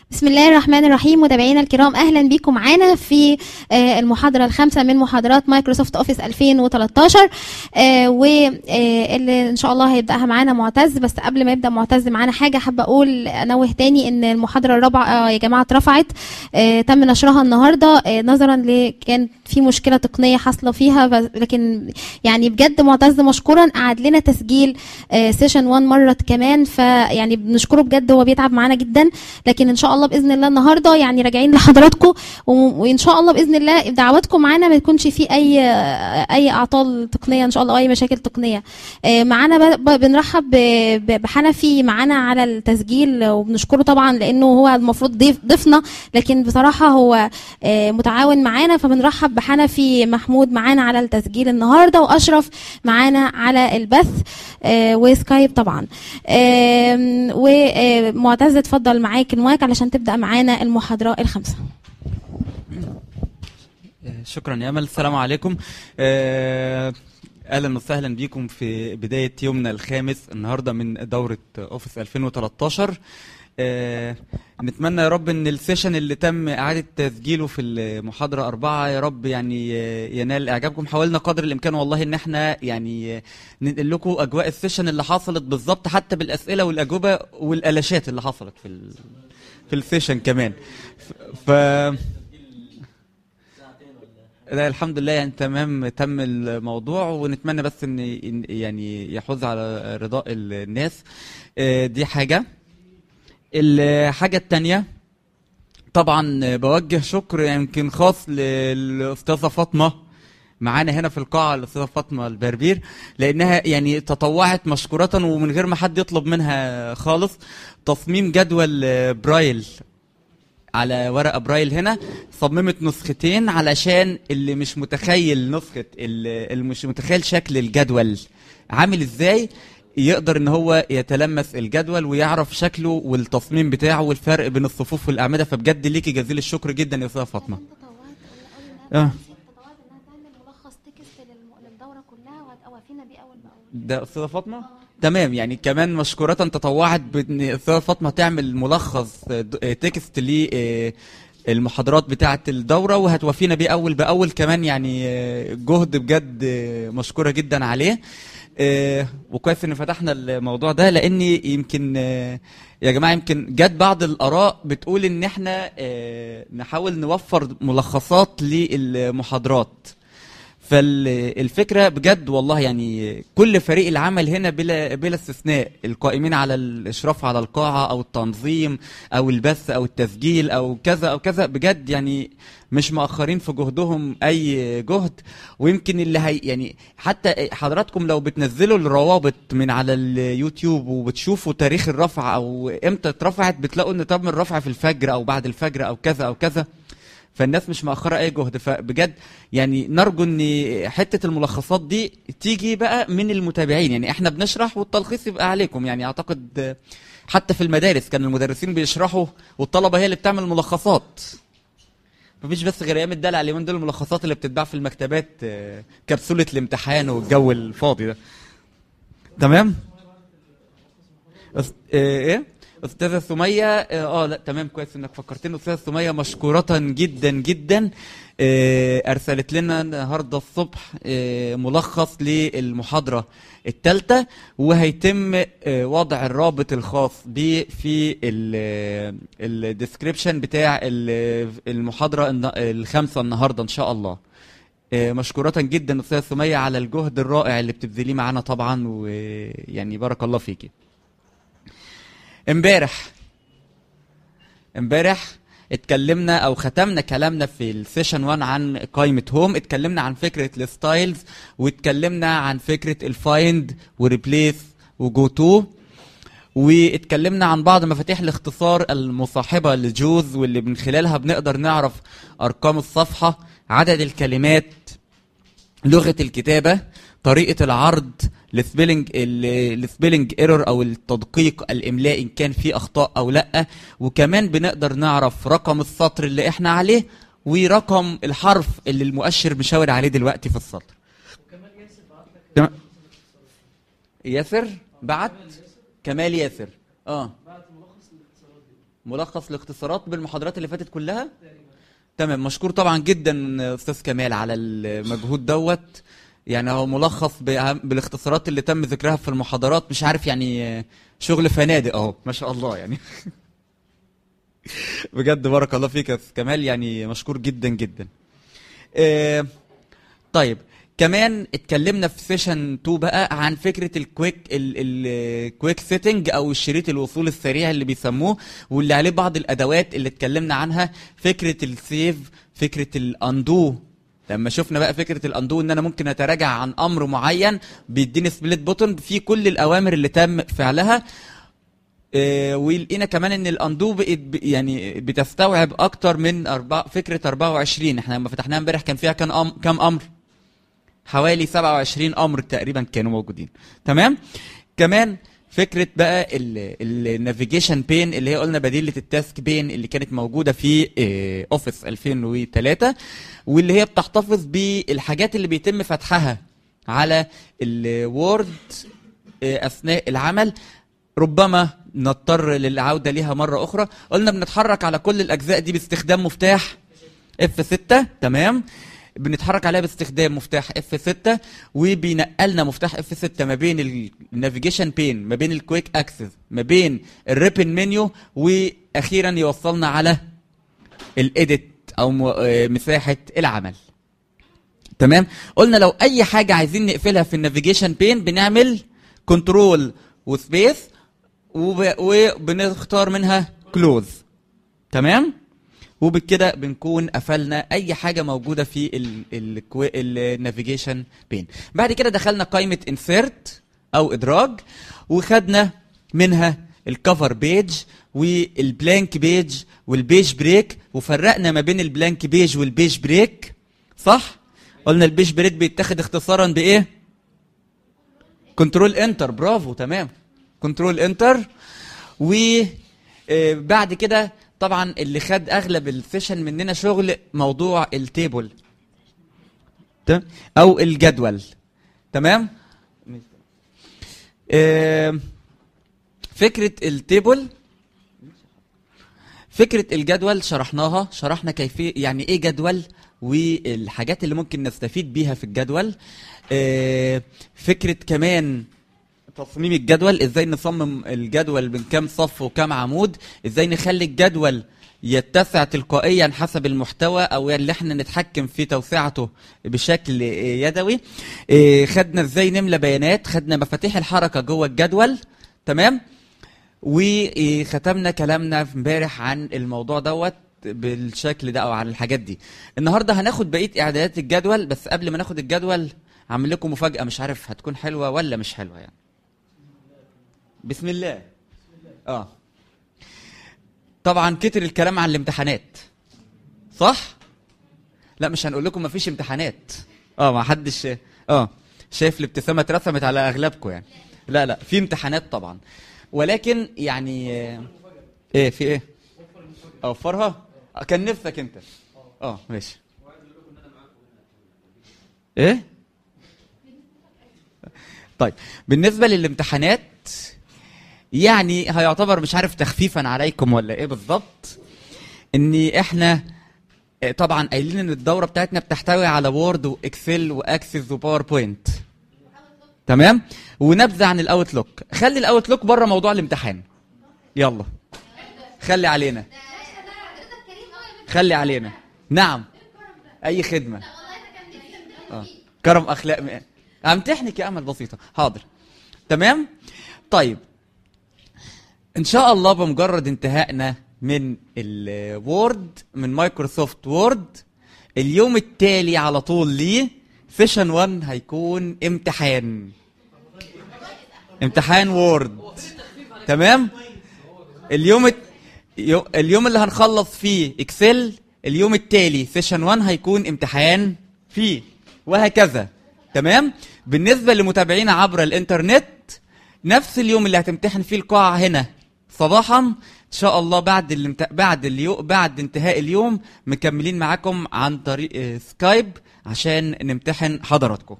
بسم الله الرحمن الرحيم متابعينا الكرام اهلا بكم معانا في آه، المحاضره الخامسه من محاضرات مايكروسوفت اوفيس 2013 آه، واللي ان شاء الله هيبداها معانا معتز بس قبل ما يبدا معتز معانا حاجه حابه اقول انوه تاني ان المحاضره الرابعه آه، يا جماعه اترفعت آه، تم نشرها النهارده آه، نظرا ل كان في مشكله تقنيه حاصله فيها بس- لكن يعني بجد معتز مشكورا قعد لنا تسجيل سيشن 1 مره كمان فيعني بنشكره بجد هو بيتعب معانا جدا لكن ان شاء الله باذن الله النهارده يعني راجعين لحضراتكم و- وان شاء الله باذن الله دعواتكم معانا ما يكونش في اي اي اعطال تقنيه ان شاء الله أو اي مشاكل تقنيه آه، معانا ب- ب- بنرحب ب- ب- بحنفي معانا على التسجيل وبنشكره طبعا لانه هو المفروض ضيف ضيفنا لكن بصراحه هو آه، متعاون معانا فبنرحب بحنفي محمود معانا على التسجيل النهارده واشرف معانا على البث آه، وسكايب طبعا آم، ومعتز اتفضل معاك المايك علشان تبدا معانا المحاضره الخامسه شكرا يا امل السلام عليكم آه، اهلا وسهلا بيكم في بدايه يومنا الخامس النهارده من دوره اوفيس 2013 آه، نتمنى يا رب ان السيشن اللي تم اعاده تسجيله في المحاضره أربعة يا رب يعني آه، ينال اعجابكم حاولنا قدر الامكان والله ان احنا يعني آه، ننقل لكم اجواء السيشن اللي حصلت بالظبط حتى بالاسئله والاجوبه والالاشات اللي حصلت في ال... في السيشن كمان ف... ف... لا الحمد لله يعني تمام تم الموضوع ونتمنى بس ان إن يعني يحوز على رضاء الناس آه، دي حاجة الحاجة التانية طبعا بوجه شكر يمكن خاص للأستاذة فاطمة معانا هنا في القاعة الأستاذة فاطمة البربير لأنها يعني تطوعت مشكورة ومن غير ما حد يطلب منها خالص تصميم جدول آه، برايل على ورقه برايل هنا صممت نسختين علشان اللي مش متخيل نسخه اللي اللي مش متخيل شكل الجدول عامل ازاي يقدر ان هو يتلمس الجدول ويعرف شكله والتصميم بتاعه والفرق بين الصفوف والاعمده فبجد ليكي جزيل الشكر جدا يا استاذه فاطمه اه تطوعت انها تعمل ملخص تكست للدوره كلها وهتوافينا بيه اول باول ده استاذه فاطمه تمام يعني كمان مشكورة تطوعت بان استاذه فاطمه تعمل ملخص آه، د- آه، تكست ل آه، المحاضرات بتاعه الدوره وهتوافينا بيه اول باول كمان يعني آه، جهد بجد آه، مشكوره جدا عليه آه، وكويس ان فتحنا الموضوع ده لان يمكن آه، يا جماعه يمكن جت بعض الاراء بتقول ان احنا آه، نحاول نوفر ملخصات للمحاضرات فالفكره بجد والله يعني كل فريق العمل هنا بلا بلا استثناء القائمين على الاشراف على القاعه او التنظيم او البث او التسجيل او كذا او كذا بجد يعني مش مؤخرين في جهدهم اي جهد ويمكن اللي هي يعني حتى حضراتكم لو بتنزلوا الروابط من على اليوتيوب وبتشوفوا تاريخ الرفع او امتى اترفعت بتلاقوا ان تم الرفع في الفجر او بعد الفجر او كذا او كذا فالناس مش مأخرة أي جهد فبجد يعني نرجو إن حتة الملخصات دي تيجي بقى من المتابعين يعني إحنا بنشرح والتلخيص يبقى عليكم يعني أعتقد حتى في المدارس كان المدرسين بيشرحوا والطلبة هي اللي بتعمل ملخصات مفيش بس غير أيام الدلع اليومين دول الملخصات اللي بتتباع في المكتبات آه، كبسولة الامتحان والجو الفاضي ده تمام؟ أس... آه، ايه استاذه سميه اه آه، لا تمام كويس انك فكرتني استاذه سميه مشكوره جدا جدا آه، ارسلت لنا النهارده الصبح آه، ملخص للمحاضره الثالثه وهيتم آه، وضع الرابط الخاص بيه في الديسكريبشن بتاع ال- المحاضره الن- الخامسه النهارده ان شاء الله آه، مشكورة جدا استاذة سمية على الجهد الرائع اللي بتبذليه معانا طبعا ويعني بارك الله فيكي امبارح امبارح اتكلمنا او ختمنا كلامنا في السيشن 1 عن قائمة هوم اتكلمنا عن فكرة الستايلز واتكلمنا عن فكرة الفايند وريبليس وجو تو واتكلمنا عن بعض مفاتيح الاختصار المصاحبة لجوز واللي من خلالها بنقدر نعرف ارقام الصفحة عدد الكلمات لغه الكتابه طريقه العرض السبيلنج السبيلنج ايرور او التدقيق الاملائي ان كان فيه اخطاء او لا وكمان بنقدر نعرف رقم السطر اللي احنا عليه ورقم الحرف اللي المؤشر مشاور عليه دلوقتي في السطر تمام ياسر بعت كمال ياسر اه ملخص الاختصارات بالمحاضرات اللي فاتت كلها تمام مشكور طبعا جدا استاذ كمال على المجهود دوت يعني هو ملخص بأهم- بالاختصارات اللي تم ذكرها في المحاضرات مش عارف يعني شغل فنادق اهو ما شاء الله يعني بجد بارك الله فيك يا أستاذ كمال يعني مشكور جدا جدا آه، طيب كمان اتكلمنا في سيشن 2 بقى عن فكره الكويك الكويك سيتنج او الشريط الوصول السريع اللي بيسموه واللي عليه بعض الادوات اللي اتكلمنا عنها فكره السيف فكره الاندو لما شفنا بقى فكره الاندو ان انا ممكن اتراجع عن امر معين بيديني سبليت بوتون في كل الاوامر اللي تم فعلها آه، ولقينا كمان ان الاندو بقت ب- يعني بتستوعب اكتر من أربع فكره 24 احنا لما فتحناها امبارح كان فيها كان أم كام امر حوالي 27 امر تقريبا كانوا موجودين تمام كمان فكره بقى النافيجيشن بين اللي هي قلنا بديله التاسك بين اللي كانت موجوده في اوفيس 2003 واللي هي بتحتفظ بالحاجات اللي بيتم فتحها على الوورد اثناء العمل ربما نضطر للعوده ليها مره اخرى قلنا بنتحرك على كل الاجزاء دي باستخدام مفتاح اف 6 تمام بنتحرك عليها باستخدام مفتاح اف 6 وبينقلنا مفتاح اف 6 ما بين النافيجيشن بين ما بين الكويك اكسس ما بين الريبن منيو واخيرا يوصلنا على الايديت او م- آه، مساحه العمل تمام قلنا لو اي حاجه عايزين نقفلها في النافيجيشن بين بنعمل كنترول وسبيس وب- وبنختار منها كلوز تمام وبكده بنكون قفلنا اي حاجه موجوده في النافيجيشن بين بعد كده دخلنا قائمه انسيرت او ادراج وخدنا منها الكفر بيج والبلانك بيج والبيج بريك وفرقنا ما بين البلانك بيج والبيج بريك صح قلنا البيج بريك بيتاخد اختصارا بايه كنترول انتر برافو تمام كنترول انتر وبعد كده طبعا اللي خد اغلب السيشن مننا شغل موضوع التيبل تمام او الجدول تمام آم، فكره التيبل فكره الجدول شرحناها شرحنا كيفيه يعني ايه جدول والحاجات اللي ممكن نستفيد بيها في الجدول آه، فكره كمان تصميم الجدول ازاي نصمم الجدول من كام صف وكام عمود ازاي نخلي الجدول يتسع تلقائيا حسب المحتوى او اللي احنا نتحكم في توسعته بشكل آه، يدوي آه، خدنا ازاي نملى بيانات خدنا مفاتيح الحركه جوه الجدول تمام وختمنا كلامنا في امبارح عن الموضوع دوت بالشكل ده او عن الحاجات دي النهارده هناخد بقيه اعدادات الجدول بس قبل ما ناخد الجدول هعمل لكم مفاجاه مش عارف هتكون حلوه ولا مش حلوه يعني بسم الله اه طبعا كتر الكلام عن الامتحانات صح لا مش هنقول لكم مفيش امتحانات اه ما حدش اه شايف الابتسامه اترسمت على اغلبكم يعني لا لا في امتحانات طبعا ولكن يعني آه، ايه في ايه اوفرها آه، كان نفسك انت اه ماشي ايه طيب بالنسبه للامتحانات يعني هيعتبر مش عارف تخفيفا عليكم ولا ايه بالظبط ان احنا آه، طبعا قايلين ان الدوره بتاعتنا بتحتوي على وورد واكسل واكسس وباوربوينت تمام ونبذه عن الاوتلوك خلي الاوتلوك بره موضوع الامتحان يلا خلي علينا خلي علينا نعم اي خدمه آه. كرم اخلاق امتحنك يا امل بسيطه حاضر تمام طيب ان شاء الله بمجرد انتهائنا من الوورد من مايكروسوفت وورد اليوم التالي على طول ليه سيشن 1 هيكون امتحان امتحان وورد تمام اليوم الت... يو- اليوم اللي هنخلص فيه اكسل اليوم التالي سيشن 1 هيكون امتحان فيه وهكذا تمام بالنسبه لمتابعينا عبر الانترنت نفس اليوم اللي هتمتحن فيه القاعه هنا صباحا ان شاء الله بعد الامت... بعد اليو... بعد انتهاء اليوم مكملين معاكم عن طريق آه، سكايب عشان نمتحن حضراتكم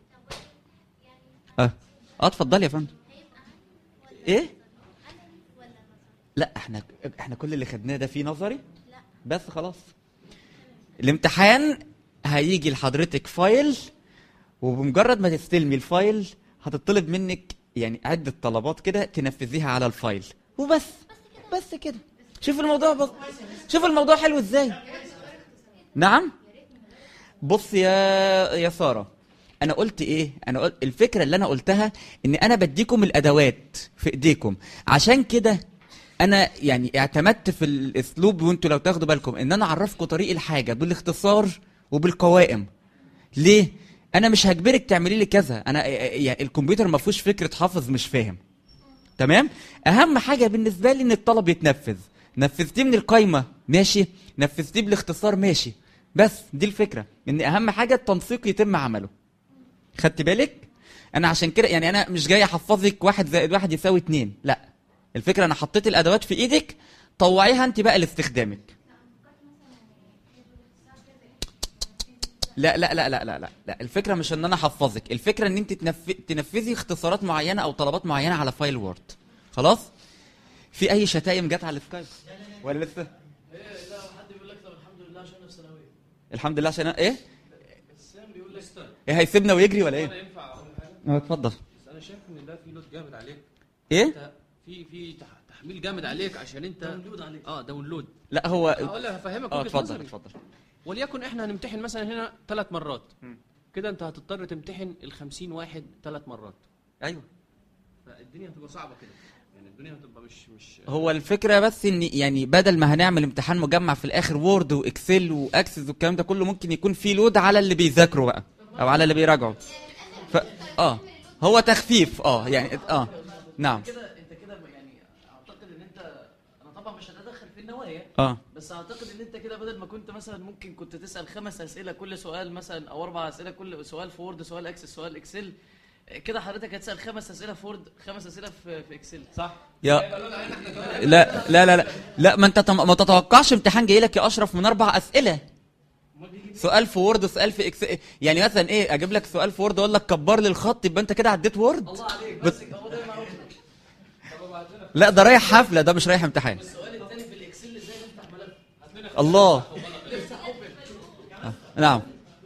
اه اه اتفضلي يا فندم ايه لا احنا احنا كل اللي خدناه ده فيه نظري بس خلاص الامتحان هيجي لحضرتك فايل وبمجرد ما تستلمي الفايل هتطلب منك يعني عدة طلبات كده تنفذيها على الفايل وبس بس كده شوف الموضوع بس شوف الموضوع حلو ازاي نعم بص يا يا ساره انا قلت ايه انا قلت الفكره اللي انا قلتها ان انا بديكم الادوات في ايديكم عشان كده انا يعني اعتمدت في الاسلوب وانتوا لو تاخدوا بالكم ان انا اعرفكم طريق الحاجه بالاختصار وبالقوائم ليه انا مش هجبرك تعملي لي كذا انا يعني الكمبيوتر ما فيهوش فكره حافظ مش فاهم تمام اهم حاجه بالنسبه لي ان الطلب يتنفذ نفذتيه من القايمه ماشي نفذتيه بالاختصار ماشي بس دي الفكره ان اهم حاجه التنسيق يتم عمله خدت بالك انا عشان كده يعني انا مش جاي احفظك واحد زائد واحد يساوي اتنين لا الفكره انا حطيت الادوات في ايدك طوعيها انت بقى لاستخدامك لا لا لا لا لا لا لا الفكره مش ان انا احفظك الفكره ان انت تنف... تنفذي اختصارات معينه او طلبات معينه على فايل وورد خلاص في اي شتايم جت على السكايب ولا لسه لا حد بيقول لك طب الحمد لله عشان في ثانويه الحمد لله عشان أنا- ايه السام بيقول لك استنى ايه هيسيبنا ويجري ولا انا ايه ينفع اقول حاجه اه اتفضل بس انا شايف ان ده في لود جامد عليك ايه انت في في تح- تحميل جامد عليك عشان انت داونلود عليك اه داونلود لا هو هقول لك هفهمك اه وجهه اتفضل نظري اتفضل وليكن احنا هنمتحن مثلا هنا ثلاث مرات كده انت هتضطر تمتحن ال 50 واحد ثلاث مرات ايوه فالدنيا هتبقى صعبه كده يعني الدنيا هتبقى مش مش هو الفكره بس ان يعني بدل ما هنعمل امتحان مجمع في الاخر وورد واكسل واكسس والكلام ده كله ممكن يكون فيه لود على اللي بيذاكروا بقى او على اللي بيراجعوا ف اه هو تخفيف اه يعني اه نعم كده انت كده يعني اعتقد ان انت انا طبعا مش هتدخل في النوايا اه بس اعتقد ان انت كده بدل ما كنت مثلا ممكن كنت تسال خمس اسئله كل سؤال مثلا او اربع اسئله كل سؤال في وورد سؤال اكسس سؤال اكسل كده حضرتك هتسال خمس اسئله في وورد خمس اسئله في, في اكسل صح يا لا لا لا لا لا ما انت تم- ما تتوقعش امتحان جاي لك يا اشرف من اربع اسئله سؤال في وورد وسؤال في اكس يعني مثلا ايه اجيب لك سؤال في وورد اقول لك كبر لي الخط يبقى انت كده عديت وورد الله عليك بت- بس هو ده ما هو لا ده رايح حفله ده مش رايح امتحان السؤال الثاني في الاكسل ازاي نفتح ملف هات لنا الله آه، نعم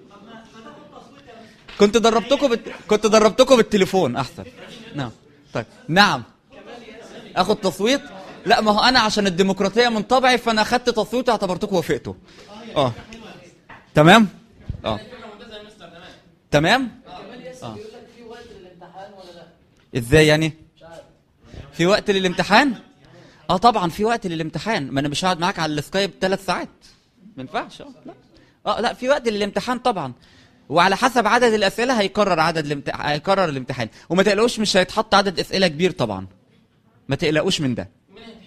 كنت دربتكم بت... كنت دربتكم بالتليفون احسن نعم طيب نعم اخد تصويت لا ما هو انا عشان الديمقراطيه من طبعي فانا اخدت تصويت واعتبرتكم وافقتوا اه تمام اه تمام اه في وقت للامتحان ولا لا ازاي يعني في وقت للامتحان اه طبعا في وقت للامتحان ما انا مش هقعد معاك على السكايب ثلاث ساعات ما ينفعش اه لا اه لا في وقت للامتحان طبعا وعلى حسب عدد الاسئله هيكرر عدد الامتحان هيكرر الامتحان وما تقلقوش مش هيتحط عدد اسئله كبير طبعا ما تقلقوش من ده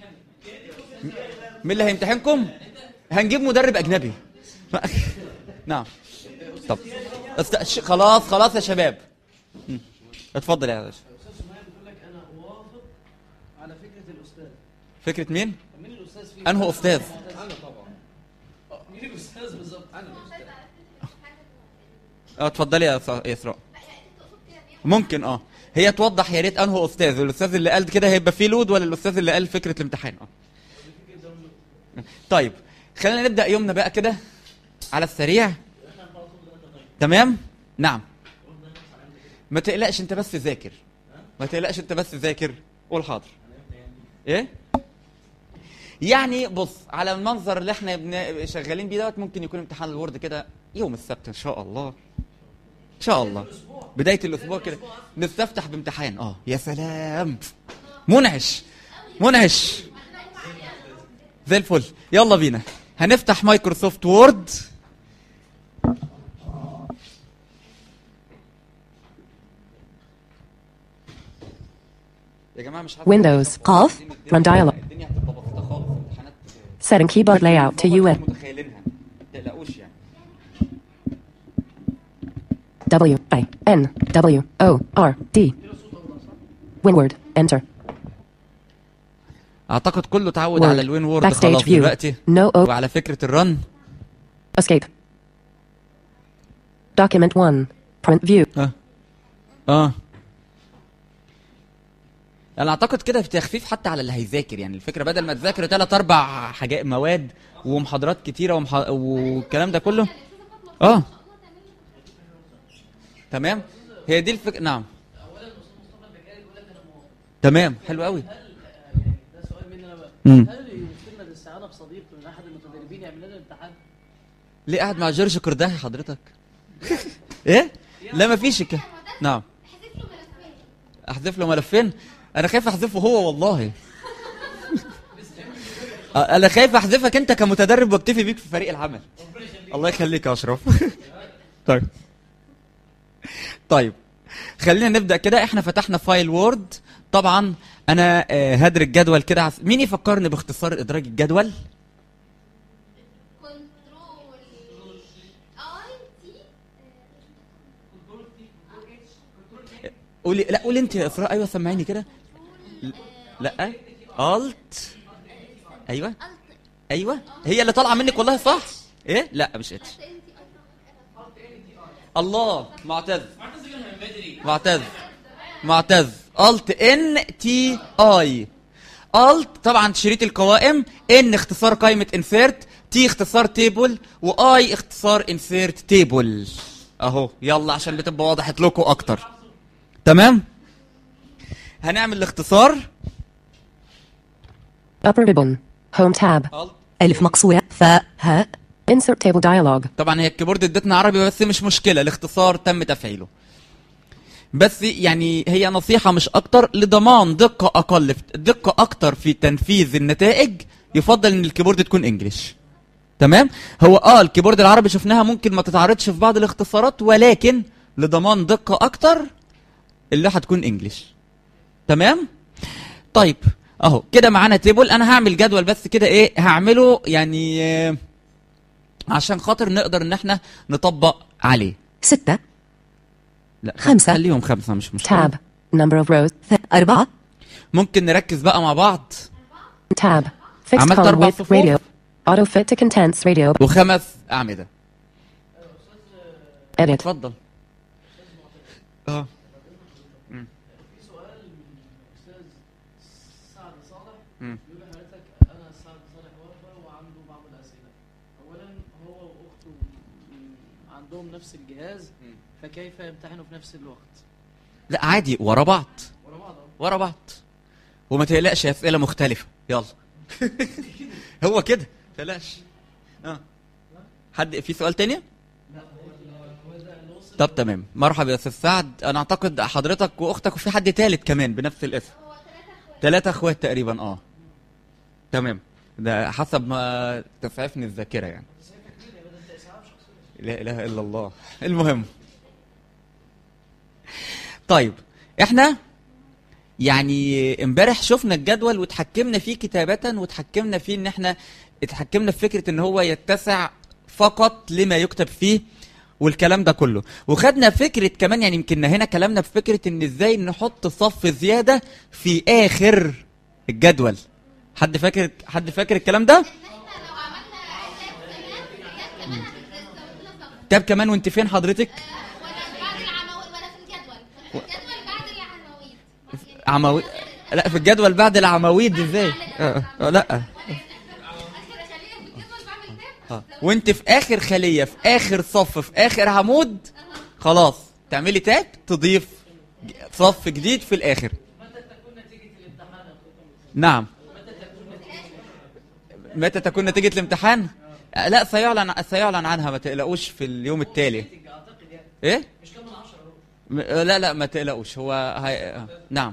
مين اللي هيمتحنكم هنجيب مدرب اجنبي نعم طب است... ش- خلاص خلاص يا شباب مم. اتفضل يا باشا استاذ سمية بتقول لك انا اوافق على فكره الاستاذ فكره مين مين الاستاذ فيه انه استاذ انا طبعا آه، مين الاستاذ بالظبط انا الاستاذ اه اتفضلي يا إس- يا اسراء ممكن اه هي توضح يا ريت انه استاذ الاستاذ اللي قال كده هيبقى فيه لود ولا الاستاذ اللي قال فكره الامتحان اه طيب خلينا نبدا يومنا بقى كده على السريع تمام نعم ما تقلقش انت بس ذاكر ما تقلقش انت بس ذاكر قول حاضر ايه يعني بص على المنظر اللي احنا بن... شغالين بيه دوت ممكن يكون امتحان الوورد كده يوم السبت ان شاء الله ان شاء الله بدايه الاسبوع كده نستفتح بامتحان اه يا سلام منعش منعش زي الفل يلا بينا هنفتح مايكروسوفت وورد يا جماعه مش حاسس Windows, Golf, Run Dialog. الدنيا هتبقى بسيطه خالص امتحانات Setting keyboard layout to UN. متخيلينها ما تقلقوش يعني W I N W O R D. Winward. Enter. اعتقد كله اتعود Word. على الوين وورد Backstage خلاص view. دلوقتي No O. وعلى فكره الرن Escape. Document 1. Print view. اه اه انا اعتقد كده في تخفيف حتى على اللي هيذاكر يعني الفكره بدل ما تذاكر ثلاث اربع حاجات مواد ومحاضرات كتيره ومح... والكلام ده كله اه تمام هي دي الفكره نعم تمام حلو قوي ده سؤال مني انا بقى مم. هل يمكننا الاستعانه بصديق من احد المتدربين يعمل لنا الامتحان؟ ليه قاعد مع جورج كرداهي حضرتك ايه لا ما فيش كده نعم احذف له ملفين انا خايف احذفه هو والله آه، انا خايف احذفك انت كمتدرب واكتفي بيك في فريق العمل الله يخليك يا اشرف طيب طيب خلينا نبدا كده احنا فتحنا فايل وورد طبعا انا آه، هدر الجدول كده عس- مين يفكرني باختصار ادراج الجدول قولي لا قولي انت يا اسراء ايوه سمعيني كده لا الت ايوه ايوه هي اللي طالعه منك والله صح ايه لا مش اتش الله معتز معتز معتز الت ان تي اي الت طبعا شريط القوائم ان اختصار قائمه انسيرت تي اختصار تيبل واي اختصار انسيرت تيبل اهو يلا عشان بتبقى وضحت لكم اكتر تمام هنعمل الاختصار Upper ribbon. Home tab. ألف مقصورة فاء هاء Insert table dialog. طبعا هي الكيبورد ادتنا عربي بس مش مشكله الاختصار تم تفعيله بس يعني هي نصيحة مش أكتر لضمان دقة أقل دقة أكتر في تنفيذ النتائج يفضل إن الكيبورد تكون إنجليش تمام هو اه الكيبورد العربي شفناها ممكن ما تتعرضش في بعض الاختصارات ولكن لضمان دقة أكتر اللي هتكون إنجليش تمام طيب اهو كده معانا تيبل انا هعمل جدول بس كده ايه هعمله يعني آه، عشان خاطر نقدر ان احنا نطبق عليه ستة لا خمسة. خليهم خمسة مش مشكلة Tab. Number of rows. ث- أربعة ممكن نركز بقى مع بعض Tab. Fixed عملت column أربع width صفوف. radio. Auto fit to condense radio. وخمس أعمدة Edit. اتفضل اه سؤال من استاذ سعد صالح مم. بيقول لحضرتك انا سعد صالح وفا وعنده بعض الاسئله اولا هو واخته م- عندهم نفس الجهاز فكيف يمتحنوا في نفس الوقت لا عادي ورا بعض ورا بعض أهو. ورا بعض وما تقلقش أسئلة مختلفة يلا هو كده تقلقش اه حد في سؤال تاني؟ طب تمام مرحبا يا استاذ سعد انا اعتقد حضرتك واختك وفي حد تالت كمان بنفس الاسم ثلاثة اخوات تقريبا اه تمام ده حسب ما تسعفني الذاكرة يعني لا اله الا الله المهم طيب احنا يعني امبارح شفنا الجدول وتحكمنا فيه كتابة وتحكمنا فيه ان احنا اتحكمنا في فكرة ان هو يتسع فقط لما يكتب فيه والكلام ده كله وخدنا فكرة كمان يعني يمكن هنا كلامنا في فكرة ان ازاي نحط صف زيادة في اخر الجدول حد فاكر حد فاكر الكلام ده طب كمان وانت فين حضرتك بعد العمود ولا في الجدول الجدول بعد العمود عمويد لا في الجدول بعد العواميد ازاي آه، آه، لا آه. وانت في اخر خليه في اخر صف في اخر عمود خلاص تعملي تاب تضيف ج- صف جديد في الاخر نعم متى تكون نتيجة الامتحان؟ آه، لا سيعلن سيعلن عنها ما تقلقوش في اليوم التالي. ايه؟ م- آه، لا لا ما تقلقوش هو هي... آه، نعم.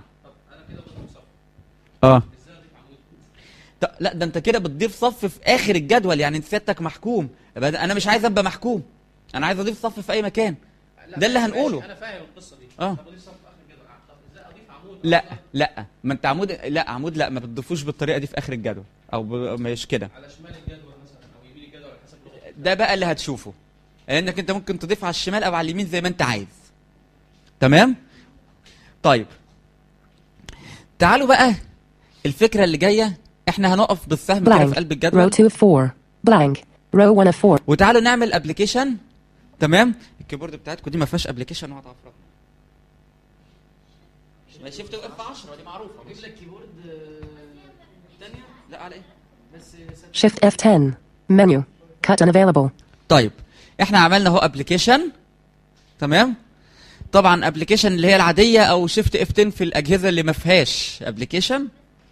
اه ط- لا ده انت كده بتضيف صف في اخر الجدول يعني انت سيادتك محكوم يبقى ده- انا مش عايز ابقى محكوم انا عايز اضيف صف في اي مكان ده اللي هنقوله انا فاهم القصه دي اه طب لسه في اخر كده طب ازاي اضيف عمود لا لا ما انت عمود لا عمود لا ما بتضيفوش بالطريقه دي في اخر الجدول او ب... مش كده على شمال الجدول مثلا او يمين الجدول على حسب الوقت. ده بقى اللي هتشوفه لانك انت ممكن تضيف على الشمال او على اليمين زي ما انت عايز تمام طيب تعالوا بقى الفكره اللي جايه احنا هنقف بالسهم كده في Blank. قلب Row الجدول 2 of 4. Blank. Row 1 of 4. وتعالوا نعمل ابلكيشن تمام الكيبورد بتاعتكم دي ما فيهاش ابلكيشن واقعد افرق ما شيفت واف 10 دي معروفه اجيب لك كيبورد آه، تانية لا على ايه بس Shift F10. Menu. Cut unavailable. طيب احنا عملنا اهو ابلكيشن تمام طبعا ابلكيشن اللي هي العاديه او شيفت اف 10 في الاجهزه اللي ما فيهاش ابلكيشن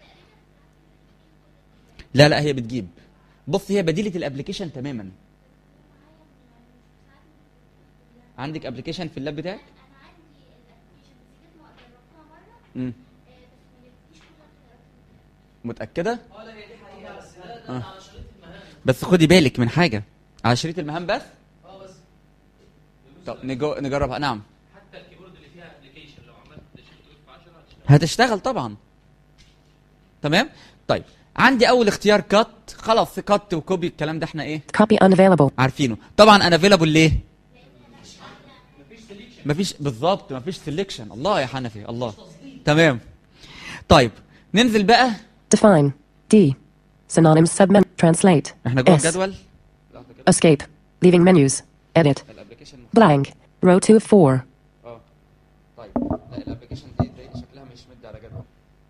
لا لا هي بتجيب بص هي بديله الابلكيشن تماما عندك ابلكيشن في اللاب بتاعك امم متاكده اه لا هي دي حقيقة بس ده ده آه. على شريط المهام بس خدي بالك من حاجه على شريط المهام بس اه بس طب نجو... نجربها نعم حتى الكيبورد اللي فيها ابلكيشن لو عملت شيفت هتشتغل طبعا تمام طيب عندي اول اختيار كات خلاص كات وكوبي الكلام ده احنا ايه Copy unavailable. عارفينه طبعا انا افيلابل ليه مفيش بالظبط مفيش سelection الله يا حنفي الله تمام طيب ننزل بقى Define. D. Synonyms submenu. Translate. احنا جوه S. الجدول Escape. Leaving menus. Edit. الابلكيشن Blank. Row 2 of 4. اه طيب لا الابلكيشن دي دي شكلها مش مدي على جدول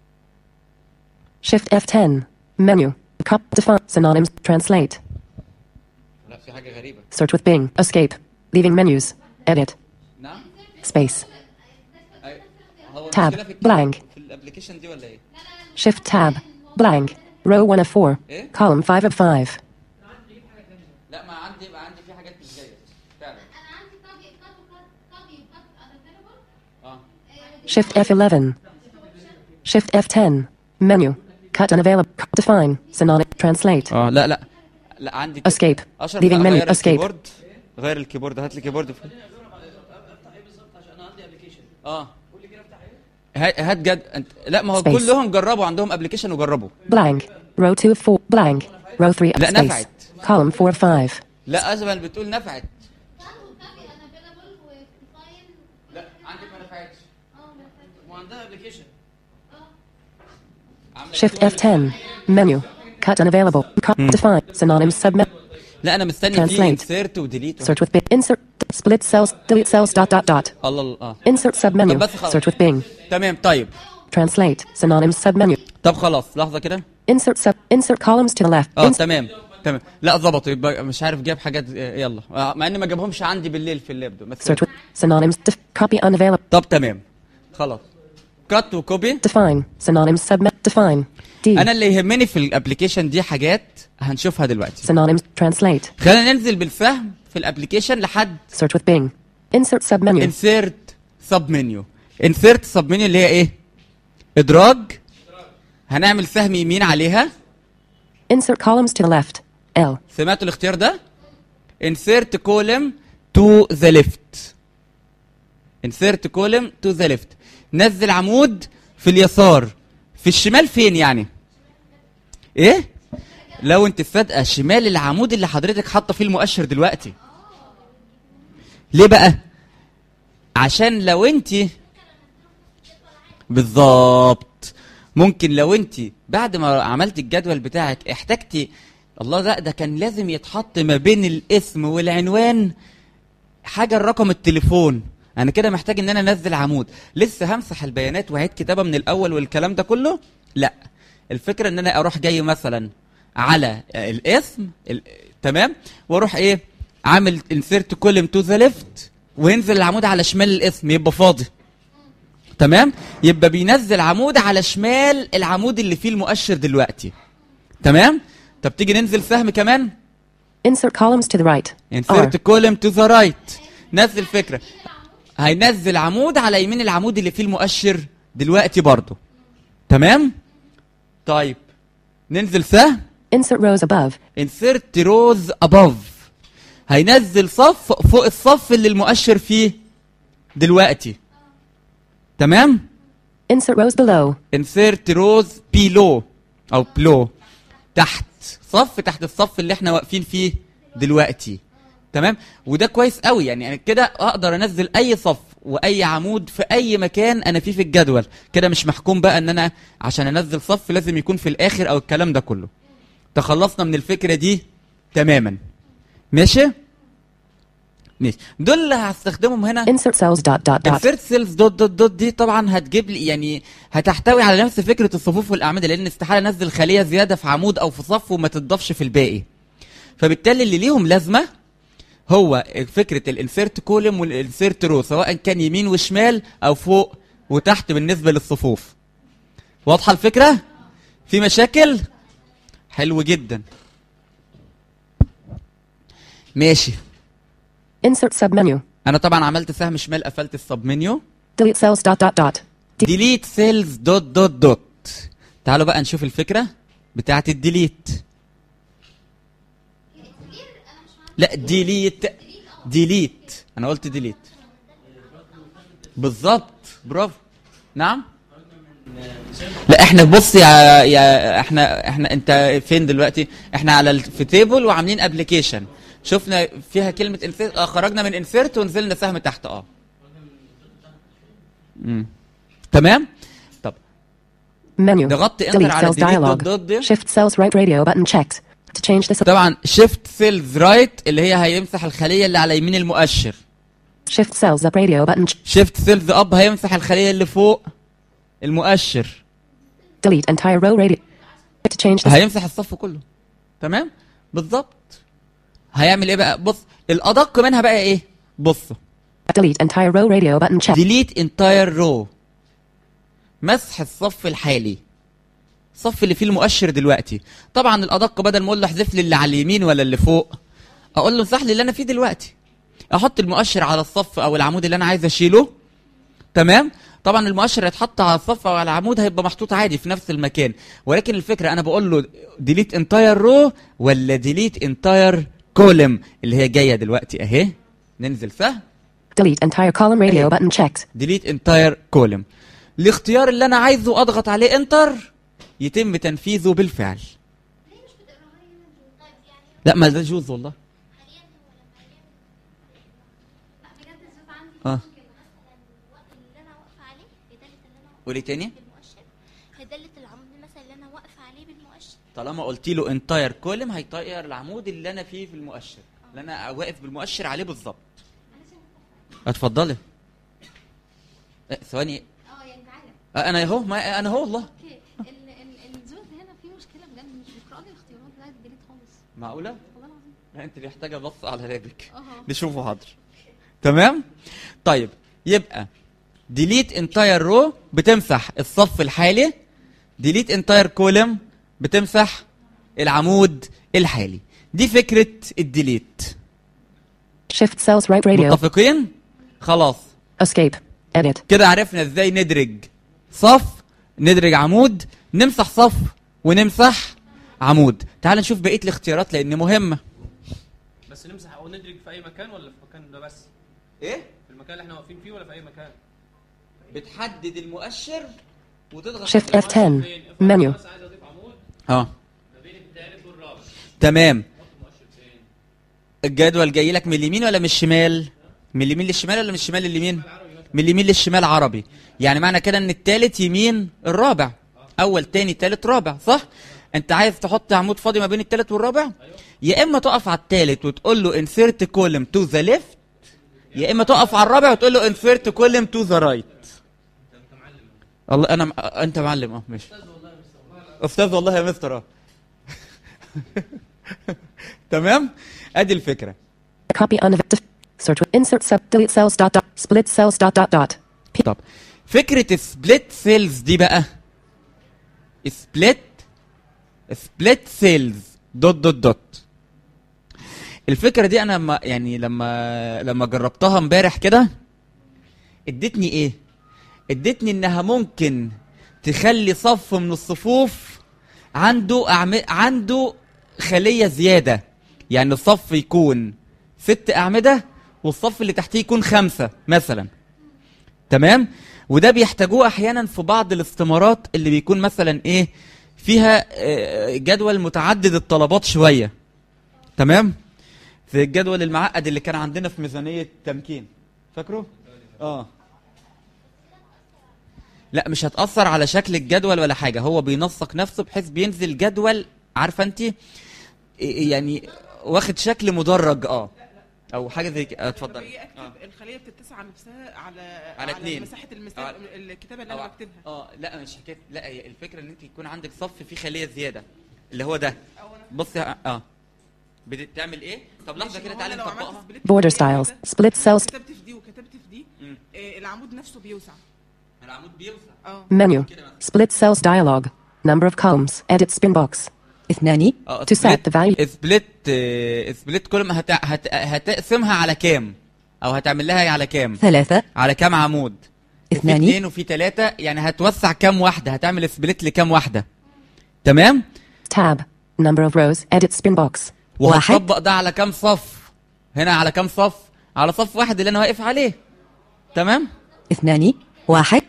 Shift F10. Menu. Cop. Define. Synonyms. Translate. لا في حاجه غريبه Search with Bing. Escape. Leaving menus. Edit. نعم Space. أي- هو Tab. المشكلة في Blank. في الابلكيشن دي ولا ايه Shift Tab. Blank. Row 1 of 4. إيه؟ Column 5 of 5. لا ما عندي ما عندي في حاجات مش جايه فعلا انا عندي طبي كات وكات طبي وكات unavailable اه Shift F11. Shift F10. Menu. Cut unavailable. Define. Synonym. Translate. اه لا لا لا عندي كده. Escape. اشرف Leaving لا، menu. غير Escape. الكيبورد غير الكيبورد هات لي كيبورد في... افتح ايه بالظبط عشان انا عندي ابلكيشن اه قول لي كده افتح ايه هات هات جد انت لا ما هو Space. كلهم جربوا عندهم ابلكيشن وجربوا Blank. Row 2 of 4. Blank. Row 3 of لا، space. نفعت. Column 4 of 5. لا ازمل بتقول نفعت كات وطبي unavailable وفاين لا عندك ما نفعتش اه محتاج وعندها ابلكيشن Shift F10. Menu. Cut unavailable. Cop. Define. Synonyms. Submit. لا انا مستني في Translate. انسيرت وديليت Search with Bing. Insert. Split cells. Delete cells. Dot dot dot. الله الله اه Insert submenu. طب بس خلاص. Search with Bing. تمام طيب Translate. Synonyms. Submenu. طب خلاص لحظه كده Insert sub. Insert columns to the left. اه Ins- تمام تمام لا ظبط يبقى مش عارف جاب حاجات آه، يلا آه، مع ان ما جابهمش عندي بالليل في اللاب ده بس Search with synonyms. Def- copy unavailable. طب تمام خلاص كات وكوبي Define. Synonyms. Submit. Define. D. انا اللي يهمني في الابلكيشن دي حاجات هنشوفها دلوقتي Synonyms. Translate. خلينا ننزل بالفهم في الابلكيشن لحد Search with Bing. Insert submenu. انسيرت سب منيو انسيرت سب منيو اللي هي ايه ادراج هنعمل سهم يمين عليها Insert columns to the left. L. سمعتوا الاختيار ده insert column to the left insert column to the left نزل عمود في اليسار في الشمال فين يعني ايه لو انت صادقه شمال العمود اللي حضرتك حاطه فيه المؤشر دلوقتي ليه بقى عشان لو انت بالظبط ممكن لو انت بعد ما عملت الجدول بتاعك احتجتي الله لا ده كان لازم يتحط ما بين الاسم والعنوان حاجه رقم التليفون انا كده محتاج ان انا انزل عمود لسه همسح البيانات واعيد كتابه من الاول والكلام ده كله لا الفكره ان انا اروح جاي مثلا على الاسم ال... تمام واروح ايه عامل انسيرت كولم تو ذا ليفت وينزل العمود على شمال الاسم يبقى فاضي تمام يبقى بينزل عمود على شمال العمود اللي فيه المؤشر دلوقتي تمام طب تيجي ننزل سهم كمان Insert columns to the right. R. insert column to the right نزل فكره هينزل عمود على يمين العمود اللي فيه المؤشر دلوقتي برضو تمام طيب ننزل سهم Insert rows above. insert rows above هينزل صف فوق الصف اللي المؤشر فيه دلوقتي تمام Insert rows below. insert rows below او below تحت صف تحت الصف اللي احنا واقفين فيه دلوقتي تمام وده كويس قوي يعني انا كده اقدر انزل اي صف واي عمود في اي مكان انا فيه في الجدول كده مش محكوم بقى ان انا عشان انزل صف لازم يكون في الاخر او الكلام ده كله تخلصنا من الفكره دي تماما ماشي ماشي دول اللي هستخدمهم هنا Insert cells dot dot dot. الثيرد سيلز دوت دوت دوت دي طبعا هتجيب لي يعني هتحتوي على نفس فكره الصفوف والاعمده لان استحاله انزل خليه زياده في عمود او في صف وما تضافش في الباقي فبالتالي اللي ليهم لازمه هو فكره الانسيرت كولم والانسيرت رو سواء كان يمين وشمال او فوق وتحت بالنسبه للصفوف واضحه الفكره في مشاكل حلو جدا ماشي Insert submenu. انا طبعا عملت سهم شمال قفلت السب منيو Delete cells dot dot dot. De- ديليت سيلز دوت دوت دوت تعالوا بقى نشوف الفكره بتاعه الديليت لا ديليت ديليت انا قلت ديليت بالظبط برافو نعم لا احنا بص يا يا احنا احنا انت فين دلوقتي احنا على ال- في تيبل وعاملين ابلكيشن شفنا فيها كلمه انسيرت اه خرجنا من انسيرت ونزلنا سهم تحت اه مم. تمام طب Menu. ضغطت enter Delete على cells delete dialog. dot dot دي. Shift cells right radio button checked. To change this. طبعا شيفت سيلز رايت اللي هي هيمسح الخليه اللي على يمين المؤشر Shift cells up radio button. ch- شيفت سيلز اب هيمسح الخليه اللي فوق المؤشر Delete entire row radio. To change this. هيمسح الصف كله تمام بالظبط هيعمل ايه بقى بص الادق منها بقى ايه بصوا Delete entire row radio button checked. ديليت انتاير رو مسح الصف الحالي الصف اللي فيه المؤشر دلوقتي طبعا الادق بدل ما اقول له احذف لي اللي على اليمين ولا اللي فوق اقول له امسح لي اللي انا فيه دلوقتي احط المؤشر على الصف او العمود اللي انا عايز اشيله تمام طبعا المؤشر هيتحط على الصف او على العمود هيبقى محطوط عادي في نفس المكان ولكن الفكره انا بقول له ديليت انتاير رو ولا ديليت انتاير كولم اللي هي جايه دلوقتي اهي ننزل سهم Delete entire column radio أيوة. button checked. ديليت انتاير كولم الاختيار اللي انا عايزه اضغط عليه انتر يتم تنفيذه بالفعل لا ما ده جوز والله اه اللي انا واقفه عليه داله اللي انا واقفه قولي تاني بالمؤشر هي داله العمود مثلا اللي انا واقفه عليه بالمؤشر طالما قلت له انتاير كولم هيطير العمود اللي انا فيه في المؤشر اللي انا واقف بالمؤشر عليه بالظبط اتفضلي آه، ثواني اه يعني تعالى آه، انا اهو ما انا اهو والله اوكي ال- ال- الزوز هنا فيه مشكله بجد مش بيقرا لي الاختيارات بتاعت الديليت خالص معقوله والله العظيم لا انت محتاجه بص على لابك اها نشوفه حاضر تمام طيب يبقى ديليت انتاير رو بتمسح الصف الحالي ديليت انتاير كولم بتمسح العمود الحالي دي فكره الديليت Shift cells right radio. متفقين خلاص Escape. Edit. كده عرفنا ازاي ندرج صف ندرج عمود نمسح صف ونمسح عمود تعال نشوف بقيه الاختيارات لان مهمه بس نمسح او ندرج في اي مكان ولا في مكان ده بس ايه في المكان اللي احنا واقفين فيه ولا في اي مكان بتحدد المؤشر وتضغط Shift عليه. F10. Menu. بس عايز اضيف عمود اه ما بين الثالث والرابع تمام الجدول جاي لك من اليمين ولا من الشمال من اليمين للشمال ولا من الشمال لليمين من اليمين للشمال عربي يعني معنى كده ان التالت يمين الرابع اول تاني تالت رابع صح انت عايز تحط عمود فاضي ما بين التالت والرابع يا اما تقف على التالت وتقول له insert column to the left يا اما تقف على الرابع وتقول له insert column to the right الله انا م... انت معلم اه ماشي استاذ والله يا مستر اه تمام ادي الفكره Copy unavailable. Search with insert sub. Delete cells dot dot. Split cells dot dot dot. P- طب فكره سبليت سيلز دي بقى سبليت سبليت سيلز دوت دوت دوت الفكره دي انا لما يعني لما لما جربتها امبارح كده ادتني ايه ادتني انها ممكن تخلي صف من الصفوف عنده أعم... عنده خليه زياده يعني الصف يكون ست اعمده والصف اللي تحتيه يكون خمسه مثلا تمام وده بيحتاجوه احيانا في بعض الاستمارات اللي بيكون مثلا ايه فيها آه، جدول متعدد الطلبات شويه تمام في الجدول المعقد اللي كان عندنا في ميزانيه تمكين فاكره اه لا مش هتاثر على شكل الجدول ولا حاجه هو بينسق نفسه بحيث بينزل جدول عارفه انت يعني واخد شكل مدرج اه او حاجه زي كده اتفضل هي اكتب آه. الخليه بتتسع على نفسها على على اتنين. مساحه المثال آه. الكتابه اللي انا بكتبها اه لا مش حكايه لا هي الفكره ان انت يكون عندك صف فيه خليه زياده اللي هو ده بص اه بتعمل ايه طب لحظه ماشي، كده ما هو تعالى أنا لو عملت نطبقها split Border كده، styles. Split cells. كتبت في دي وكتبت في دي مم. آه، العمود نفسه بيوسع العمود بيوسع اه Menu. Split cells dialog. Number of columns. Edit spin box. اثنان اه To set the value. سبليت سبليت كل ما هت... هت... هتقسمها على كام او هتعمل لها على كام ثلاثة على كام عمود وفي اثنان اتنين وفي تلاتة يعني هتوسع كام واحدة هتعمل سبليت لكام واحدة تمام Tab. Number of rows. Edit spin box. واحد. وهتطبق ده على كام صف هنا على كام صف على صف واحد اللي انا واقف عليه تمام اثنان واحد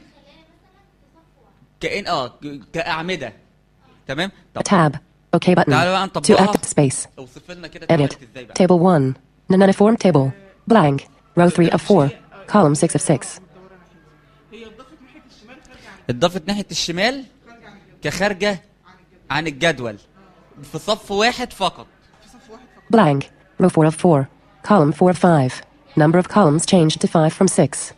كأن اه ك- كأعمدة تمام طب Tab. OK button. تعالوا بقى To نطبقها active space. اوصف لنا كده Edit. اتعملت ازاي بقى Table 1. Nonuniform table. Blank. Row 3 of 4. Column 6 of 6. هي اتضافت ناحيه الشمال خارجه عن اتضافت ناحية الشمال كخارجة عن الجدول في صف واحد فقط في صف واحد فقط Blank. Row 4 of 4. Column 4 of 5. Number of columns changed to 5 from 6.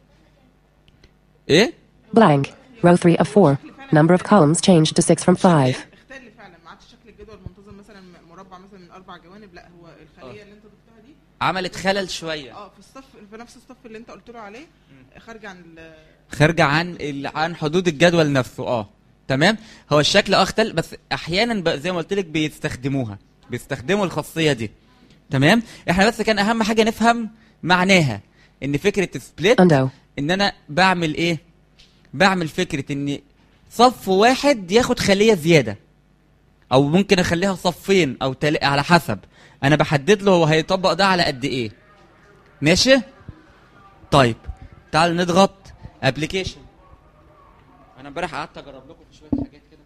ايه Blank. Row 3 of 4. Number of columns changed to 6 from 5. اختل فعلا ما عادش شكل الجدول منتظم مثلا مربع مثلا من اربع جوانب لا هو الخليه اللي انت ضفتها دي عملت خلل شوية اه في الصف في نفس الصف اللي انت قلت له عليه خارجه عن ال- خارجة عن ال... عن حدود الجدول نفسه اه تمام هو الشكل اه اختل بس احيانا بقى زي ما قلت لك بيستخدموها بيستخدموا الخاصية دي تمام احنا بس كان اهم حاجة نفهم معناها ان فكرة سبليت Undo. ان انا بعمل ايه بعمل فكرة ان صف واحد ياخد خلية زيادة او ممكن اخليها صفين او تل... على حسب انا بحدد له هو هيطبق ده على قد ايه ماشي طيب تعال نضغط ابلكيشن انا امبارح قعدت اجرب لكم في شويه حاجات كده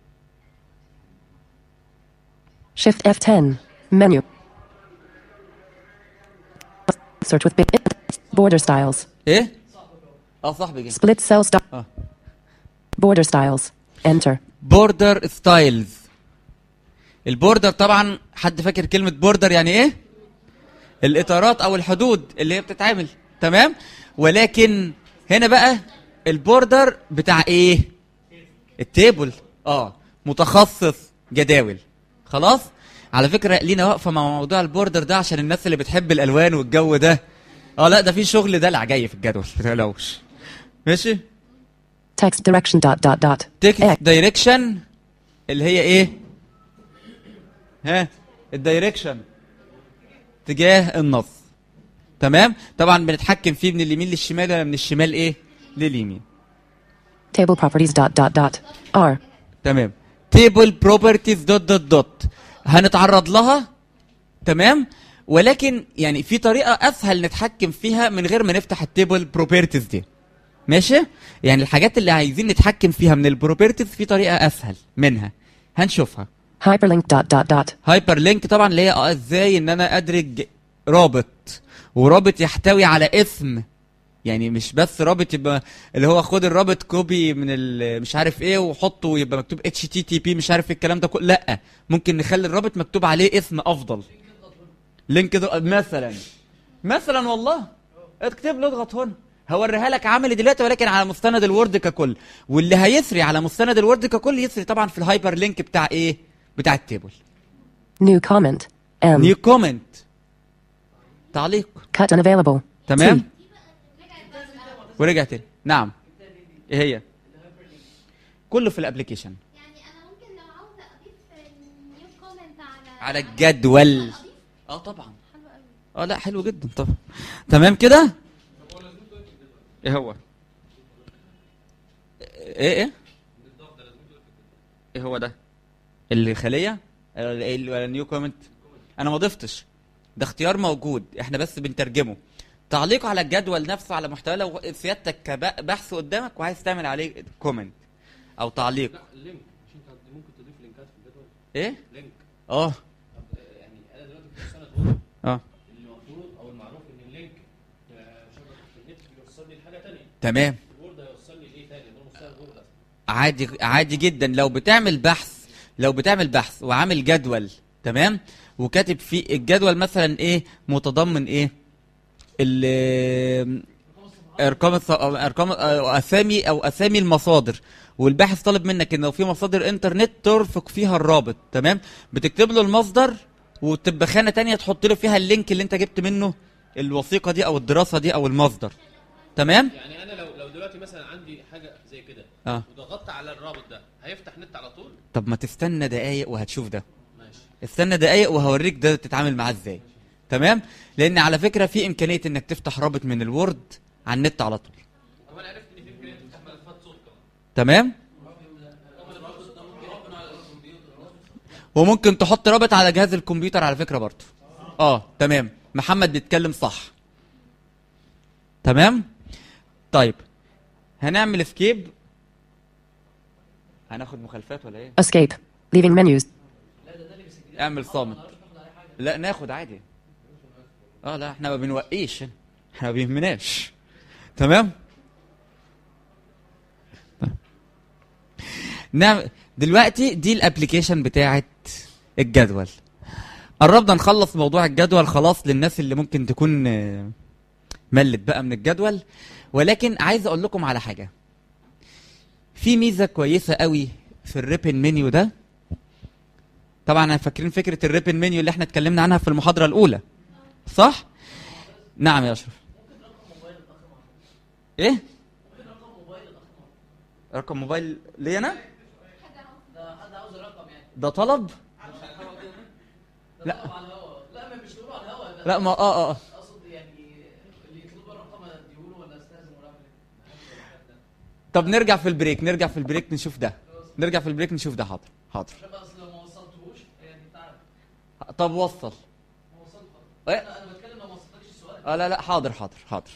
Shift F10. Menu. Search with bit. Border styles. ايه اه صاحبي جه Split cell style. اه Border styles. Enter. بوردر ستايلز البوردر طبعا حد فاكر كلمه بوردر يعني ايه الاطارات او الحدود اللي هي بتتعمل تمام ولكن هنا بقى البوردر بتاع ايه التيبل اه متخصص جداول خلاص على فكره لينا واقفه مع موضوع البوردر ده عشان الناس اللي بتحب الالوان والجو ده اه لا ده في شغل دلع جاي في الجدول ما تقلقوش ماشي Text direction dot dot dot. تكست X. دايركشن اللي هي ايه ها الدايركشن تجاه النص تمام طبعا بنتحكم فيه من اليمين للشمال ولا من الشمال ايه لليمين Table properties dot dot dot. R. تمام تيبل بروبرتيز دوت دوت دوت هنتعرض لها تمام ولكن يعني في طريقه اسهل نتحكم فيها من غير ما نفتح التيبل بروبرتيز دي ماشي يعني الحاجات اللي عايزين نتحكم فيها من البروبرتيز في طريقه اسهل منها هنشوفها Hyperlink dot dot dot. هايبر لينك طبعا اللي هي اه ازاي ان انا ادرج رابط ورابط يحتوي على اسم يعني مش بس رابط يبقى اللي هو خد الرابط كوبي من ال- مش عارف ايه وحطه ويبقى مكتوب اتش تي تي بي مش عارف إيه الكلام ده كله لا ممكن نخلي الرابط مكتوب عليه اسم افضل لينك ده مثلا مثلا والله اكتب له اضغط هنا هوريها لك عملي دلوقتي ولكن على مستند الوورد ككل واللي هيسري على مستند الوورد ككل يسري طبعا في الهايبر لينك بتاع ايه بتاع التيبل New comment. M. نيو كومنت تعليق Cut unavailable. تمام T. ورجع تاني نعم ايه هي كله في الابلكيشن يعني انا ممكن لو عاوزه اضيف نيو كومنت على على الجدول اه طبعا اه لا حلو جدا طبعا تمام كده ايه هو ايه ايه ايه هو ده الخليه ولا إيه- ولا نيو كومنت انا ما ضفتش ده اختيار موجود احنا بس بنترجمه تعليق على الجدول نفسه على محتوى لو سيادتك كبحث قدامك وعايز تعمل عليه كومنت او تعليق لا اللينك مش انت ممكن تضيف لينكات في الجدول ايه لينك اه طب يعني انا دلوقتي في سنه وورد اه المفروض او المعروف ان اللينك آه، شبكه في النت بيوصلني لحاجه ثانيه تمام الوورد هيوصلني لايه ثاني ده مستوى الوورد اصلا عادي عادي جدا لو بتعمل بحث لو بتعمل بحث وعامل جدول تمام وكاتب فيه الجدول مثلا ايه متضمن ايه ال- ارقام الص- ارقام أو اسامي او اسامي المصادر والباحث طالب منك ان لو في مصادر انترنت ترفق فيها الرابط تمام بتكتب له المصدر وتبقى خانه تانية تحط له فيها اللينك اللي انت جبت منه الوثيقه دي او الدراسه دي او المصدر تمام يعني انا لو لو دلوقتي مثلا عندي حاجه زي كده اه وضغطت على الرابط ده هيفتح نت على طول طب ما تستنى دقايق وهتشوف ده ماشي استنى دقايق وهوريك ده تتعامل معاه ازاي تمام لان على فكره في امكانيه انك تفتح رابط من الوورد على النت على طول طب انا عرفت ان في امكانيه تفتح ملفات صوت كمان تمام وممكن تحط رابط على جهاز الكمبيوتر على فكره برضه اه تمام محمد بيتكلم صح تمام طيب هنعمل اسكيب هناخد مخالفات ولا ايه Escape. Leaving menus. اعمل صامت لا ناخد عادي اه لا احنا ما بنوقيش هنا. احنا ما بيهمناش تمام نعم دلوقتي دي الابلكيشن بتاعت الجدول قربنا نخلص موضوع الجدول خلاص للناس اللي ممكن تكون آه، ملت بقى من الجدول ولكن عايز اقول لكم على حاجه في ميزه كويسه قوي في الريبن منيو ده طبعا فاكرين فكره الريبن منيو اللي احنا اتكلمنا عنها في المحاضره الاولى صح نعم يا اشرف ايه رقم موبايل لي انا حد عاوز الرقم يعني ده طلب لا لا ما مش تقولوا على الهوا ده لا ما اه اه اقصد يعني اللي يطلبوا الرقم اديهوله ولا استاذن ولا اعمل ايه طب نرجع في البريك نرجع في البريك نشوف ده نرجع في البريك نشوف ده حاضر حاضر عشان بس لو ما وصلتهوش يعني انت عارف طب وصل ما وصلت خلاص ايه انا انا بتكلم لو ما وصلتكش السؤال اه لا لا حاضر حاضر حاضر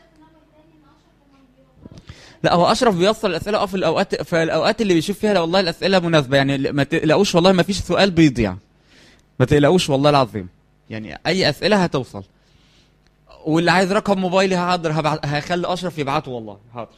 لا هو اشرف بيوصل الاسئله اه في الاوقات في الاوقات اللي بيشوف فيها والله الاسئله مناسبه يعني ما تقلقوش والله ما فيش سؤال بيضيع ما تقلقوش والله العظيم يعني اي اسئله هتوصل واللي عايز رقم موبايلي حاضر هبعت هخلي اشرف يبعته والله حاضر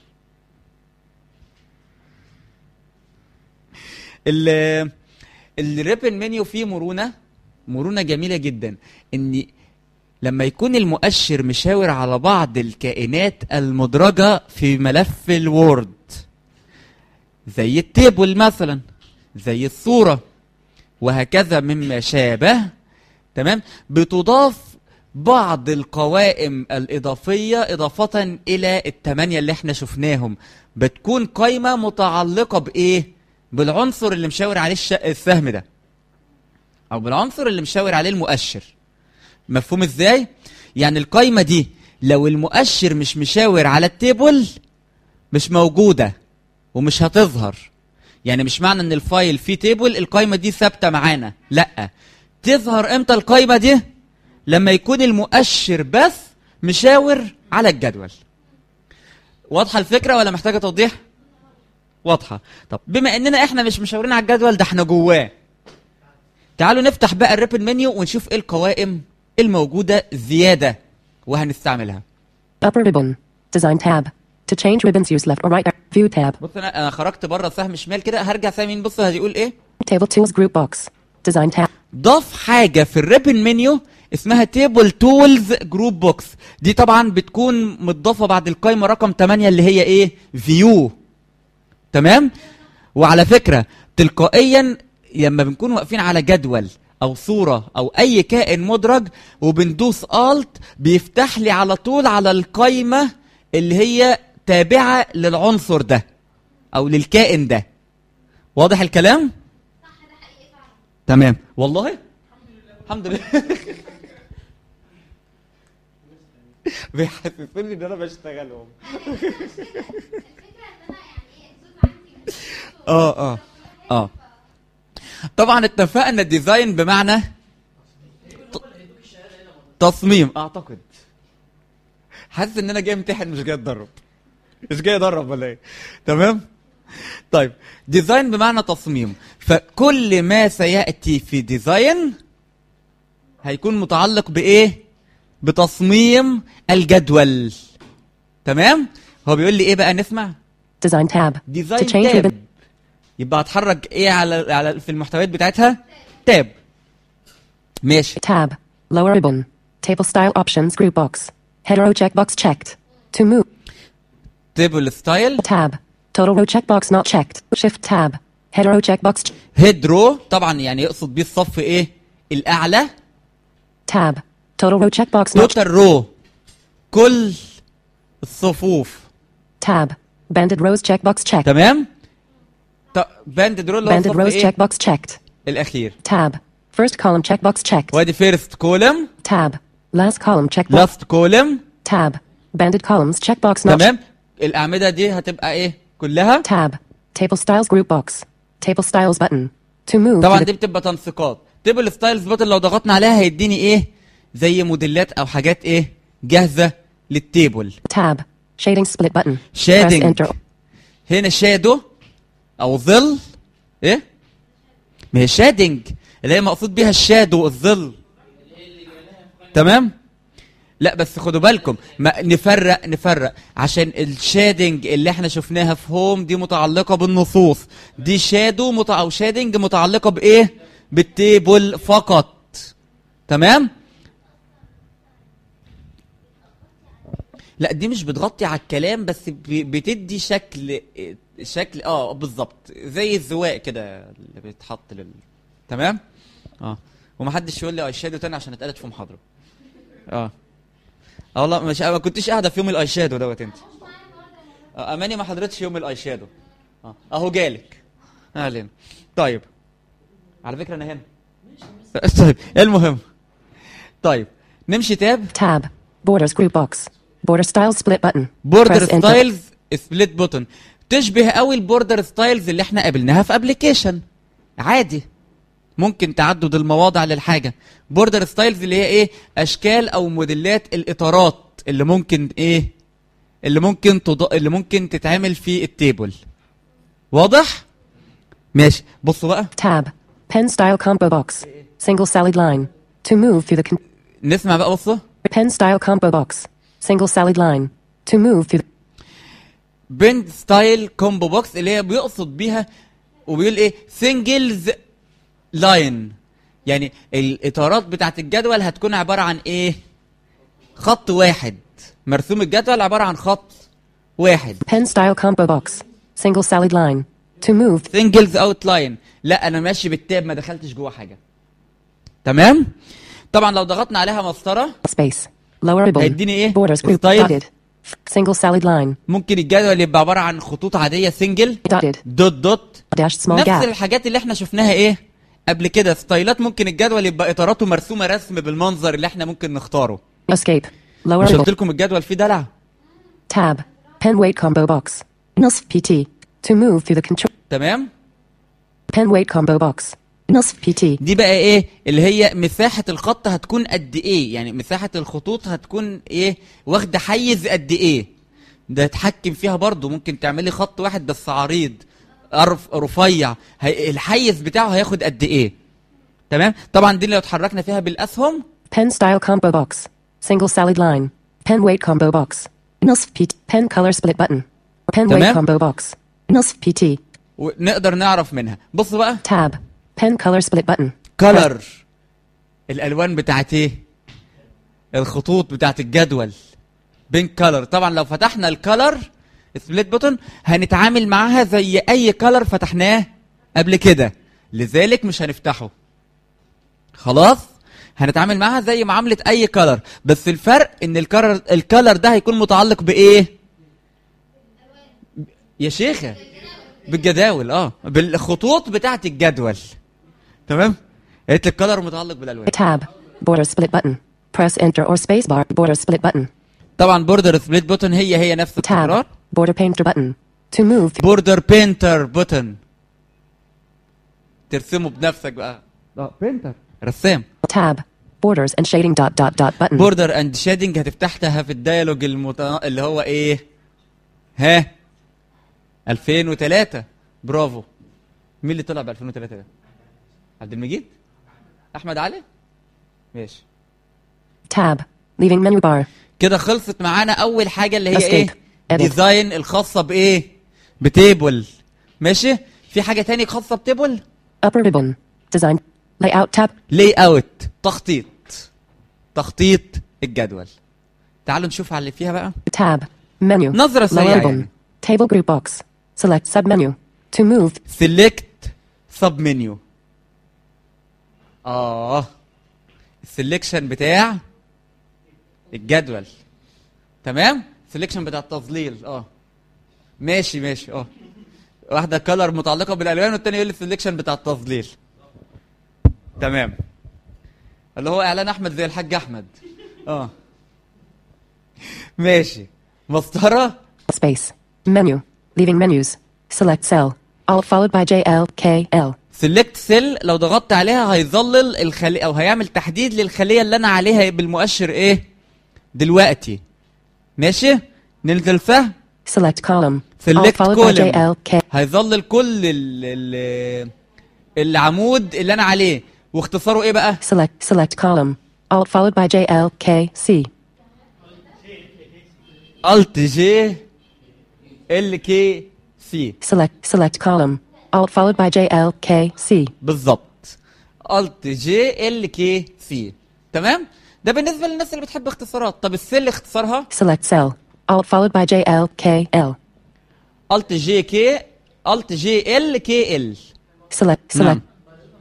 ال الريبن منيو فيه مرونه مرونه جميله جدا ان لما يكون المؤشر مشاور على بعض الكائنات المدرجة في ملف الوورد زي التيبل مثلا زي الصورة وهكذا مما شابه تمام بتضاف بعض القوائم الإضافية إضافة إلى التمانية اللي احنا شفناهم بتكون قائمة متعلقة بإيه؟ بالعنصر اللي مشاور عليه الش- السهم ده أو بالعنصر اللي مشاور عليه المؤشر مفهوم ازاي يعني القايمه دي لو المؤشر مش مشاور على التيبل مش موجوده ومش هتظهر يعني مش معنى ان الفايل فيه تيبل القايمه دي ثابته معانا لا تظهر امتى القايمه دي لما يكون المؤشر بس مشاور على الجدول واضحه الفكره ولا محتاجه توضيح واضحه طب بما اننا احنا مش مشاورين على الجدول ده احنا جواه تعالوا نفتح بقى الريبن منيو ونشوف ايه القوائم الموجودة زيادة وهنستعملها Upper ribbon. Design tab. To change ribbons use left or right. View tab. بص انا انا خرجت بره سهم شمال كده هرجع سهم يمين بص هيقول ايه Table tools group box. Design tab. ضاف حاجة في الريبن منيو اسمها تيبل تولز جروب بوكس دي طبعا بتكون متضافة بعد القائمة رقم 8 اللي هي ايه فيو تمام وعلى فكرة تلقائيا لما بنكون واقفين على جدول او صورة او اي كائن مدرج وبندوس الت بيفتح لي على طول على القائمة اللي هي تابعة للعنصر ده او للكائن ده واضح الكلام تمام والله الحمد لله بيحسسوني ان انا بشتغلهم اه اه اه طبعا اتفقنا الديزاين بمعنى ت- تصميم اعتقد حاسس ان انا جاي امتحن مش جاي اتدرب مش جاي ادرب ولا ايه تمام طيب ديزاين بمعنى تصميم فكل ما سياتي في ديزاين هيكون متعلق بايه بتصميم الجدول تمام هو بيقول لي ايه بقى نسمع Design tab. To ديزاين change ribbon. تاب يبقى هتحرك ايه على على في المحتويات بتاعتها تاب ماشي Tab. Lower ribbon. Table style options group box. Hetero checkbox checked. To move. تيبل ستايل Tab. Total row checkbox not checked. Shift tab. Hetero checkbox. ch- هيد رو طبعا يعني يقصد بيه الصف ايه الاعلى Tab. Total row checkbox not. توتال رو كل الصفوف Tab. Banded rows checkbox checked. تمام باند رو اللي هو Banded الصف rows ايه checkbox checked. الاخير Tab. First column checkbox checked. وادي فيرست كولم Tab. Last column checkbox. لاست كولم Tab. Banded columns checkbox not. تمام الاعمده دي هتبقى ايه كلها Tab. Table styles group box. Table styles button. To move. طبعا to دي the بتبقى تنسيقات تيبل ستايلز بوتن لو ضغطنا عليها هيديني ايه زي موديلات او حاجات ايه جاهزه للتيبل tab. Shading split button. Press Shading. enter. هنا شادو او ظل ايه ما هي شادنج اللي هي مقصود بيها الشادو الظل تمام لا بس خدوا بالكم ما نفرق نفرق عشان الشادنج اللي احنا شفناها في هوم دي متعلقه بالنصوص دي شادو مت... او شادنج متعلقه بايه بالتيبل فقط تمام لا دي مش بتغطي على الكلام بس ب- بتدي شكل شكل اه بالظبط زي الزواق كده اللي بيتحط لل تمام اه ومحدش يقول لي اي شادو تاني عشان اتقالت في محاضره اه اه والله مش ما كنتش قاعده في يوم الاي شادو دوت انت آه اماني ما حضرتش يوم الاي شادو اه اهو جالك اهلا طيب على فكره انا هنا طيب المهم طيب نمشي تاب Tab. Borders group box. Border styles split button. بوردر Press enter. ستايلز سبليت بوتون تشبه قوي البوردر ستايلز اللي احنا قابلناها في ابلكيشن عادي ممكن تعدد المواضع للحاجه بوردر ستايلز اللي هي ايه اشكال او موديلات الاطارات اللي ممكن ايه اللي ممكن تض... اللي ممكن تتعمل في التيبل واضح ماشي بصوا بقى Tab. Pen style combo box. Single solid line. To move through the con- نسمع بقى بصوا pen style combo box. Single solid line. To move through the بند ستايل كومبو بوكس اللي هي بيقصد بيها وبيقول ايه سنجلز لاين يعني الاطارات بتاعت الجدول هتكون عباره عن ايه خط واحد مرسوم الجدول عباره عن خط واحد pen style combo box. Single solid line. To move سنجلز اوت لاين لا انا ماشي بالتاب ما دخلتش جوه حاجه تمام طبعا لو ضغطنا عليها مسطره space. Lower ribbon. هيديني ايه؟ Borders group Style. dotted. Single solid line. ممكن الجدول يبقى عباره عن خطوط عاديه سنجل Dotted. دوت دوت Dash small نفس gap. الحاجات اللي احنا شفناها ايه قبل كده ستايلات ممكن الجدول يبقى اطاراته مرسومه رسم بالمنظر اللي احنا ممكن نختاره Escape. Lower مش ribbon. قلت لكم الجدول فيه دلع Tab. Pen weight combo box. NUSF PT. To move through the control. تمام Pen weight combo box. NUSF PT. دي بقى ايه اللي هي مساحه الخط هتكون قد ايه يعني مساحه الخطوط هتكون ايه واخده حيز قد ايه ده تحكم فيها برضو ممكن تعملي خط واحد بس عريض أرف رفيع هي الحيز بتاعه هياخد قد ايه تمام طبعا دي لو اتحركنا فيها بالاسهم Pen style combo box. Single solid line. Pen weight combo box. NUSF PT. Pen color split button. Pen weight تمام. combo box. NUSF PT. ونقدر نعرف منها بص بقى Tab. Pen color split button. كلر الالوان بتاعت ايه الخطوط بتاعت الجدول بينك كلر طبعا لو فتحنا الكلر سبليت بوتون هنتعامل معاها زي اي كلر فتحناه قبل كده لذلك مش هنفتحه خلاص هنتعامل معاها زي معاملة اي كلر بس الفرق ان الكلر الكلر ده هيكون متعلق بايه يا شيخة بالجداول اه بالخطوط بتاعت الجدول تمام قالت لك الكلر متعلق بالالوان Tab. Border split button. Press enter or spacebar. Border split button. طبعا بوردر سبليت بوتن هي هي نفس التكرار Tab. Border painter button. To move. بوردر بينتر بوتن ترسمه بنفسك بقى اه بينتر رسام Tab. Borders and shading dot dot dot button. بوردر اند شيدنج هتفتحها في الديالوج المت... اللي هو ايه ها 2003 برافو مين اللي طلع ب 2003 ده عبد المجيد احمد علي ماشي Tab. Leaving menu bar. كده خلصت معانا اول حاجه اللي هي ايه Escape. Edit. ديزاين الخاصه بايه بتيبل ماشي في حاجه تاني خاصه بتيبل Upper ribbon. Design. Layout tab. لاي اوت تخطيط تخطيط الجدول تعالوا نشوف على اللي فيها بقى Tab. Menu. نظرة Low سريعة album. يعني. Table group box. Select submenu. To move. سيلكت سب منيو اه السلكشن بتاع الجدول تمام سلكشن بتاع التظليل اه ماشي ماشي اه واحده كلر متعلقه بالالوان والتانيه يقول لي السلكشن بتاع التظليل تمام اللي هو اعلان احمد زي الحاج احمد اه ماشي مسطره Space. Menu. Leaving menus. Select cell. Alt followed by J L K L. سيلكت سيل لو ضغطت عليها هيظلل الخلية او هيعمل تحديد للخلية اللي انا عليها بالمؤشر ايه دلوقتي ماشي ننزل فهم Select column. Alt سيلكت followed by J كولم L K. هيظلل كل ال ال العمود اللي انا عليه واختصاره ايه بقى Select select column. Alt followed by J L K C. الت جي ال كي سي Select select column. Alt followed by J L K C. بالظبط الت جي ال كي سي تمام ده بالنسبه للناس اللي بتحب اختصارات طب السيل اختصارها Select cell. Alt followed by J L K L. الت جي كي الت جي ال كي ال Select select. نعم.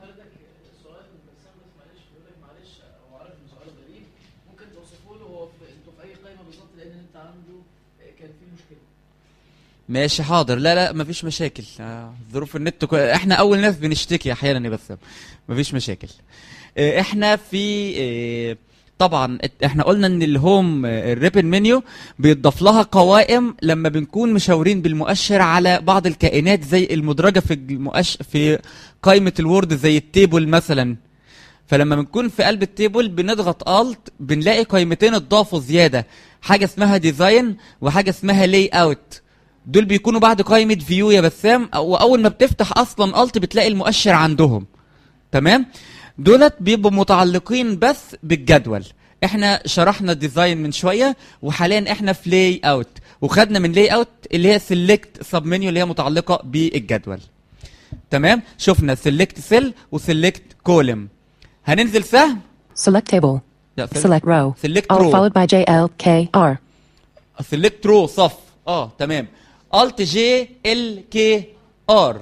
ممكن توصفوا له هو في انتوا في اي قائمه بالظبط لان انت عنده كان في مشكله ماشي حاضر لا لا مفيش مشاكل آه، ظروف النت كو... احنا اول ناس بنشتكي احيانا يا بسام مفيش مشاكل آه، احنا في آه، طبعا ات- احنا قلنا ان الهوم آه، الريبن منيو بيضاف لها قوائم لما بنكون مشاورين بالمؤشر على بعض الكائنات زي المدرجه في المؤشر في قائمه الوورد زي التيبل مثلا فلما بنكون في قلب التيبل بنضغط الت بنلاقي قائمتين اتضافوا زياده حاجه اسمها ديزاين وحاجه اسمها لاي اوت دول بيكونوا بعد قائمه فيو يا بسام واول ما بتفتح اصلا الت بتلاقي المؤشر عندهم تمام دولت بيبقوا متعلقين بس بالجدول احنا شرحنا الديزاين من شويه وحاليا احنا في لاي اوت وخدنا من لاي اوت اللي هي سيلكت سب منيو اللي هي متعلقه بالجدول تمام شفنا سيلكت سيل وسيلكت كولم هننزل سهم Select table. لا Select row. Select Alt row. followed by J L K R. سيلكت رو صف اه تمام الت جي ال كي ار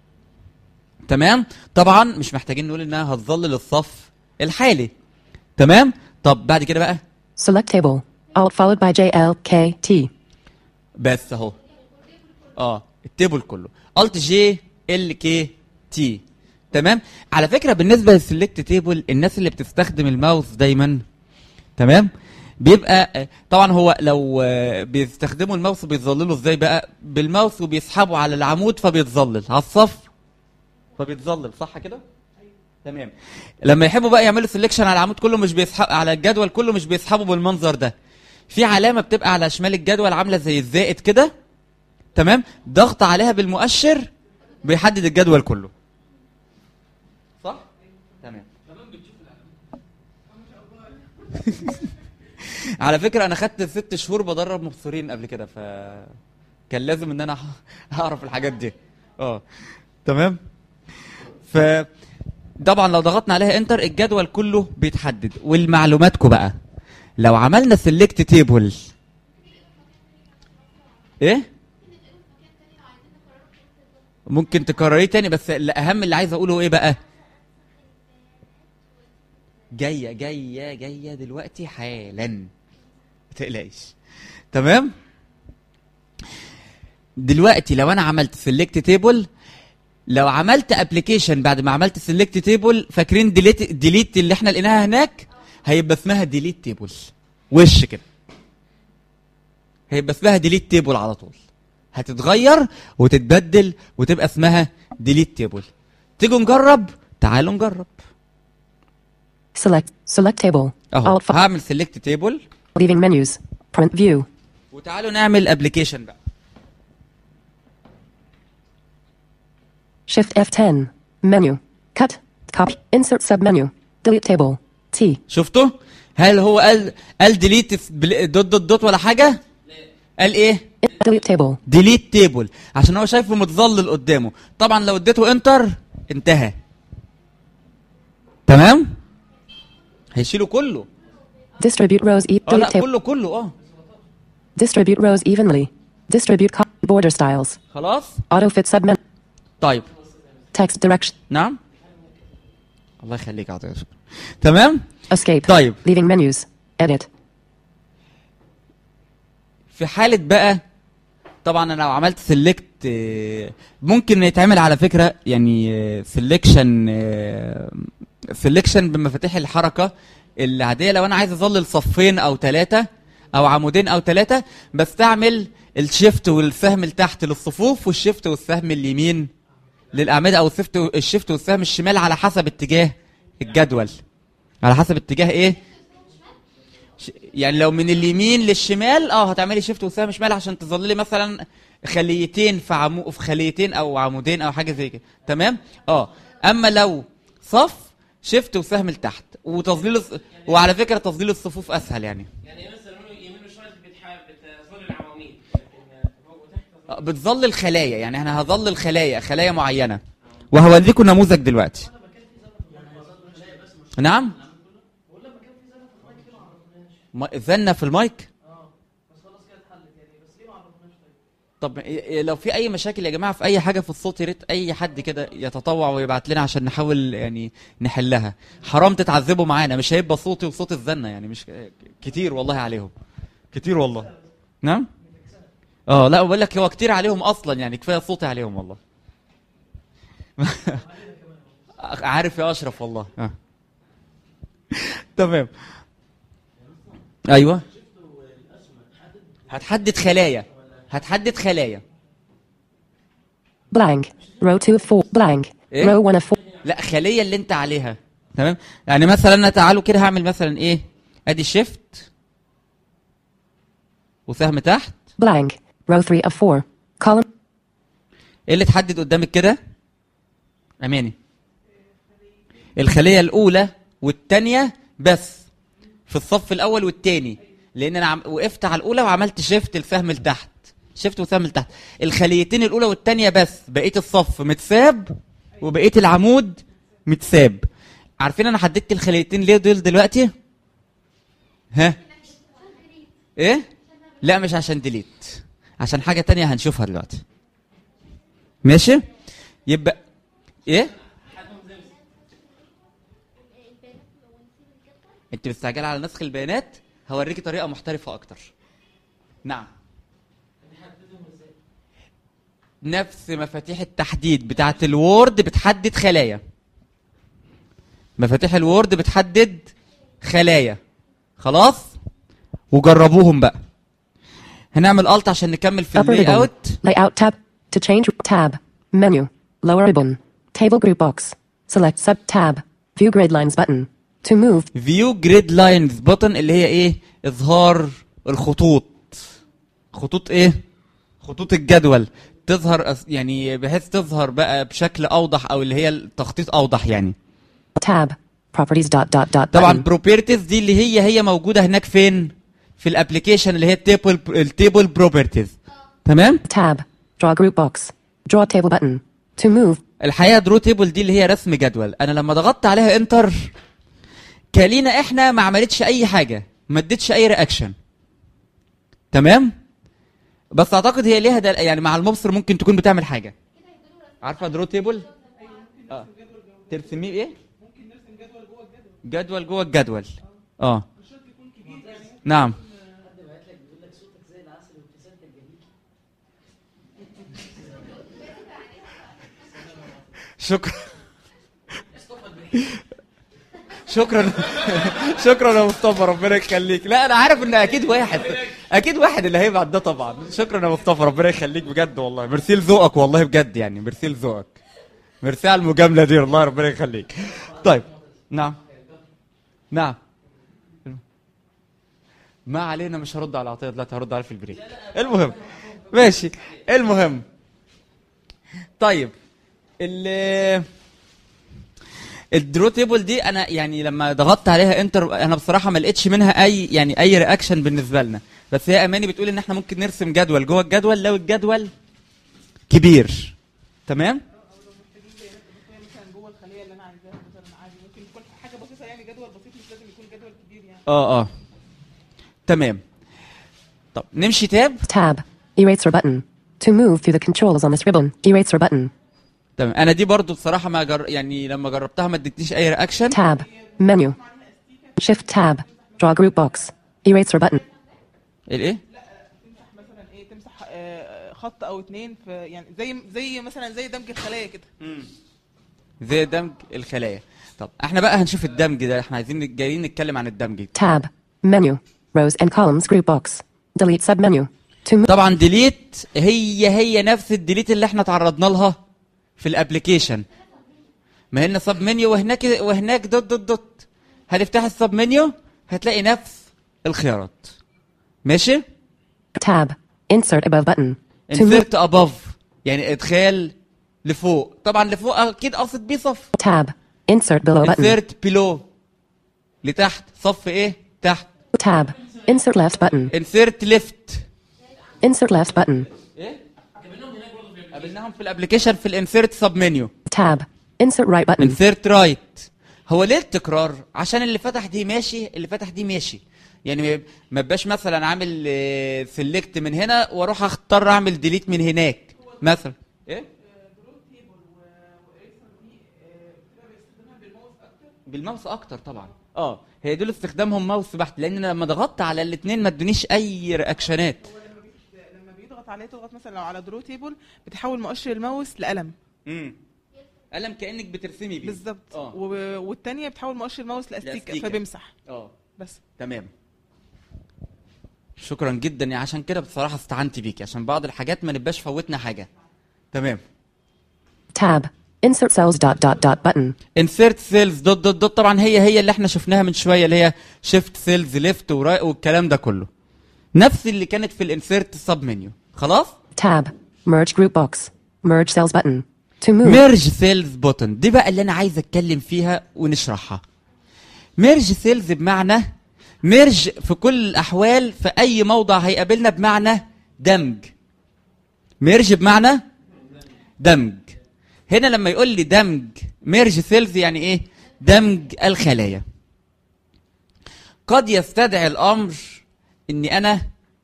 تمام طبعا مش محتاجين نقول انها هتظلل الصف الحالي تمام طب بعد كده بقى Select table. Alt followed by J L K T. بس اهو اه التيبل كله الت جي ال كي تي تمام على فكره بالنسبه للسلكت تيبل الناس اللي بتستخدم الماوس دايما تمام بيبقى آه، طبعا هو لو آه، بيستخدموا الماوس بيظللوا ازاي بقى بالماوس وبيسحبوا على العمود فبيتظلل على الصف فبيتظلل صح كده تمام لما يحبوا بقى يعملوا سelection على العمود كله مش بيسحب على الجدول كله مش بيسحبوا بالمنظر ده في علامه بتبقى على شمال الجدول عامله زي الزائد كده تمام ضغط عليها بالمؤشر بيحدد الجدول كله صح تمام على فكره انا خدت ست شهور بدرب مبصرين قبل كده ف كان لازم ان انا اعرف الحاجات دي اه تمام ف طبعا لو ضغطنا عليها انتر الجدول كله بيتحدد والمعلوماتكم بقى لو عملنا سيلكت تيبل ايه ممكن تكرريه تاني بس الاهم اللي عايز اقوله ايه بقى جايه جايه جايه دلوقتي حالا ما تقلقش تمام دلوقتي لو انا عملت سيلكت تيبل لو عملت ابلكيشن بعد ما عملت سيلكت تيبل فاكرين ديليت ديليت اللي احنا لقيناها هناك هيبقى اسمها ديليت تيبل وش كده هيبقى اسمها ديليت تيبل على طول هتتغير وتتبدل وتبقى اسمها ديليت تيبل تيجوا نجرب تعالوا نجرب Select select table. اهو Alt fo- هعمل سيلكت تيبل leaving menus. Print view. وتعالوا نعمل ابلكيشن بقى Shift F10. Menu. Cut. Copy. Insert submenu. Delete table. T. شفتوا هل هو قال قال ديليت دوت دوت دوت ولا حاجه قال ايه Delete table. ديليت تيبل عشان هو شايفه متظلل قدامه طبعا لو اديته انتر انتهى تمام هيشيله كله Distribute rows e- اه لا delete table. كله كله اه Distribute rows evenly. Distribute co- border styles. خلاص Auto fit submenu. طيب Text direction. نعم الله يخليك يا عطيه شكرا تمام Escape. طيب Leaving menus. Edit. في حالة بقى طبعا انا لو عملت سيلكت ممكن يتعمل على فكرة يعني سيلكشن سيلكشن بمفاتيح الحركة العادية لو انا عايز اظلل صفين او ثلاثة او عمودين او ثلاثة بستعمل الشيفت والسهم لتحت للصفوف والشيفت والسهم اليمين للاعمدة او الشيفت الشيفت والسهم الشمال على حسب اتجاه الجدول على حسب اتجاه ايه ش- يعني لو من اليمين للشمال اه هتعملي شيفت وسهم شمال عشان تظللي مثلا خليتين في عمو في خليتين او عمودين او حاجه زي كده تمام اه اما لو صف شيفت وسهم لتحت وتظليل الص- وعلى فكره تظليل الصفوف اسهل يعني يعني مثلا يمين وشمال بتحب بتظل العواميد لكن فوق وتحت آه، بتظلل خلايا يعني انا هظلل خلايا خلايا معينه وهوريكم نموذج دلوقتي نعم ما- زنة في المايك طب إيه- إيه لو في اي مشاكل يا جماعه في اي حاجه في الصوت يا ريت اي حد كده يتطوع ويبعت لنا عشان نحاول يعني نحلها حرام تتعذبوا معانا مش هيبقى صوتي وصوت الزنه يعني مش كتير والله عليهم كتير والله نعم اه لا بقول لك هو كتير عليهم اصلا يعني كفايه صوتي عليهم والله عارف يا اشرف والله آه. تمام ايوه هتحدد خلايا هتحدد خلايا Blank. Row 2 of 4. Blank. إيه؟ Row 1 of 4. لا خليه اللي انت عليها تمام يعني مثلا انا تعالوا كده هعمل مثلا ايه ادي شيفت وسهم تحت Blank. Row 3 of 4. Column. ايه اللي اتحدد قدامك كده اماني الخليه الاولى والثانيه بس في الصف الاول والثاني لان انا عم... وقفت على الاولى وعملت شيفت السهم لتحت شيفت وسهم لتحت الخليتين الاولى والثانيه بس بقيه الصف متساب وبقيه العمود متساب عارفين انا حددت الخليتين ليه دول دلوقتي ها ايه لا مش عشان ديليت عشان حاجه تانية هنشوفها دلوقتي ماشي يبقى ايه انت مستعجله على نسخ البيانات هوريكي طريقه محترفه اكتر نعم نفس مفاتيح التحديد بتاعه الوورد بتحدد خلايا مفاتيح الوورد بتحدد خلايا خلاص وجربوهم بقى هنعمل الت عشان نكمل في Upper اللي ribbon. اوت Layout tab. To change tab. Menu. Lower ribbon. Table group box. Select sub tab. View grid lines button. To move. فيو جريد لاينز بutton اللي هي ايه اظهار الخطوط خطوط ايه خطوط الجدول تظهر أس- يعني بحيث تظهر بقى بشكل اوضح او اللي هي التخطيط اوضح يعني Tab. Properties dot dot dot طبعا button. بروبرتيز دي اللي هي هي موجوده هناك فين في الابلكيشن اللي هي التيبل التيبل بروبرتيز تمام Tab. Draw group box. Draw table button. To move. الحقيقه درو تيبل دي اللي هي رسم جدول انا لما ضغطت عليها انتر كالينا احنا ما عملتش اي حاجه ما ادتش اي رياكشن تمام بس اعتقد هي ليها دل... يعني مع المبصر ممكن تكون بتعمل حاجه عارفه درو تيبل اه ترسميه ايه جدول جوه الجدول اه نعم شكرا شكرا شكرا يا مصطفى ربنا يخليك لا انا عارف ان اكيد واحد اكيد واحد اللي هيبعت ده طبعا شكرا يا مصطفى ربنا يخليك بجد والله ميرسي لذوقك والله بجد يعني ميرسي لذوقك ميرسي على المجامله دي والله ربنا يخليك طيب نعم نعم ما علينا مش هرد على عطيه دلوقتي هرد عليه في البريك المهم ماشي المهم طيب ال الدرو تيبل دي انا يعني لما ضغطت عليها انتر انا بصراحه ما لقيتش منها اي يعني اي رياكشن بالنسبه لنا بس هي اماني بتقول ان احنا ممكن نرسم جدول جوه الجدول لو الجدول كبير تمام مثلا جوه الخليه اللي انا عايزاها مثلا عادي ممكن يكون حاجه بسيطه يعني جدول بسيط مش لازم يكون جدول كبير يعني اه اه تمام طب نمشي تاب Tab. Eraser button. To move through the controls on this ribbon, eraser button. تمام انا دي برضو بصراحه ما جر... يعني لما جربتها ما ادتنيش اي رياكشن Tab. Menu. Shift tab. Draw group box. Eraser button. الايه تمسح مثلا ايه تمسح آه، خط او اتنين في يعني زي زي مثلا زي دمج الخلايا كده زي دمج الخلايا طب احنا بقى هنشوف الدمج ده احنا عايزين جايين نتكلم عن الدمج Tab. Menu. Rows and columns group box. Delete submenu. To move. طبعا ديليت هي هي نفس الديليت اللي احنا تعرضنا لها في الابلكيشن ما هنا سب منيو وهناك وهناك دوت دوت دوت هنفتح السب منيو هتلاقي نفس الخيارات ماشي Tab. Insert above button. To move. انسرت اباف يعني ادخال لفوق طبعا لفوق اكيد قصد بيه صف Tab. Insert below button. انسرت بيلو لتحت صف ايه تحت Tab. Insert left button. انسرت ليفت Insert left button. قابلناهم في الابلكيشن في الانسرت سب منيو Tab. Insert right button. انسرت رايت هو ليه التكرار عشان اللي فتح دي ماشي اللي فتح دي ماشي يعني ما- ما بقاش مثلا عامل سيلكت من هنا واروح اختار اعمل ديليت من هناك مثلا ايه بالماوس اكتر طبعا اه هي دول استخدامهم ماوس بحت لان أنا لما ضغطت على الاثنين ما ادونيش اي رياكشنات لما بيضغط عليه تضغط مثلا لو على درو تيبل بتحول مؤشر الماوس لقلم امم قلم كانك بترسمي بيه بالظبط اه و- والتانية بتحول مؤشر الماوس لاستيكه لأستيكة. فبيمسح اه بس تمام شكرا جدا يعني عشان كده بصراحه استعنت بيكي عشان بعض الحاجات ما نبقاش فوتنا حاجه تمام Tab. Insert cells dot dot dot button. انسيرت سيلز دوت دوت دوت طبعا هي هي اللي احنا شفناها من شويه اللي هي شيفت سيلز ليفت ورايت والكلام ده كله نفس اللي كانت في الانسيرت سب منيو خلاص Tab. Merge group box. Merge cells button. To move. ميرج سيلز بوتن دي بقى اللي انا عايز اتكلم فيها ونشرحها ميرج سيلز بمعنى ميرج في كل الاحوال في اي موضع هيقابلنا بمعنى دمج ميرج بمعنى دمج هنا لما يقول لي دمج ميرج سيلز يعني ايه دمج الخلايا قد يستدعي الامر اني انا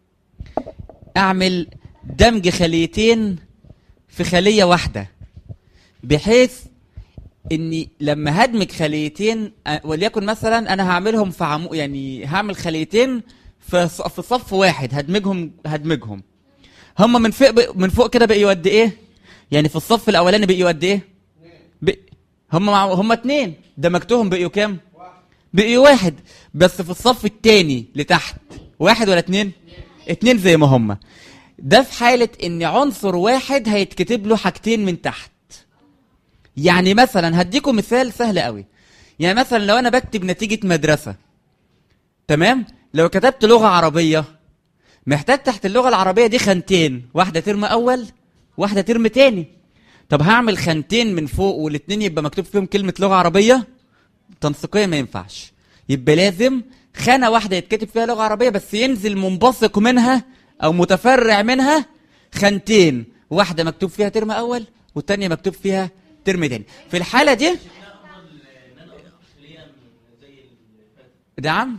اعمل دمج خليتين في خليه واحده بحيث اني لما هدمج خليتين أ- وليكن مثلا انا هعملهم في عمو يعني هعمل خليتين في ص- في صف واحد هدمجهم هدمجهم هم من فوق بق- من فوق كده بقيوا قد ايه يعني في الصف الاولاني بقيوا قد ايه بق... هم مع... هم اتنين دمجتهم بقيوا كام بقيوا واحد بس في الصف التاني لتحت واحد ولا اتنين اتنين زي ما هم ده في حالة ان عنصر واحد هيتكتب له حاجتين من تحت يعني مثلا هديكم مثال سهل قوي يعني مثلا لو انا بكتب نتيجة مدرسة تمام لو كتبت لغة عربية محتاج تحت اللغة العربية دي خانتين واحدة ترم اول واحدة ترم تاني طب هعمل خانتين من فوق والاتنين يبقى مكتوب فيهم كلمة لغة عربية تنسيقيا ما ينفعش يبقى لازم خانة واحدة يتكتب فيها لغة عربية بس ينزل منبثق منها أو متفرع منها خانتين واحدة مكتوب فيها ترم أول والتانية مكتوب فيها ترم تاني في الحالة دي نعم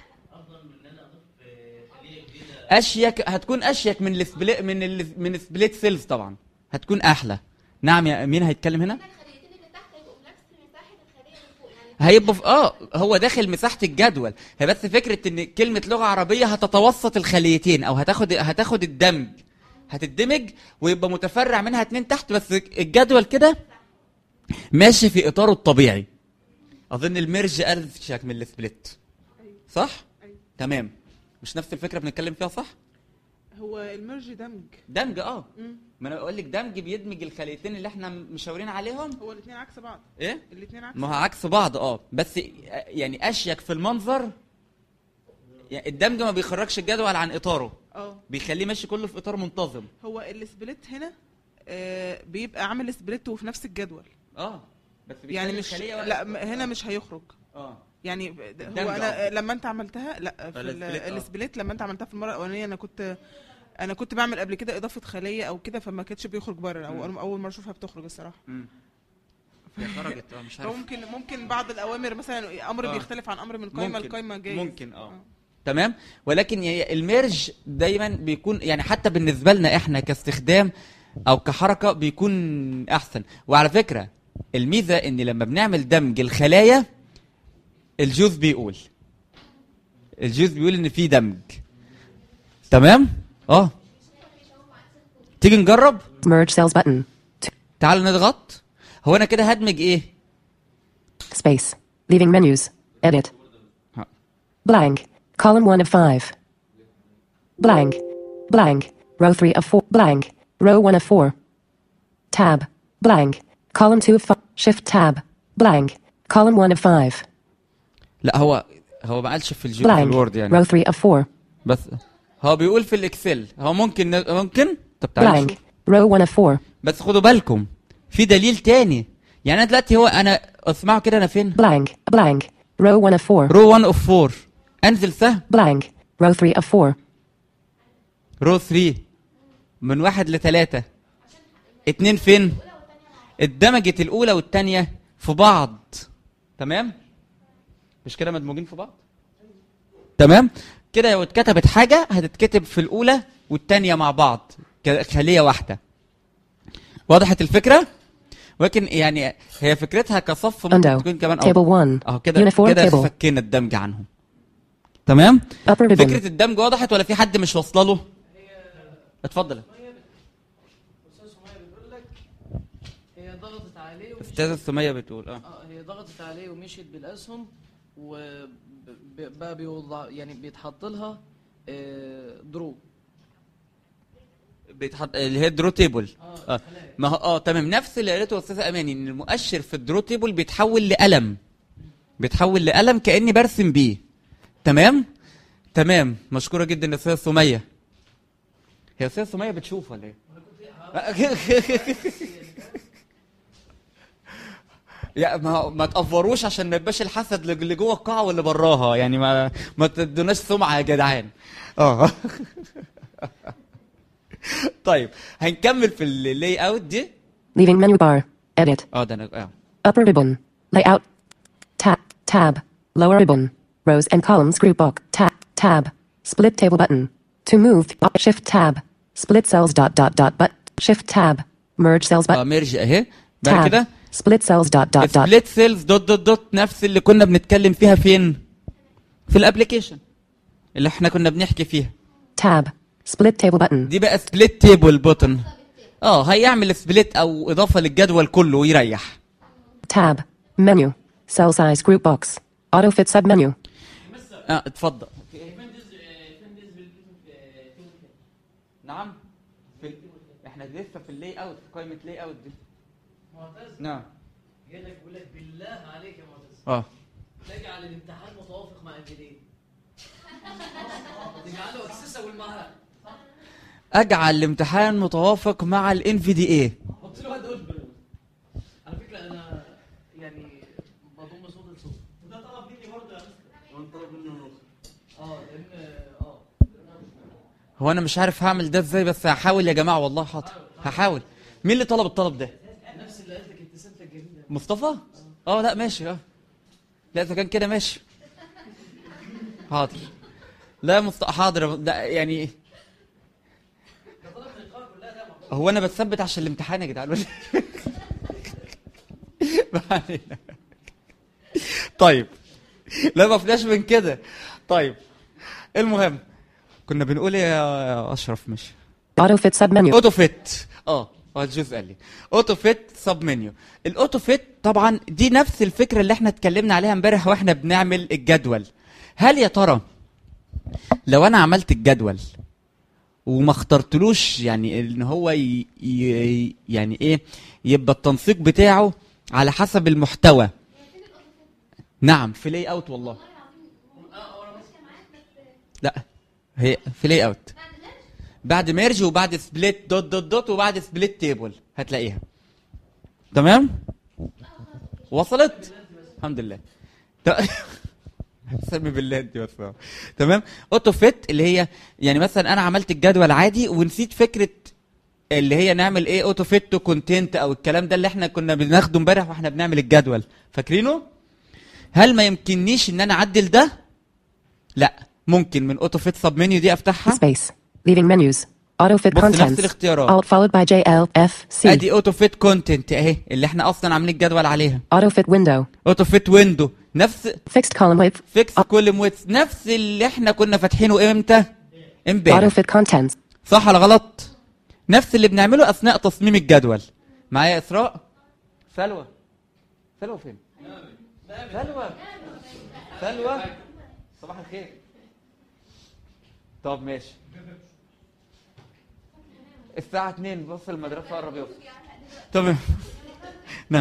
اشيك هتكون اشيك من السبليت من ال من السبليت سيلز طبعا هتكون احلى نعم يا مين هيتكلم هنا الخليتين اللي تحت هيبقوا بنفس مساحه الخليه اللي فوق يعني هيبقوا في اه هو داخل مساحه الجدول هي بس فكره ان كلمه لغه عربيه هتتوسط الخليتين او هتاخد هتاخد الدمج هتدمج ويبقى متفرع منها اتنين تحت بس الجدول كده ماشي في اطاره الطبيعي اظن الميرج ارشك من السبليت صح تمام مش نفس الفكره بنتكلم فيها صح هو الميرج دمج دمج اه مم. ما انا بقول لك دمج بيدمج الخليتين اللي احنا مشاورين عليهم هو الاثنين عكس بعض ايه الاثنين عكس ما هو عكس بعض اه بس يعني اشيك في المنظر يعني الدمج ما بيخرجش الجدول عن اطاره اه بيخليه ماشي كله في اطار منتظم هو السبليت هنا آه بيبقى عامل سبليت وفي نفس الجدول اه بس يعني بيخلي مش الخلية لا واقفة. م- هنا مش هيخرج اه يعني ب- الدمج هو انا قصدي. لما انت عملتها لا في ال- فالسبليت، آه. السبليت لما انت عملتها في المره الاولانيه انا كنت انا كنت بعمل قبل كده اضافه خليه او كده فما كانتش بيخرج بره او مم. أنا اول مره اشوفها بتخرج الصراحه مم. هي خرجت اه مش عارف فممكن ممكن بعض الاوامر مثلا امر آه. بيختلف عن امر من قائمه ممكن. لقائمه جاي ممكن اه تمام ولكن هي الميرج دايما بيكون يعني حتى بالنسبه لنا احنا كاستخدام او كحركه بيكون احسن وعلى فكره الميزه ان لما بنعمل دمج الخلايا الجوز بيقول الجوز بيقول ان في دمج تمام اه تيجي نجرب Merge cells button. T- تعال نضغط هو انا كده هدمج ايه space. Leaving menus. Edit. ها. Blank. Column 1 of 5. Blank. Blank. Row 3 of 4. Blank. Row 1 of 4. Tab. Blank. Column 2 of 5. Shift tab. Blank. Column 1 of 5. لا هو هو ما قالش في الجو في Blank. الوورد يعني Row 3 of 4. بس هو بيقول في الاكسل هو ممكن ن- ممكن طب تعالى Blank. نشوف. Row 1 of 4. بس خدوا بالكم في دليل تاني يعني انا دلوقتي هو انا اسمعوا كده انا فين Blank. Blank. Row 1 of 4. رو 1 اوف 4 انزل سهم Blank. Row 3 of 4. رو 3 من واحد لثلاثة اتنين فين اتدمجت الاولى والتانية في بعض تمام مش كده مدموجين في بعض تمام كده لو اتكتبت حاجة هتتكتب في الاولى والتانية مع بعض كخلية واحدة وضحت الفكرة ولكن يعني هي فكرتها كصف ممكن Undo. تكون كمان Table 1. اهو كده Uniform كده table. فكينا الدمج عنهم تمام Upper ribbon. فكرة الدمج وضحت ولا في حد مش واصله له اتفضل استاذ سمية بتقول لك هي ضغطت عليه ومشيت استاذة سمية بتقول اه اه هي ضغطت عليه ومشيت بالاسهم وبقى بيوضع يعني بيتحط لها آه، درو بيتحط اللي هي الدرو تيبل اه ما هو اه تمام نفس اللي قالته استاذه اماني ان المؤشر في الدرو تيبل بيتحول لقلم بيتحول لقلم كاني برسم بيه تمام تمام مشكوره جدا يا استاذه سميه هي استاذه سميه بتشوف ولا ايه يا ما هو- ما تقفروش عشان ما يبقاش الحسد اللي جوه القاعه واللي براها يعني ما ما تدوناش سمعه يا جدعان اه طيب هنكمل في اللاي اوت دي Leaving menu bar. Edit. اه ده انا اه Upper ribbon. Layout. Tab. Tab. Lower ribbon. Rows and columns group box. Tab. Tab. Split table button. To move. up, Shift tab. Split cells dot dot dot but. Shift tab. Merge cells اه button. ميرج اهي بعد Tab. كده Split cells dot dot dot. سبليت سيلز دوت دوت دوت نفس اللي كنا بنتكلم فيها فين في الابلكيشن اللي احنا كنا بنحكي فيها Tab. Split table button. دي بقى سبليت تيبل بوتن اه هيعمل سبليت او اضافه للجدول كله ويريح Tab. Menu. Cell size group box. Auto fit sub menu. اه اتفضل نعم في ال... احنا لسه في اللاي اوت في قائمه لاي اوت دي معتز نعم جاي لك بيقول لك بالله عليك يا معتز اه تجعل الامتحان متوافق مع الجديد تجعله اكسسبل معاه اجعل الامتحان متوافق مع الان في دي اي حط له واحد قول على فكره انا يعني بضم صوت لصوت وده طلب مني برضه يا مستر وانت طلب مني اه لان اه هو انا مش عارف هعمل ده ازاي بس هحاول يا جماعه والله حاضر هحاول مين اللي طلب الطلب ده نفس اللي قالت لك ابتسامتك الجميله مصطفى اه لا ماشي اه لا اذا كان كده ماشي حاضر لا مست... حاضر ده يعني هو انا بتثبت عشان الامتحان يا جدعان ما علينا. طيب لا ما فيناش من كده طيب المهم كنا بنقول إيه يا اشرف مش Auto fit sub menu. اوتو فيت اه هو الجزء قال لي اوتو فيت سب منيو الاوتو فيت طبعا دي نفس الفكره اللي احنا اتكلمنا عليها امبارح واحنا بنعمل الجدول هل يا ترى لو انا عملت الجدول وما اخترتلوش يعني ان هو ي... ي... يعني ايه يبقى التنسيق بتاعه على حسب المحتوى نعم في لاي اوت والله لا هي في لاي اوت بعد ميرج وبعد سبليت دوت دوت دوت وبعد سبليت تيبل هتلاقيها تمام وصلت الحمد لله ت- سمي بالله انت بس آه. تمام اوتو فيت اللي هي يعني مثلا انا عملت الجدول عادي ونسيت فكره اللي هي نعمل ايه اوتو فيت تو كونتنت او الكلام ده اللي احنا كنا بناخده امبارح واحنا بنعمل الجدول فاكرينه هل ما يمكننيش ان انا اعدل ده لا ممكن من اوتو فيت سب منيو دي افتحها Space. Leaving menus. Auto fit بص نفس contents. الاختيارات. Alt followed by J L F C. ادي اوتو فيت كونتنت اهي اللي احنا اصلا عاملين الجدول عليها Auto fit window. اوتو فيت ويندو نفس Fixed column width. فيكس كولم ويتس نفس اللي احنا كنا فاتحينه امتى Auto امبارح fit contents. صح ولا غلط نفس اللي بنعمله اثناء تصميم الجدول معايا اسراء سلوى سلوى فين سلوى سلوى صباح الخير طب ماشي الساعة 2 بص المدرسة قرب يوصل تمام نعم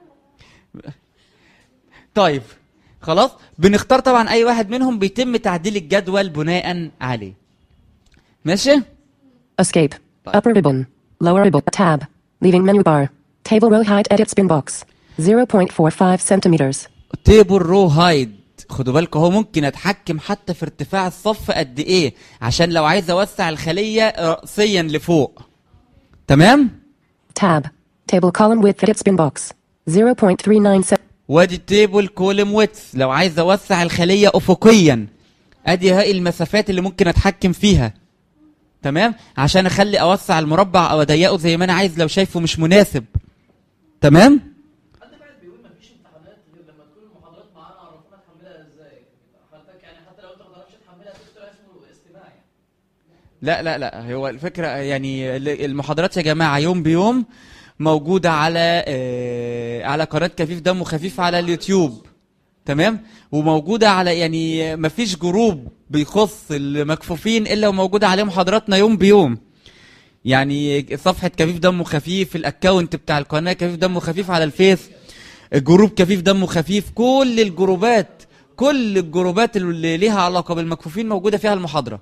طيب خلاص بنختار طبعا اي واحد منهم بيتم تعديل الجدول بناء عليه ماشي Escape. Bye. Upper ribbon. Lower ribbon. Tab. Leaving menu bar. Table row height edit spin box. 0.45 centimeters. تيبل رو هايد خدوا بالكم هو ممكن اتحكم حتى في ارتفاع الصف قد ايه عشان لو عايز اوسع الخليه راسيا لفوق تمام Tab. Table column width edit spin box. 0.39 cent. وادي التيبل كولم ويتس لو عايز اوسع الخليه افقيا ادي هاي المسافات اللي ممكن اتحكم فيها تمام عشان اخلي اوسع المربع او اضيقه زي ما انا عايز لو شايفه مش مناسب تمام حد بعد بيقول مفيش امتحانات غير لما تكون المحاضرات معانا عرفونا تحملها ازاي حضرتك يعني حتى لو انت ما تعرفش تحملها تختار اسمه استماع يعني لا لا لا هو الفكرة يعني ال- المحاضرات يا جماعة يوم بيوم موجودة على آه، على قناة كفيف دمه خفيف على اليوتيوب تمام وموجودة على يعني مفيش جروب بيخص المكفوفين إلا وموجودة عليه محاضراتنا يوم بيوم يعني صفحة كفيف دمه خفيف الأكاونت بتاع القناة كفيف دمه خفيف على الفيس جروب كفيف دمه خفيف كل الجروبات كل الجروبات اللي ليها علاقة بالمكفوفين موجودة فيها المحاضرة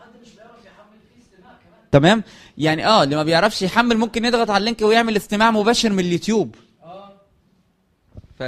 تمام يعني اه اللي ما بيعرفش يحمل ممكن يضغط على اللينك ويعمل استماع مباشر من اليوتيوب ف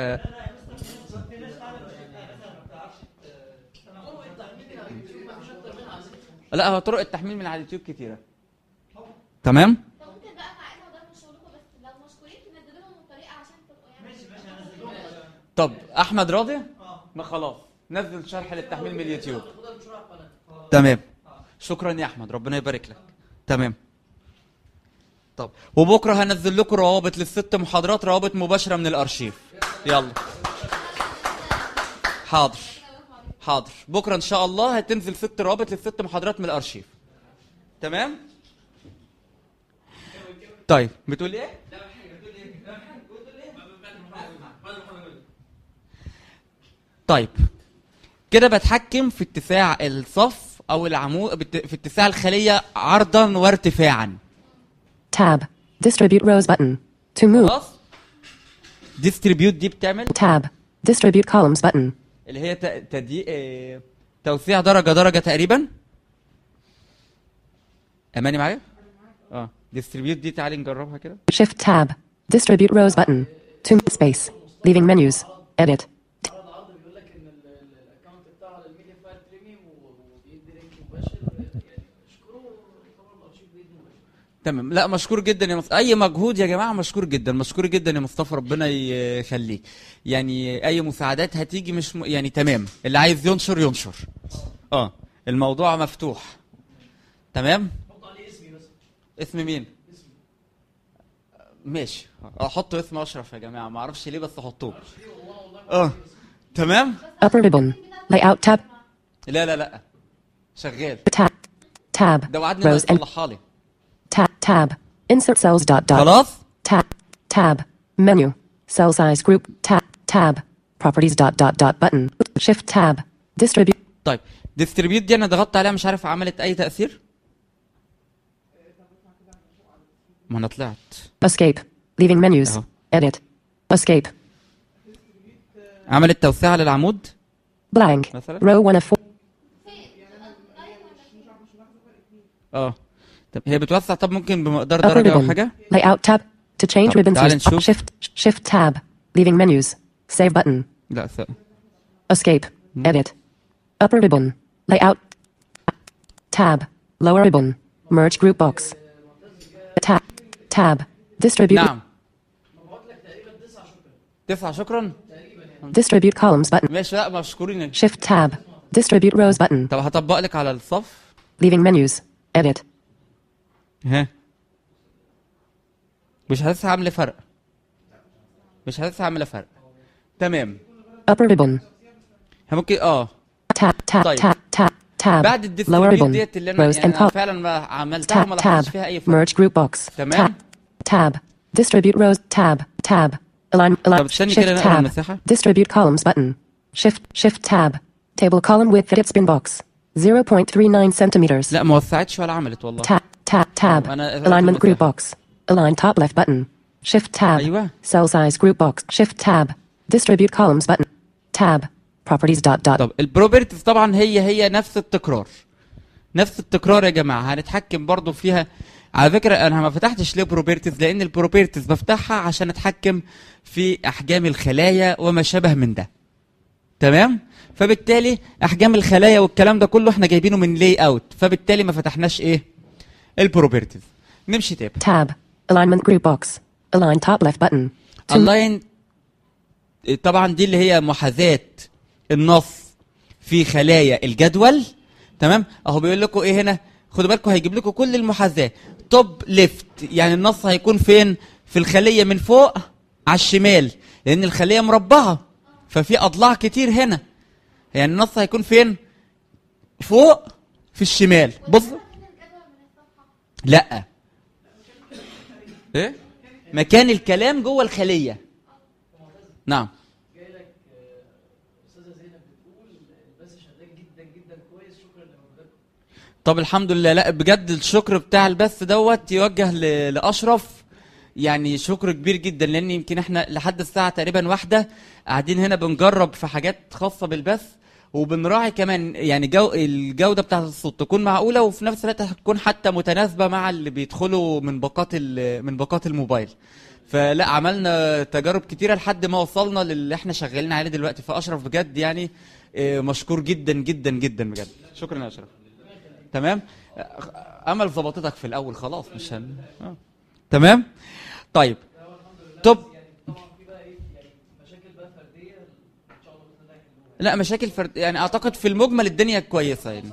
لا هو طرق التحميل من على اليوتيوب كتيره تمام ممكن بقى مع انه ده مش شغلكم بس لو مشكورين تنزلوا لهم الطريقه عشان تبقوا يعني طب احمد راضي ما خلاص نزل شرح للتحميل من اليوتيوب تمام شكرا يا احمد ربنا يبارك لك تمام طب وبكره هنزل لكم روابط للست محاضرات روابط مباشره من الارشيف يلا حاضر حاضر بكره ان شاء الله هتنزل ست روابط للست محاضرات من الارشيف تمام طيب بتقول ايه طيب كده بتحكم في اتساع الصف او العمود بت- في اتساع الخليه عرضا وارتفاعا Tab. Distribute rows button. To move. خلاص ديستريبيوت دي بتعمل Tab. Distribute columns button. اللي هي ت- تدي... اه... توسيع درجه درجه تقريبا اماني معايا اه ديستريبيوت دي تعالي نجربها كده Shift tab. Distribute rows button. To space. Leaving menus. Edit. عرض عرض بيقول لك ان ال- ال- الاكونت بتاعه على الميديا فاير بريميوم وبيدي لينك مباشر يعني اشكروه طبعا الارشيف بيدي مباشر تمام لا مشكور جدا يا مصطفى اي مجهود يا جماعه مشكور جدا مشكور جدا يا مصطفى ربنا يخليك يعني اي مساعدات هتيجي مش م... يعني تمام اللي عايز ينشر ينشر اه الموضوع مفتوح تمام حط عليه اسمي بس اسم مين ماشي احطوا اسم اشرف يا جماعه ما اعرفش ليه بس حطوه اه تمام Upper ribbon. Layout tab. لا لا لا شغال Tab. Tab. ده وعدني انه Rows and يصلحها لي tab. Tab. Insert cells dot dot. خلاص Tab. Tab. Menu. Cell size group. Tab. Tab. Properties dot dot dot button. Shift tab. Distribute. طيب ديستريبيوت دي انا ضغطت عليها مش عارف عملت اي تاثير ما انا طلعت Escape. Leaving menus. أهو. Edit. Escape. عملت توسعه للعمود Blank. مثلا؟ Row 1 of 4. اه طب هي بتوسع طب ممكن بمقدار Upper درجه او ribbon. حاجه Layout tab. To change طب ribbons. تعال use نشوف. Shift. Shift tab. Leaving menus. Save button. لا س... Escape. Edit. Upper ribbon. Layout. Tab. Lower ribbon. Merge group box. Tab. Tab. Distribute. نعم تسعة شكرا Distribute columns button. ماشي لا مشكورين Shift tab. Distribute rows button. طب هطبق لك على الصف Leaving menus. Edit. ها مش حاسسها عامله فرق مش حاسسها عامله فرق تمام Upper ribbon. ممكن اه Tab, tab, طيب. tab, tab, tab. بعد Lower الديستريبيوت ribbon. ديت اللي انا Rows and يعني أنا columns. فعلا ما عملتها وما Tab, لاحظتش tab. فيها اي فرق Merge group box. تمام. Tab, tab. Distribute rows. Tab, tab. Align, align. طب استني كده Shift نقرا tab. المساحة. Distribute columns button. Shift, shift tab. Table column width edit spin box. 0.39 centimeters. لا ما وسعتش ولا عملت والله Tab, tab, tab. أنا- Alignment group المساحة. box. Align top left button. Shift tab. أيوة. Cell size group box. Shift tab. Distribute columns button. Tab. Properties dot dot. طب البروبرتيز طبعا هي هي نفس التكرار نفس التكرار يا جماعه هنتحكم برضو فيها على فكره انا ما فتحتش ليه بروبرتيز لان البروبرتيز بفتحها عشان اتحكم في احجام الخلايا وما شابه من ده تمام فبالتالي احجام الخلايا والكلام ده كله احنا جايبينه من لاي اوت فبالتالي ما فتحناش ايه البروبرتيز نمشي تاب Tab. Alignment group box. Align top left button. To اللاين طبعا دي اللي هي محاذاة النص في خلايا الجدول تمام اهو بيقول لكم ايه هنا خدوا بالكم هيجيب لكم كل المحاذاة توب ليفت يعني النص هيكون فين في الخلية من فوق على الشمال لان الخلية مربعة ففي اضلاع كتير هنا يعني النص هيكون فين فوق في الشمال بص لا ايه مكان الكلام جوه الخليه نعم طب الحمد لله لا بجد الشكر بتاع البث دوت يوجه ل- لاشرف يعني شكر كبير جدا لان يمكن احنا لحد الساعه تقريبا واحدة قاعدين هنا بنجرب في حاجات خاصه بالبث وبنراعي كمان يعني جو الجوده بتاعه الصوت تكون معقوله وفي نفس الوقت هتكون حتى متناسبه مع اللي بيدخلوا من باقات ال- من باقات الموبايل فلا عملنا تجارب كتيره لحد ما وصلنا للي احنا شغالين عليه دلوقتي فاشرف بجد يعني آه، مشكور جدا جدا جدا بجد شكرا يا اشرف تمام آه، امل ظبطتك في الاول خلاص مش هن... آه. تمام طيب طب لا مشاكل فرد يعني اعتقد في المجمل الدنيا كويسه يعني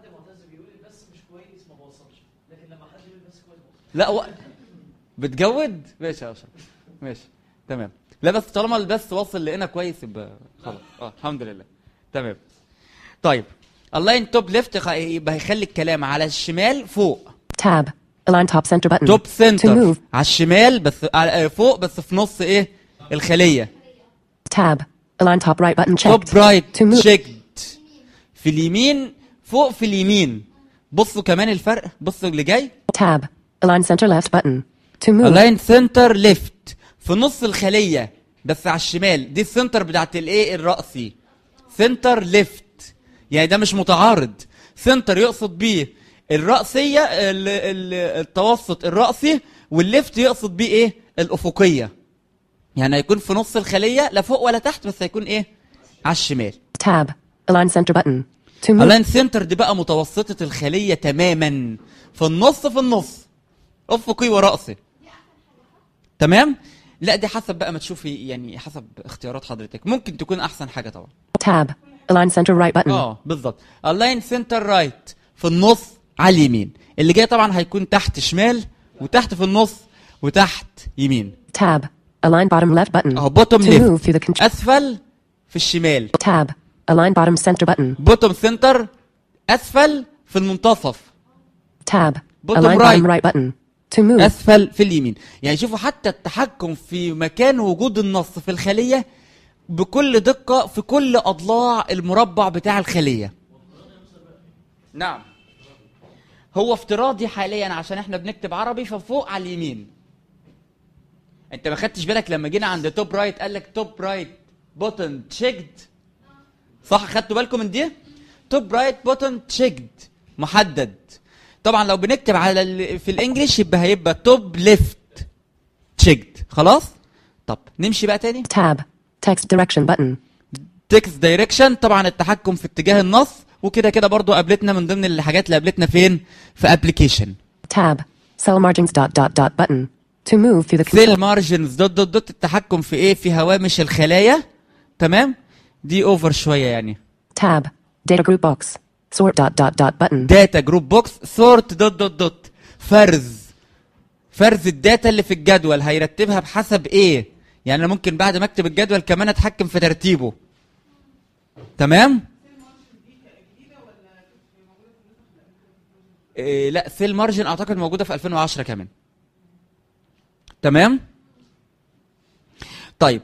لا و... بتجود ماشي يا اشرف ماشي تمام لا بس طالما البث واصل لقينا كويس يبقى خلاص اه الحمد لله تمام طيب اللاين توب ليفت خ- يبقى هيخلي الكلام على الشمال فوق tab. Align top center button. توب To سنتر move. على الشمال بس على- آه، فوق بس في نص ايه الخليه Tab. Align top right button توب checked. رايت To move. تشيكد في اليمين فوق في اليمين بصوا كمان الفرق بصوا اللي جاي Tab. Align center left button. To move. الاين سنتر ليفت في نص الخليه بس على الشمال دي السنتر بتاعت الايه الرأسي سنتر ليفت يعني ده مش متعارض سنتر يقصد بيه الرأسية ال- ال- التوسط الرأسي والليفت يقصد بيه ايه الأفقية يعني هيكون في نص الخلية لا فوق ولا تحت بس هيكون ايه على الشمال Tab. Align center button. To move. الاين سنتر دي بقى متوسطة الخلية تماما في النص في النص افقي ورأسي تمام لا دي حسب بقى ما تشوفي يعني حسب اختيارات حضرتك ممكن تكون احسن حاجة طبعا Tab. Align center right button. اه بالظبط الاين سنتر رايت في النص على اليمين اللي جاي طبعا هيكون تحت شمال وتحت في النص وتحت يمين Tab. Align bottom left button. اهو بوتوم To move through the ليفت control. اسفل في الشمال Tab. Align bottom center button. بوتوم سنتر اسفل في المنتصف Tab. Bottom Align right. bottom right button. To move. اسفل في اليمين يعني شوفوا حتى التحكم في مكان وجود النص في الخليه بكل دقه في كل اضلاع المربع بتاع الخليه نعم هو افتراضي حاليا عشان احنا بنكتب عربي ففوق على اليمين انت ما خدتش بالك لما جينا عند توب رايت قال لك توب رايت بوتن تشيكد صح خدتوا بالكم من دي توب رايت بوتن تشيكد محدد طبعا لو بنكتب على ال... في الانجليش يبقى هيبقى توب ليفت تشيكد خلاص طب نمشي بقى تاني Tab. Text direction button. تكست دايركشن طبعا التحكم في اتجاه النص وكده كده برضو قابلتنا من ضمن الحاجات اللي قابلتنا فين في ابلكيشن Tab. Cell margins dot dot dot button. To move through the سيل control. مارجنز دوت دوت دوت التحكم في ايه في هوامش الخلايا تمام دي اوفر شويه يعني Tab. Data group box. Sort dot dot dot button. داتا جروب بوكس سورت دوت دوت دوت فرز فرز الداتا اللي في الجدول هيرتبها بحسب ايه يعني انا ممكن بعد ما اكتب الجدول كمان اتحكم في ترتيبه تمام إيه لا سيل مارجن اعتقد موجوده في 2010 كمان تمام طيب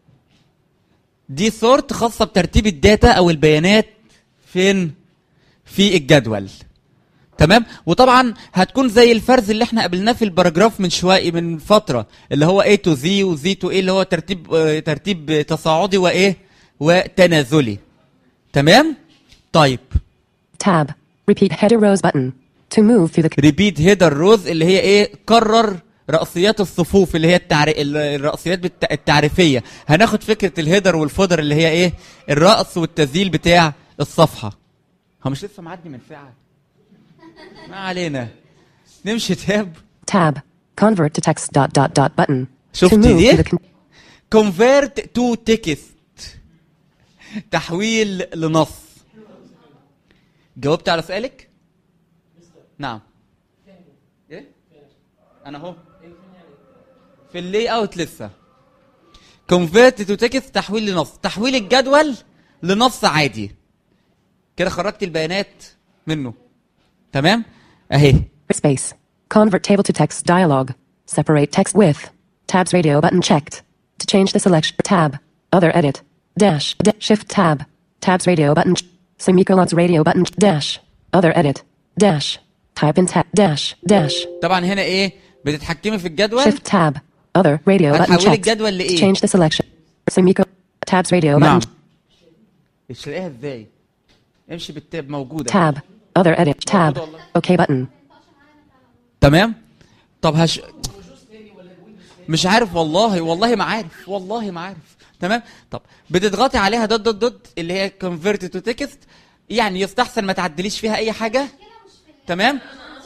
دي سورت خاصه بترتيب الداتا او البيانات فين في الجدول تمام وطبعا هتكون زي الفرز اللي احنا قابلناه في الباراجراف من شويه من فتره اللي هو A to Z و Z to A اللي هو ترتيب آه، ترتيب تصاعدي وايه وتنازلي تمام طيب Tab. Repeat header rows button. To move through the ريبيت هيدر روز اللي هي ايه كرر رأسيات الصفوف اللي هي التعري... ال- الرأسيات بالت... التعريفية هناخد فكرة الهيدر والفودر اللي هي ايه الرأس والتذييل بتاع الصفحة هو مش لسه معدي من ساعة ما علينا نمشي تاب tab. Convert to text dot dot dot button. To شفتي move دي؟ through the con- convert to text تحويل لنص جاوبت على سؤالك نعم ايه انا اهو في اللي اوت لسه convert to text تحويل لنص تحويل الجدول لنص عادي كده خرجت البيانات منه تمام اهي space. Convert table to text dialog. Separate text with. Tabs radio button checked. To change the selection tab. Other edit. Dash. Da- shift tab. Tabs radio button. ch- Semicolons radio button. ch- Dash. Other edit. Dash. Type in tab. Dash. Dash. طبعا هنا ايه بتتحكمي في الجدول Shift tab. Other radio button هتحولي checked. الجدول To لإيه؟ change the selection. Semicolon. Tabs radio نعم button. مش لاقيها ازاي امشي بالتاب موجوده Tab. Other edit. Tab. OK button. تمام طب هش مش عارف والله والله ما عارف والله ما عارف تمام طب بتضغطي عليها دوت دوت دوت اللي هي convert to text يعني يستحسن ما تعدليش فيها اي حاجه تمام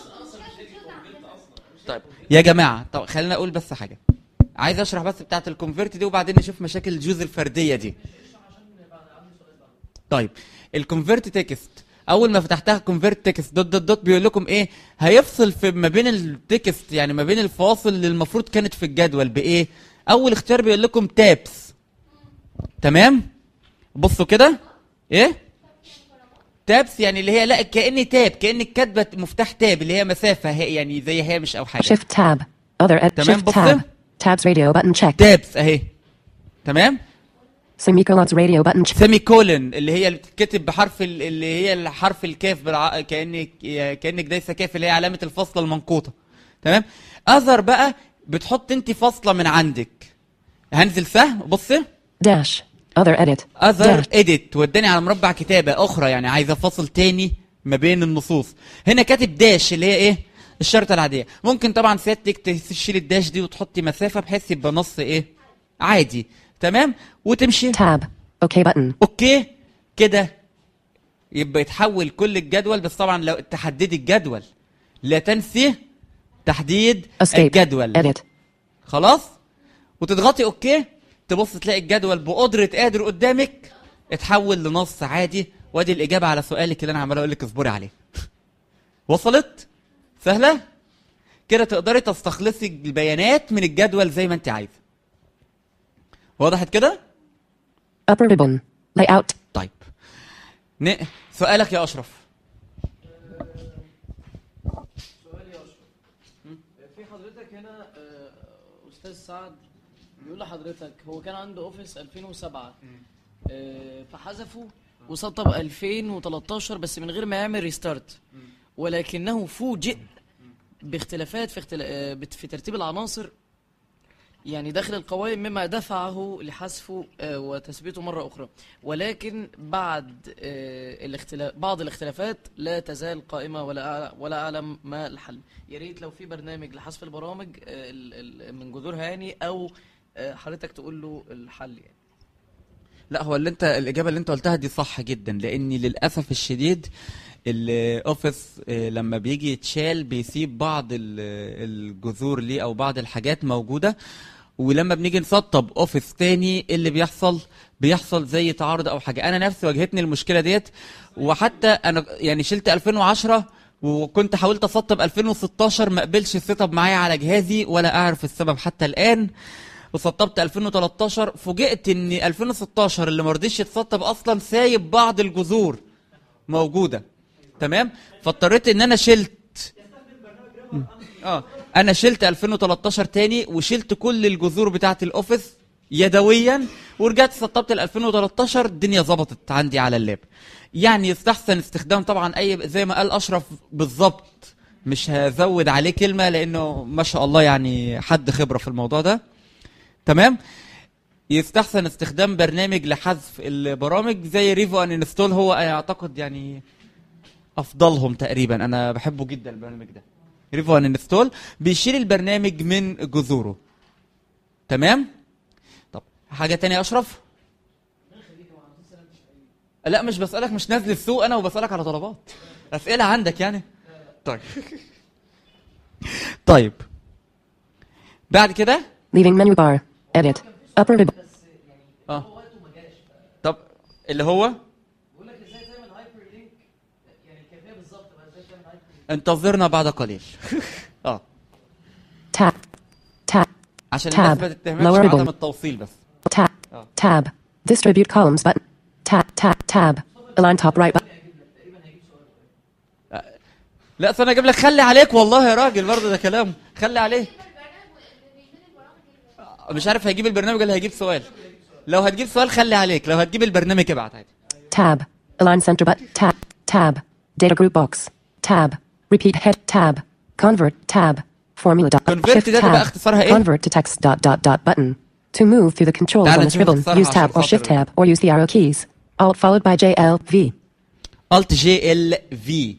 طيب يا جماعه طب خلينا اقول بس حاجه عايز اشرح بس بتاعه الكونفرت دي وبعدين نشوف مشاكل الجوز الفرديه دي طيب الكونفرت تكست اول ما فتحتها كونفرت تكست دوت دوت دوت بيقول لكم ايه هيفصل في ما بين التكست يعني ما بين الفواصل اللي المفروض كانت في الجدول بايه اول اختيار بيقول لكم تابس تمام بصوا كده ايه تابس يعني اللي هي لا كاني تاب كانك كاتبه مفتاح تاب اللي هي مسافه هي يعني زي هامش او حاجه Shift tab. Other edit. تمام، Shift بص. tab. Tabs radio button checked. تابس اهي تمام Semicolons radio button checked. سيمي كولن اللي هي اللي بتتكتب بحرف ال- اللي هي الحرف الكاف بالع... كانك كانك دايسه كاف اللي هي علامه الفاصله المنقوطه تمام اذر بقى بتحط انت فاصله من عندك هنزل سهم بص Dash. Other edit. اذر Dash. اديت وداني على مربع كتابه اخرى يعني عايزه فاصل تاني ما بين النصوص هنا كاتب داش اللي هي ايه الشرطه العاديه ممكن طبعا سيادتك تشيل الداش دي وتحطي مسافه بحيث يبقى نص ايه عادي تمام وتمشي Tab. OK button. اوكي كده يبقى يتحول كل الجدول بس طبعا لو تحددي الجدول لا تنسي تحديد Escape. الجدول Edit. خلاص وتضغطي اوكي تبص تلاقي الجدول بقدرة قادر قدامك اتحول لنص عادي وادي الاجابة على سؤالك اللي انا عمال اقول لك اصبري عليه وصلت سهلة كده تقدري تستخلصي البيانات من الجدول زي ما انت عايزة وضحت كده Upper ribbon. Layout. طيب ن... سؤالك يا اشرف في حضرتك هنا آه، استاذ سعد بيقول لحضرتك هو كان عنده اوفيس 2007 آه، فحذفه وسطب 2013 بس من غير ما يعمل ريستارت ولكنه فوجئ باختلافات في اختلا... آه، بت- في ترتيب العناصر يعني داخل القوائم مما دفعه لحذفه آه، وتثبيته مرة أخرى ولكن بعد آه، الاختلاف بعض الاختلافات لا تزال قائمة ولا أع- ولا أعلم ما الحل يا ريت لو في برنامج لحذف البرامج آه، ال- ال- من جذورها يعني أو آه، حضرتك تقول له الحل يعني لا هو اللي انت الاجابه اللي انت قلتها دي صح جدا لاني للاسف الشديد الاوفيس آه، لما بيجي يتشال بيسيب بعض ال- الجذور ليه او بعض الحاجات موجوده ولما بنيجي نسطب اوفيس تاني إيه اللي بيحصل بيحصل زي تعارض او حاجه انا نفسي واجهتني المشكله ديت وحتى انا يعني شلت 2010 وكنت حاولت اسطب 2016 ما قبلش السيت اب معايا على جهازي ولا اعرف السبب حتى الان وسطبت 2013 فوجئت ان 2016 اللي ما رضيش يتسطب اصلا سايب بعض الجذور موجوده تمام فاضطريت ان انا شلت اه انا شلت 2013 تاني وشلت كل الجذور بتاعه الاوفيس يدويا ورجعت سطبت ال 2013 الدنيا ظبطت عندي على اللاب يعني يستحسن استخدام طبعا اي زي ما قال اشرف بالظبط مش هزود عليه كلمه لانه ما شاء الله يعني حد خبره في الموضوع ده تمام يستحسن استخدام برنامج لحذف البرامج زي ريفو ان انستول هو اعتقد يعني افضلهم تقريبا انا بحبه جدا البرنامج ده ريفو ان انستول بيشيل البرنامج من جذوره تمام طب حاجه تانية يا اشرف لا مش بسالك مش نازل السوق انا وبسالك على طلبات اسئله عندك يعني طيب طيب بعد كده Leaving menu bar. Edit. Upper mid. اه طب اللي هو بقول لك ازاي تعمل هايبر لينك يعني كيفيه بالظبط بقى ازاي تعمل هايبر انتظرنا بعد قليل اه Tab. Tab. عشان Tab. الناس ما تتهمكش Lower عدم ribbon. التوصيل بس Tab. Tab. Distribute columns button. Tab. Tab. Tab. Align top right button. لا أصل انا اجيب لك خلي عليك والله يا راجل برضه ده كلام خلي عليه مش عارف هيجيب البرنامج ولا هيجيب سؤال لو هتجيب سؤال خلي عليك لو هتجيب البرنامج ابعت عادي Tab. Align center button. Tab. Tab. Data group box. Tab. Repeat head. Tab. Convert. Tab. Formula dot. Convert shift ده بقى tab. اختصارها إيه؟ Convert to text dot dot dot button. To move through the controls تعال on this نشوف ribbon, اختصارها use tab عشان or shift خاطر- tab or use the arrow keys. Alt followed by J L V. الت جي ال في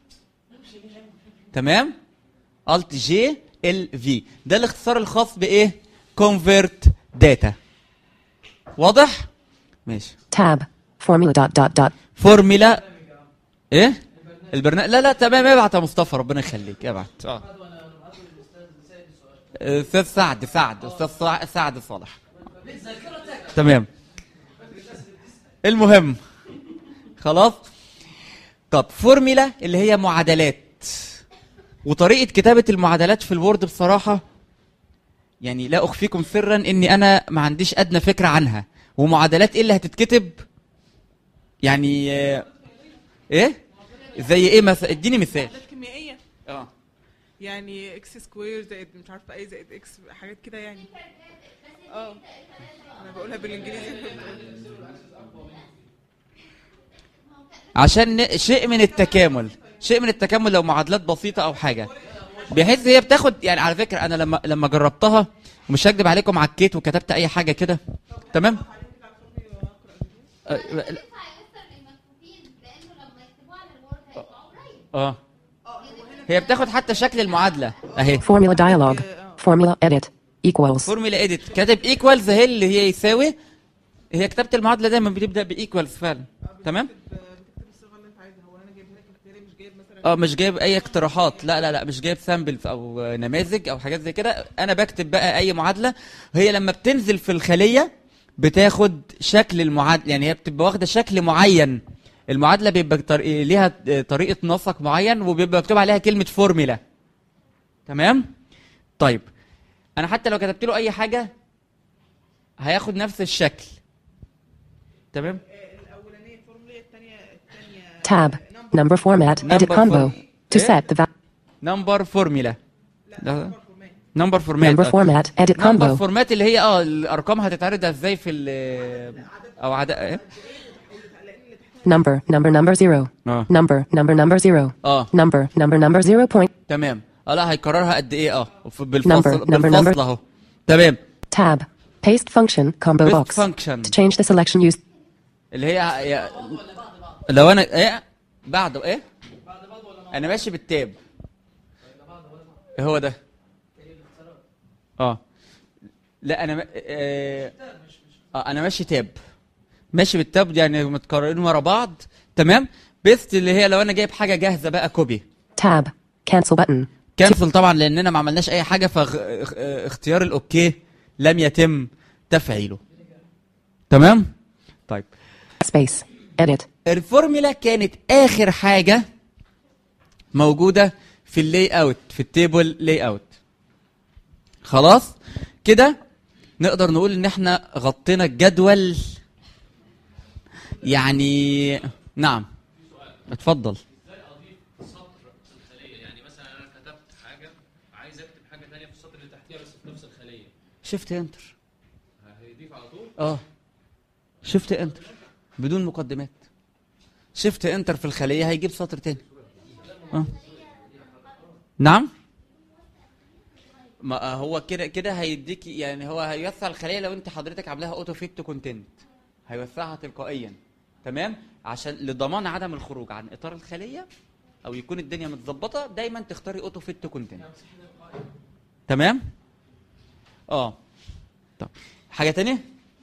تمام الت جي ال في ده الاختصار الخاص بايه كونفرت داتا واضح ماشي Tab. Formula dot dot dot. فورميلا ايه البرنامج لا لا تمام ابعت يا مصطفى ربنا يخليك ابعت اه استاذ سعد سعد استاذ صع- سعد صالح تمام المهم خلاص طب فورميلا اللي هي معادلات وطريقه كتابه المعادلات في الوورد بصراحه يعني لا اخفيكم سرا اني انا ما عنديش ادنى فكره عنها ومعادلات ايه اللي هتتكتب يعني آه، ايه زي ايه مثلا اديني مثال معادلات كيميائيه اه يعني اكس سكوير زائد مش عارفه ايه زائد اكس حاجات كده يعني اه انا بقولها بالانجليزي عشان ن- شيء من التكامل شيء من التكامل لو معادلات بسيطه او حاجه بحيث هي بتاخد يعني على فكره انا لما لما جربتها ومش هكدب عليكم عكيت وكتبت اي حاجه كده تمام آه، لا- ينفع يا مستر المكفوفين لانه لما يكتبوه على الوورد هيطلعوا قريب اه هي بتاخد حتى شكل المعادله اهي Formula dialog. Formula edit. Equals. فورمولا اديت كاتب ايكوالز اهي اللي هي يساوي هي كتابه المعادله دايما بتبدا بايكوالز فعلا تمام بتكتب الصيغه اللي انت عايزها هو انا جايبها لك اختياري مش جايب مثلا اه مش جايب اي اقتراحات لا لا لا مش جايب سامبلز او نماذج او حاجات زي كده انا بكتب بقى اي معادله هي لما بتنزل في الخليه بتاخد شكل المعادله يعني هي بتبقى واخده شكل معين المعادله بيبقى طريق ليها طريقه نسق معين وبيبقى مكتوب عليها كلمه فورميلا تمام طيب انا حتى لو كتبت له اي حاجه هياخد نفس الشكل تمام الاولانيه الفورمولا الثانيه الثانيه Tab. Number format. Edit Number combo. form- To إيه؟ set the va- نمبر فورميلا نمبر فورمات number format. Edit نمبر combo. فورمات اللي هي اه الارقام هتتعرض ازاي في ال او عدد ايه Number. Number number zero. اه Number. Number number zero. اه Number. Number number zero point. تمام اه لا هيكررها قد ايه اه وف- بالفصل Number, number, بالفصل number. اهو تمام Tab. Paste function. Combo Paste box. function. To change the selection use. اللي هي هي- لو انا ايه بعده ايه انا ماشي بالتاب ايه هو ده اه لا انا م... آه... اه انا ماشي تاب ماشي بالتاب يعني متكررين ورا بعض تمام بيست اللي هي لو انا جايب حاجه جاهزه بقى كوبي Tab. Cancel button. كانسل طبعا لاننا ما عملناش اي حاجه فاختيار الاوكي لم يتم تفعيله تمام طيب Space. Edit. الفورمولا كانت اخر حاجه موجوده في اللاي اوت في التيبل لاي اوت خلاص كده نقدر نقول ان احنا غطينا الجدول يعني نعم اتفضل ازاي اضيف سطر في الخليه يعني مثلا انا كتبت حاجه عايز اكتب حاجه ثانيه في السطر اللي تحتيها بس في نفس الخليه شفت انتر هيضيف على طول اه شفت انتر بدون مقدمات شفت انتر في الخليه هيجيب سطر تاني اه نعم ما هو كده كده هيديك يعني هو هيوسع الخليه لو انت حضرتك عاملاها اوتو فيت كونتنت هيوسعها تلقائيا تمام عشان لضمان عدم الخروج عن اطار الخليه او يكون الدنيا متظبطه دايما تختاري اوتو فيت كونتنت تمام اه طب حاجه تانية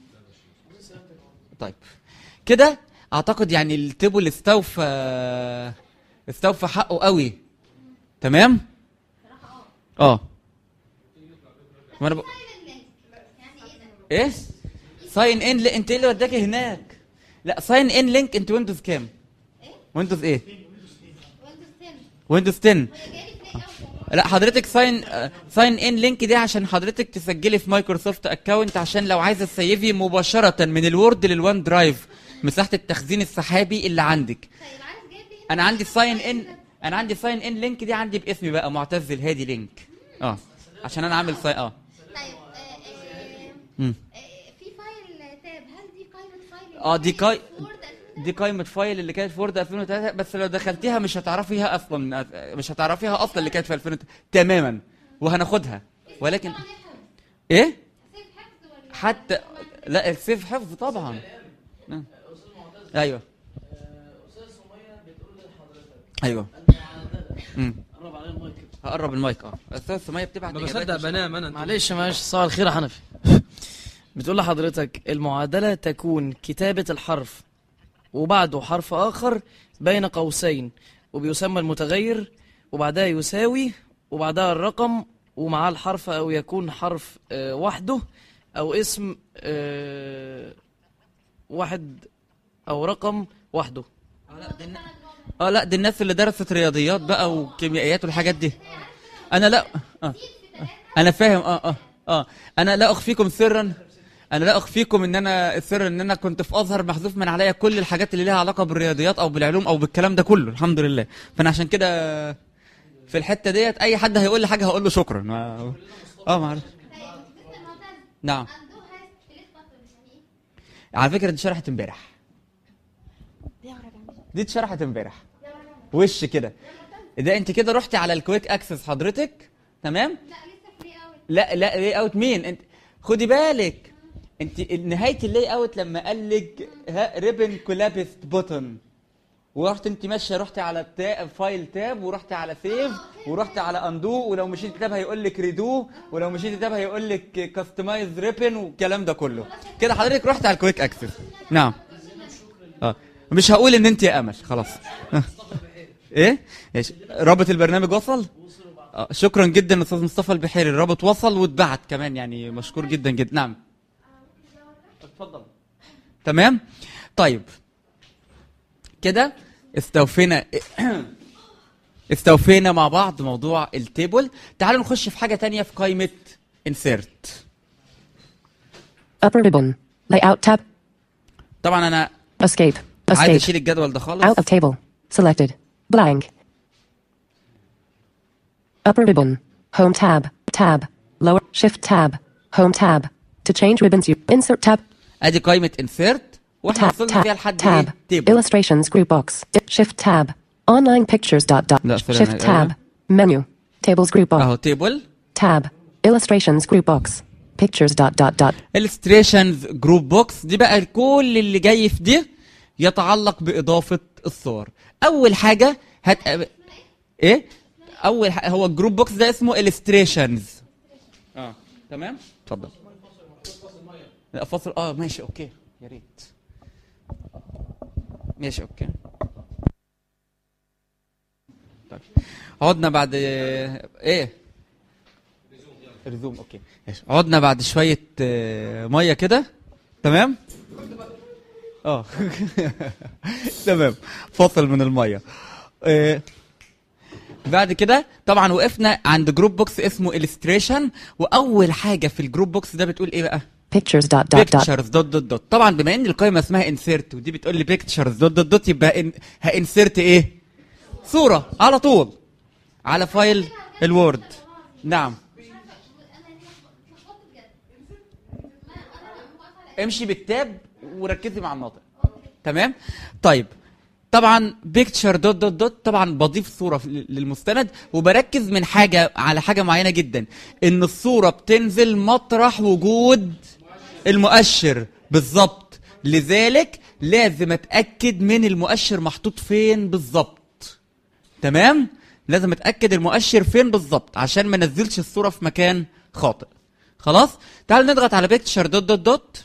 طيب كده اعتقد يعني التيبل استوفى استوفى حقه قوي تمام اه ما انا ب... ايه ساين ان انت ايه اللي وداكي هناك لا ساين ان لينك انت ويندوز كام ويندوز ايه ويندوز 10 لا حضرتك ساين ساين ان لينك دي عشان حضرتك تسجلي في مايكروسوفت اكونت عشان لو عايزه تسيفي مباشره من الوورد للوان درايف مساحه التخزين السحابي اللي عندك انا عندي ساين ان انا عندي ساين ان لينك دي عندي باسمي بقى معتز الهادي لينك اه عشان انا عامل ساين اه طيب آه، آه، مم. آه، في فايل تاب هل دي قائمة فايل اه دي قاي وورد دي قائمة فايل اللي كانت في وورد 2003 بس لو دخلتيها مش هتعرفيها اصلا مش هتعرفيها اصلا اللي كانت في 2003 تماما وهناخدها ولكن ايه سيف حفظ ولا حتى لا السيف حفظ طبعا نعم. ايوه استاذ سميه بتقول لحضرتك ايوه المعادله امم قرب عليا المايك كده. هقرب المايك اه استاذ سميه بتبعت ما إجابات بصدق مش- بنام انا معلش معلش صباح الخير يا حنفي بتقول لحضرتك المعادلة تكون كتابة الحرف وبعده حرف آخر بين قوسين وبيسمى المتغير وبعدها يساوي وبعدها الرقم ومعاه الحرف أو يكون حرف آه، وحده أو اسم آه، واحد أو رقم وحده اه لا دي الن- اه لا دي الناس اللي درست رياضيات بقى وكيميائيات والحاجات دي انا لا اه انا فاهم اه اه اه انا لا اخفيكم سرا انا لا اخفيكم ان انا السر ان انا كنت في ازهر محذوف من عليا كل الحاجات اللي ليها علاقه بالرياضيات او بالعلوم او بالكلام ده كله الحمد لله فانا عشان كده في الحته ديت اي حد هيقول لي حاجه هقول له شكرا ما... اه معلش نعم على فكره دي اتشرحت امبارح دي اتشرحت امبارح وش كده ده انت كده رحتي على الكويك اكسس حضرتك تمام لا لا لي اوت مين انت خدي بالك انت نهايه اللي اوت لما قال لك ريبن كولابست بوتن ورحت انت ماشيه رحتي على التاب فايل تاب ورحتي على سيف ورحتي على اندو ولو مشيتي تاب هيقول لك ريدو ولو مشيتي تاب هيقول لك كاستمايز ريبن والكلام ده كله كده حضرتك رحتي على الكويك اكسس نعم اه مش هقول ان انت يا امل خلاص آه. ايه ماشي رابط البرنامج وصل آه، شكرا جدا استاذ مصطفى البحيري الرابط وصل واتبعت كمان يعني مشكور جدا جدا نعم اتفضل تمام طيب كده استوفينا استوفينا مع بعض موضوع التيبل تعالوا نخش في حاجه تانية في قائمه insert Upper ribbon. Layout tab. طبعا انا Escape. عايز Escape. اشيل الجدول ده خالص Out of table. Selected. Blank. Upper ribbon. Home tab. Tab. Lower. Shift tab. Home tab. To change ribbons you insert tab. ادي قائمه insert واحنا Tab. وصلنا فيها Tab. لحد Tab. ايه تيبل Illustrations group box. Shift tab. Online pictures dot dot. لا، استنى، Shift أيوة. tab. Menu. Tables group box. اهو تيبل Tab. Illustrations group box. Pictures dot dot dot. illustrations جروب بوكس دي بقى كل اللي جاي في دي يتعلق باضافه الصور اول حاجه هت ايه اول حاجة هو الجروب بوكس ده اسمه illustrations اه تمام اتفضل لا فاصل اه ماشي اوكي يا ريت ماشي اوكي طيب عدنا بعد ايه رزوم اوكي ماشي عدنا بعد شويه آه، ميه كده تمام اه تمام فاصل من الميه آه، بعد كده طبعا وقفنا عند جروب بوكس اسمه illustration واول حاجه في الجروب بوكس ده بتقول ايه بقى Pictures dot dot dot. pictures دوت دوت دوت طبعا بما ان القائمه اسمها insert ودي بتقول لي pictures دوت دوت دوت يبقى إن هانسرت ايه صوره على طول على فايل الوورد نعم امشي بكتاب وركزي مع الناطق تمام طيب طبعا بيكتشر دوت دوت دوت طبعا بضيف صوره في- للمستند وبركز من حاجه على حاجه معينه جدا ان الصوره بتنزل مطرح وجود المؤشر بالظبط لذلك لازم اتاكد من المؤشر محطوط فين بالظبط تمام لازم اتاكد المؤشر فين بالظبط عشان ما نزلش الصوره في مكان خاطئ خلاص تعال نضغط على بيكتشر دوت دوت دوت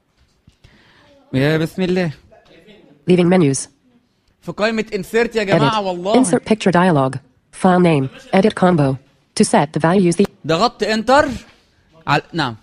يا بسم الله Leaving menus. في قائمة insert يا جماعة Edit. والله Insert picture dialog. File name. Edit combo. To set the value use the ضغطت انتر على نعم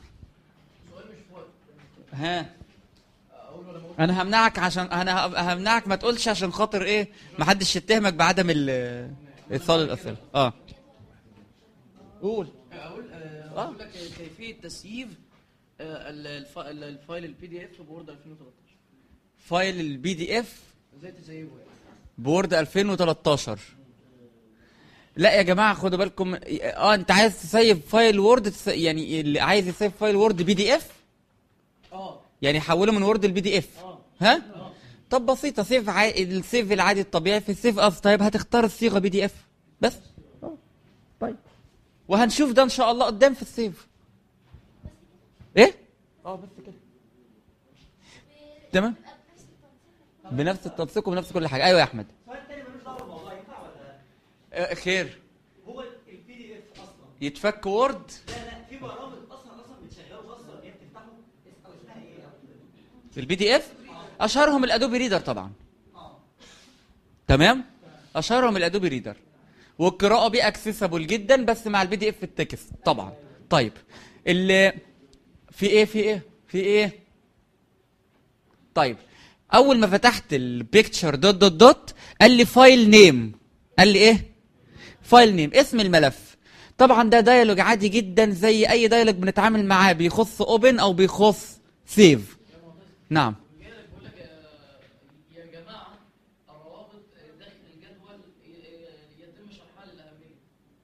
ها انا همنعك عشان انا ه- همنعك ما تقولش عشان خاطر ايه ما حدش يتهمك بعدم ال- ايصال الاسئله اه قول اقول آه، اقول لك كيفيه تسييف آه، ال- الف- ال- الفايل البي دي اف بورد 2013 فايل البي دي اف ازاي تسيبه يعني بورد 2013 لا يا جماعه خدوا بالكم اه انت عايز تسيب فايل وورد تس... يعني اللي عايز يسيب فايل وورد بي دي اف اه يعني حوله من وورد البي دي اف ها طب بسيطه سيف عادي السيف العادي الطبيعي في السيف اس طيب هتختار الصيغه بي دي اف بس آه. طيب وهنشوف ده ان شاء الله قدام في السيف ايه اه بس كده تمام بنفس التنسيق وبنفس كل حاجه ايوه يا احمد آه، خير هو البي دي اف اصلا يتفك وورد لا لا في برامج اصلا اصلا بتشغله اصلا هي بتفتحه او اسمها ايه البي دي اف اشهرهم الادوبي ريدر طبعا تمام اشهرهم الادوبي ريدر والقراءه بيه اكسسبل جدا بس مع البي دي اف التكست طبعا طيب اللي في ايه في ايه في ايه طيب اول ما فتحت البيكتشر دوت دوت دوت قال لي فايل نيم قال لي ايه فايل نيم اسم الملف طبعا ده دايلوج عادي جدا زي اي دايلوج بنتعامل معاه بيخص اوبن او بيخص سيف نعم يا جماعه الروابط داخل الجدول يتم شرحها للاهميه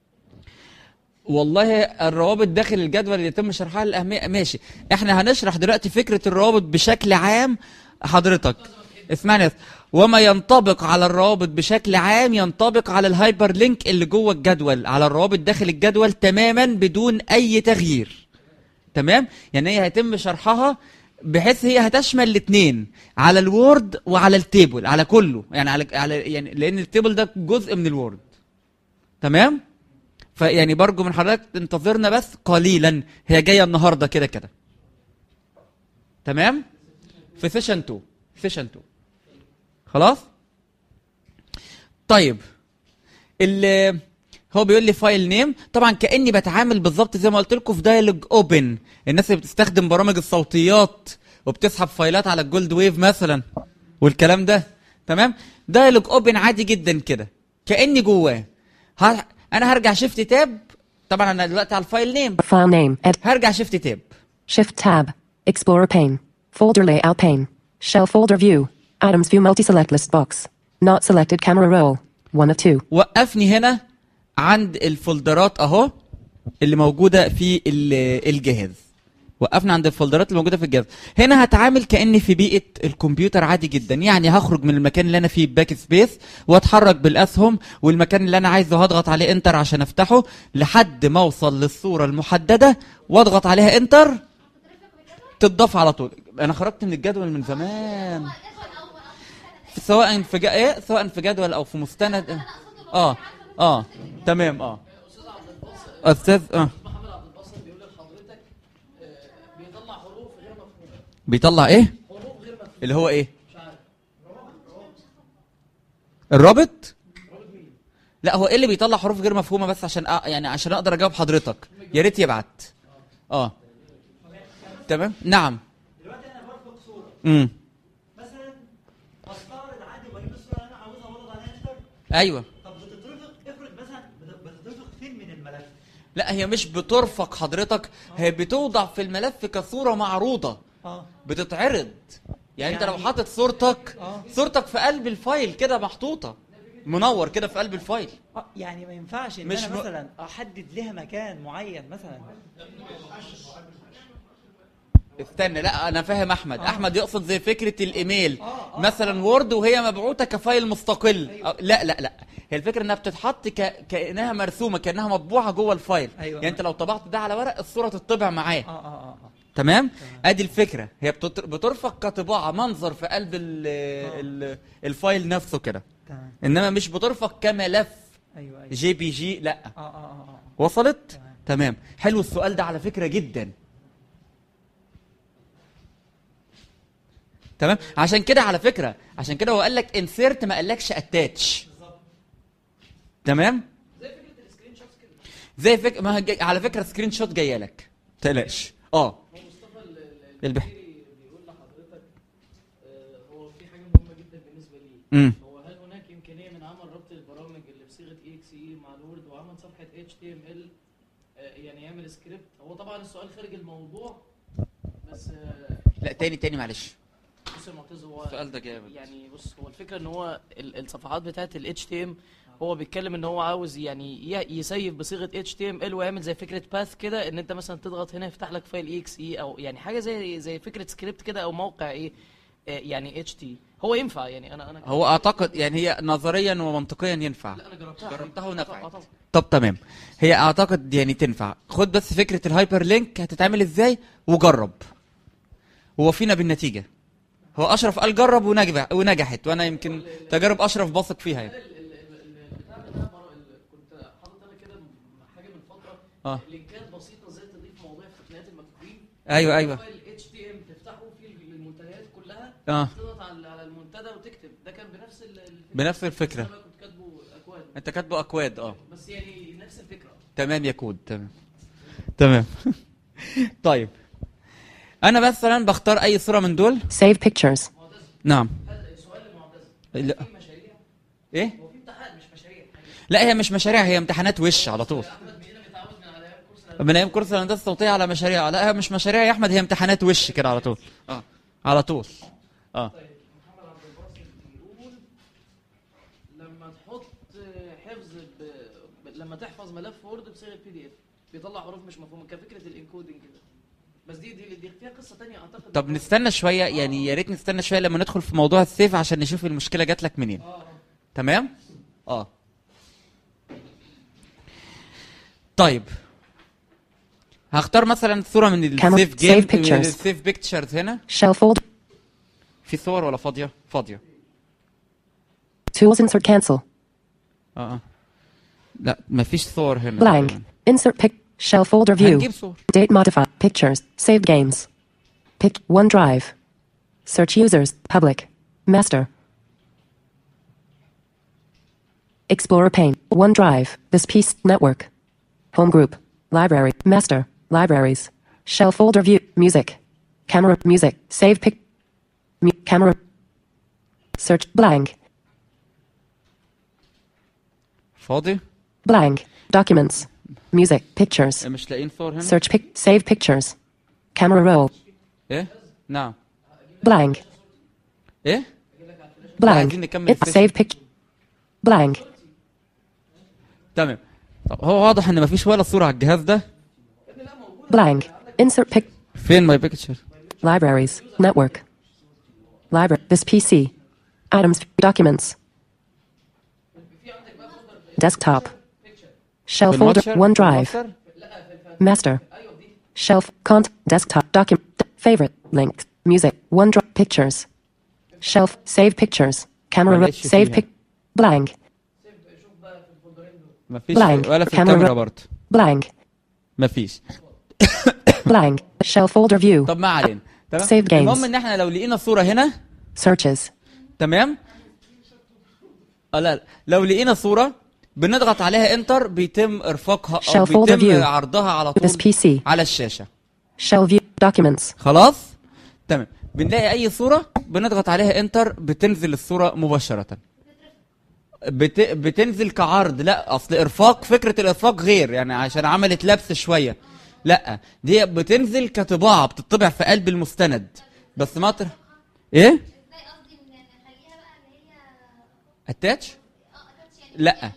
والله الروابط داخل الجدول اللي يتم شرحها للاهميه ماشي احنا هنشرح دلوقتي فكره الروابط بشكل عام حضرتك اسمعني بس. وما ينطبق على الروابط بشكل عام ينطبق على الهايبر لينك اللي جوه الجدول على الروابط داخل الجدول تماما بدون اي تغيير تمام يعني هي هيتم شرحها بحيث هي هتشمل الاثنين على الوورد وعلى التيبل على كله يعني على على يعني لان التيبل ده جزء من الوورد تمام فيعني برجو من حضرتك انتظرنا بس قليلا هي جايه النهارده كده كده تمام في سيشن 2 سيشن 2 خلاص طيب اللي هو بيقول لي فايل نيم طبعا كاني بتعامل بالظبط زي ما قلت لكم في دايلوج اوبن الناس اللي بتستخدم برامج الصوتيات وبتسحب فايلات على الجولد ويف مثلا والكلام ده تمام دايلوج اوبن عادي جدا كده كاني جواه ه... انا هرجع شيفت تاب طبعا انا دلوقتي على الفايل نيم File name. Ed. هرجع شيفت تاب Shift tab. Explorer pane. Folder layout pane. Shell folder view. Items view multi-select list box. Not selected camera roll. One of two. وقفني هنا عند الفولدرات اهو اللي موجوده في ال- الجهاز وقفنا عند الفولدرات اللي موجوده في الجهاز هنا هتعامل كاني في بيئه الكمبيوتر عادي جدا يعني هخرج من المكان اللي انا فيه باك سبيس واتحرك بالاسهم والمكان اللي انا عايزه هضغط عليه انتر عشان افتحه لحد ما اوصل للصوره المحدده واضغط عليها انتر تضاف على طول انا خرجت من الجدول من زمان سواء في جا... ايه سواء في جدول او في مستند اه اه تمام اه استاذ اه محمد عبد الباسط بيقول لحضرتك آه، بيطلع حروف غير مفهومه بيطلع ايه حروف غير مفهومه اللي هو ايه مش عارف الرابط لا هو ايه اللي بيطلع حروف غير مفهومه بس عشان أ... يعني عشان اقدر اجاوب حضرتك يا ريت يبعت اه تمام نعم دلوقتي انا برفض صوره امم مثلا بستعرض عادي وبجيب الصوره اللي انا عاوزها واضغط عليها انتر ايوه طب بتترفق افرض مثلا بت- بتترفق فين من الملف لا هي مش بترفق حضرتك هي بتوضع في الملف كصوره معروضه اه بتتعرض يعني, انت لو يعني- حاطط صورتك آه. صورتك في قلب الفايل كده محطوطه منور كده في قلب الفايل اه يعني ما ينفعش ان مش انا م- مثلا احدد لها مكان معين مثلا استنى لا انا فاهم احمد احمد يقصد زي فكره الايميل مثلا وورد وهي مبعوثه كفايل مستقل أو- لا لا لا هي الفكره انها بتتحط ك... كانها مرسومه كانها مطبوعه جوه الفايل أيوة. يعني انت لو طبعت ده على ورق الصوره تطبع معاه اه اه اه اه تمام ادي الفكره هي بتت- بترفق كطباعه منظر في قلب ال... ال... الفايل نفسه كده تمام انما مش بترفق كملف ايوه ايوه جي بي جي لا اه اه اه اه وصلت تمام. تمام حلو السؤال ده على فكره جدا تمام عشان كده على فكره عشان كده هو قال لك انسيرت ما قالكش اتاتش تمام زي فك... ما هي- على فكره سكرين شوت جايه لك تقلقش اه البح... بيقول لحضرتك آه، هو في حاجه مهمه جدا بالنسبه لي امم هو هل هناك امكانيه من عمل ربط البرامج اللي بصيغه اي اكس اي مع الوورد وعمل صفحه اتش تي ام ال يعني يعمل سكريبت هو طبعا السؤال خارج الموضوع بس آه، لا تاني تاني معلش بص يا معتز هو السؤال ده جامد يعني بص هو الفكره ان هو ال- الصفحات بتاعت ال HTML هو بيتكلم ان هو عاوز يعني ي- يسيف بصيغه HTML ويعمل زي فكره باث كده ان انت مثلا تضغط هنا يفتح لك فايل exe او يعني حاجه زي زي فكره سكريبت كده او موقع ايه آه، يعني HT هو ينفع يعني انا انا هو اعتقد يعني هي نظريا ومنطقيا ينفع لا انا جربتها جربتها آه، ونفعت. طبعا. طب تمام هي اعتقد يعني تنفع خد بس فكره الهايبر لينك هتتعمل ازاي وجرب ووفينا بالنتيجه هو اشرف قال جرب ونجح ونجحت وانا يمكن تجارب اشرف بثق فيها يعني. البتاع بتاع برا- ال- كنت حاطط انا كده م- حاجه من فتره اه لينكات بسيطه ازاي تضيف مواضيع في تقنيات المكتوبين ايوه ايوه فايل HTML تفتحه فيه المنتديات كلها اه تضغط على على المنتدى وتكتب ده كان بنفس ال- الفكره بنفس الفكره انا بقى كنت كاتبه اكواد انت كاتبه اكواد اه بس يعني نفس الفكره تمام يا كود تمام تمام طيب انا مثلا بختار اي صوره من دول Save pictures. نعم هذا سؤال لمعتز لا في مشاريع ايه هو في امتحان مش مشاريع لا هي مش مشاريع هي امتحانات وش على طول احمد مدينه متعود من على ايام كورس من ايام كورس الهندسه الصوتيه على مشاريع لا هي مش مشاريع يا احمد هي امتحانات وش كده على طول اه على طول اه طيب محمد عبد الباسط بيقول لما تحط حفظ ب... ب... لما تحفظ ملف وورد بصيغه بي دي اف بيطلع حروف مش مفهومه كفكره الانكودنج كده بس دي دي, دي فيها قصه تانية اعتقد طب نستنى شويه يعني يا ريت نستنى شويه لما ندخل في موضوع السيف عشان نشوف المشكله جات لك منين اه تمام اه طيب هختار مثلا صوره من Camera- السيف جيم save pictures. السيف بيكتشرز هنا Shell folder. في صور ولا فاضيه فاضيه Tools insert cancel. اه اه لا مفيش صور هنا Blank. Insert pic. Shell folder view. هنجيب صور Date modify. Pictures. Saved games. Pick OneDrive. Search users. Public. Master. Explorer pane. OneDrive. This piece. Network. Home group. Library. Master. Libraries. Shell folder view. Music. Camera. Music. Save pic. Mu- camera. Search. Blank. فاضي Blank. Documents. Music. Pictures. مش لاقيين صور هنا Search pic. Save pictures. Camera roll. ايه نعم Blank. ايه Blank. عايزين نكمل It السيشن. save picture. Blank. تمام طب هو واضح ان مفيش ولا صوره على الجهاز ده Blank. Insert pic. فين ماي بيكتشر Libraries. Network. Library. This PC. Items. Documents. Desktop. Shell folder. OneDrive. Master. Shelf. Cont. Desktop. Document. Favorite. Link. Music. OneDrive. Pictures. Shelf. Save pictures. Camera. ولا ro- issue Save فيها. pic. Blank. مفيش Blank. ولا في Camera الكاميرا ro- برضه Blank. مفيش Blank. Shell folder view. طب ما علينا تمام Save games. المهم ان احنا لو لقينا صوره هنا Searches. تمام اه لا لا. لو لقينا صوره بنضغط عليها انتر بيتم ارفاقها او Shell folder بيتم view. عرضها على This طول PC. على الشاشه Shell view. Documents. خلاص تمام بنلاقي اي صوره بنضغط عليها انتر بتنزل الصوره مباشره بت... بتنزل كعرض لا اصل ارفاق فكره الارفاق غير يعني عشان عملت لبس شويه لا دي بتنزل كطباعه بتطبع في قلب المستند بس ما تر... ايه اتاتش لا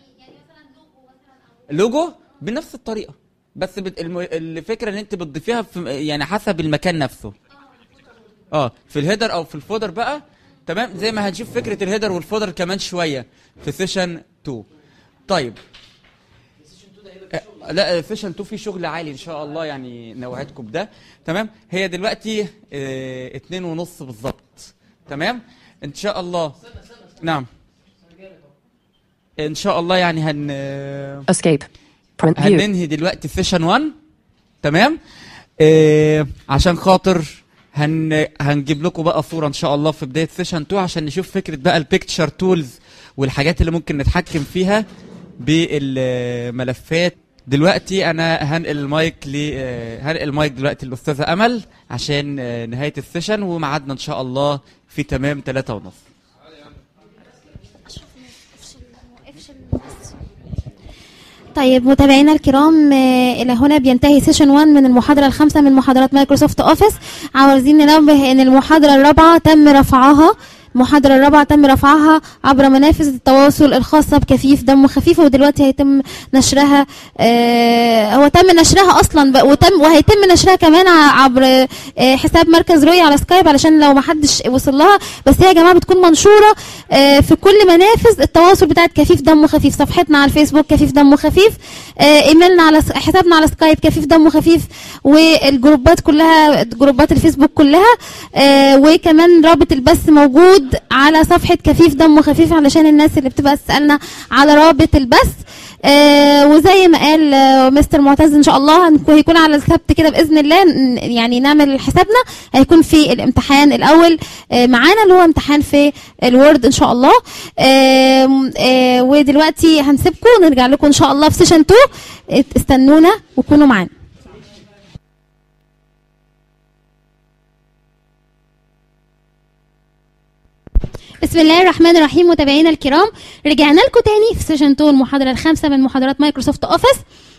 لوجو بنفس الطريقه بس بت... الم... الفكره ان انت بتضيفيها في يعني حسب المكان نفسه اه في الهيدر او في الفودر بقى تمام زي ما هنشوف فكره الهيدر والفودر كمان شويه في سيشن 2 طيب آه، لا سيشن 2 فيه شغل عالي ان شاء الله يعني نوعدكم بده تمام هي دلوقتي اه اتنين ونص بالظبط تمام ان شاء الله نعم ان شاء الله يعني هن Escape. Print view. هننهي دلوقتي سيشن 1 تمام آه عشان خاطر هن هنجيب لكم بقى صوره ان شاء الله في بدايه سيشن 2 عشان نشوف فكره بقى البيكتشر تولز والحاجات اللي ممكن نتحكم فيها بالملفات دلوقتي انا هنقل المايك ل آه، هنقل المايك دلوقتي للاستاذه امل عشان آه، نهايه السيشن وميعادنا ان شاء الله في تمام 3 ونص طيب متابعينا الكرام آه، الى هنا بينتهي سيشن 1 من المحاضره الخامسه من محاضرات مايكروسوفت اوفيس عاوزين ننبه ان المحاضره الرابعه تم رفعها المحاضرة الرابعة تم رفعها عبر منافذ التواصل الخاصة بكفيف دم خفيف ودلوقتي هيتم نشرها آه هو تم نشرها أصلا بقى وتم وهيتم نشرها كمان ع- عبر آه حساب مركز رؤية على سكايب علشان لو ما حدش وصل لها بس هي يا جماعة بتكون منشورة آه في كل منافذ التواصل بتاعت كفيف دم خفيف صفحتنا على الفيسبوك كفيف دم خفيف آه ايميلنا على س- حسابنا على سكايب كفيف دم خفيف والجروبات كلها جروبات الفيسبوك كلها آه وكمان رابط البث موجود على صفحة كفيف دم خفيف علشان الناس اللي بتبقى تسألنا على رابط البث آه وزي ما قال آه مستر معتز ان شاء الله هنكون- هيكون على السبت كده باذن الله ن- يعني نعمل حسابنا هيكون في الامتحان الاول آه معانا اللي هو امتحان في الوورد ان شاء الله آه آه ودلوقتي هنسيبكم نرجع لكم ان شاء الله في سيشن 2 استنونا وكونوا معانا بسم الله الرحمن الرحيم متابعينا الكرام رجعنا لكم تاني في سيشن 2 المحاضره الخامسه من محاضرات مايكروسوفت اوفيس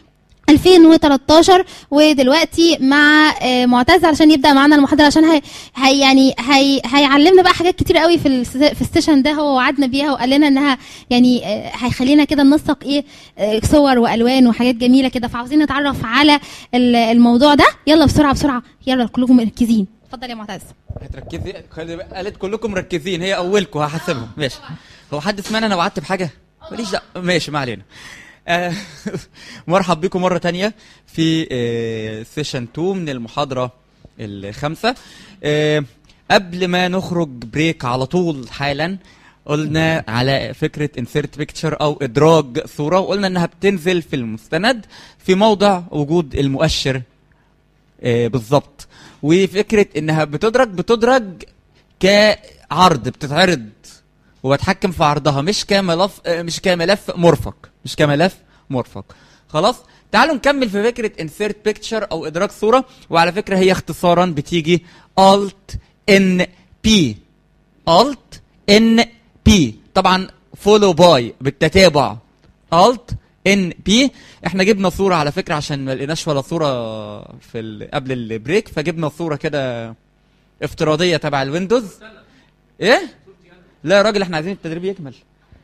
2013 ودلوقتي مع آه، معتز علشان يبدا معانا المحاضره عشان هي, هي يعني هي هيعلمنا بقى حاجات كتير قوي في الس- في السيشن ده هو وعدنا بيها وقال لنا انها يعني آه، هيخلينا كده ننسق ايه آه، صور والوان وحاجات جميله كده فعاوزين نتعرف على ال- الموضوع ده يلا بسرعه بسرعه يلا كلكم مركزين اتفضل يا معتز هتركزي خلي بالك قالت كلكم مركزين هي اولكم هحسبهم ماشي هو حد سمعنا انا وعدت بحاجه ماليش دعوه ماشي ما علينا آه، مرحب بكم مره تانية في آه، سيشن 2 من المحاضره الخامسه آه، قبل ما نخرج بريك على طول حالا قلنا على فكره انسيرت بيكتشر او ادراج صوره وقلنا انها بتنزل في المستند في موضع وجود المؤشر آه، بالظبط وفكره انها بتدرج بتدرج كعرض بتتعرض وبتحكم في عرضها مش كملف آه، مش كملف مرفق مش كملف مرفق خلاص تعالوا نكمل في فكره insert picture او ادراج صوره وعلى فكره هي اختصارا بتيجي alt n p alt n p طبعا follow by بالتتابع alt ان بي احنا جبنا صوره على فكره عشان ما لقيناش ولا صوره في ال... قبل البريك فجبنا صوره كده افتراضيه تبع الويندوز ايه لا يا راجل احنا عايزين التدريب يكمل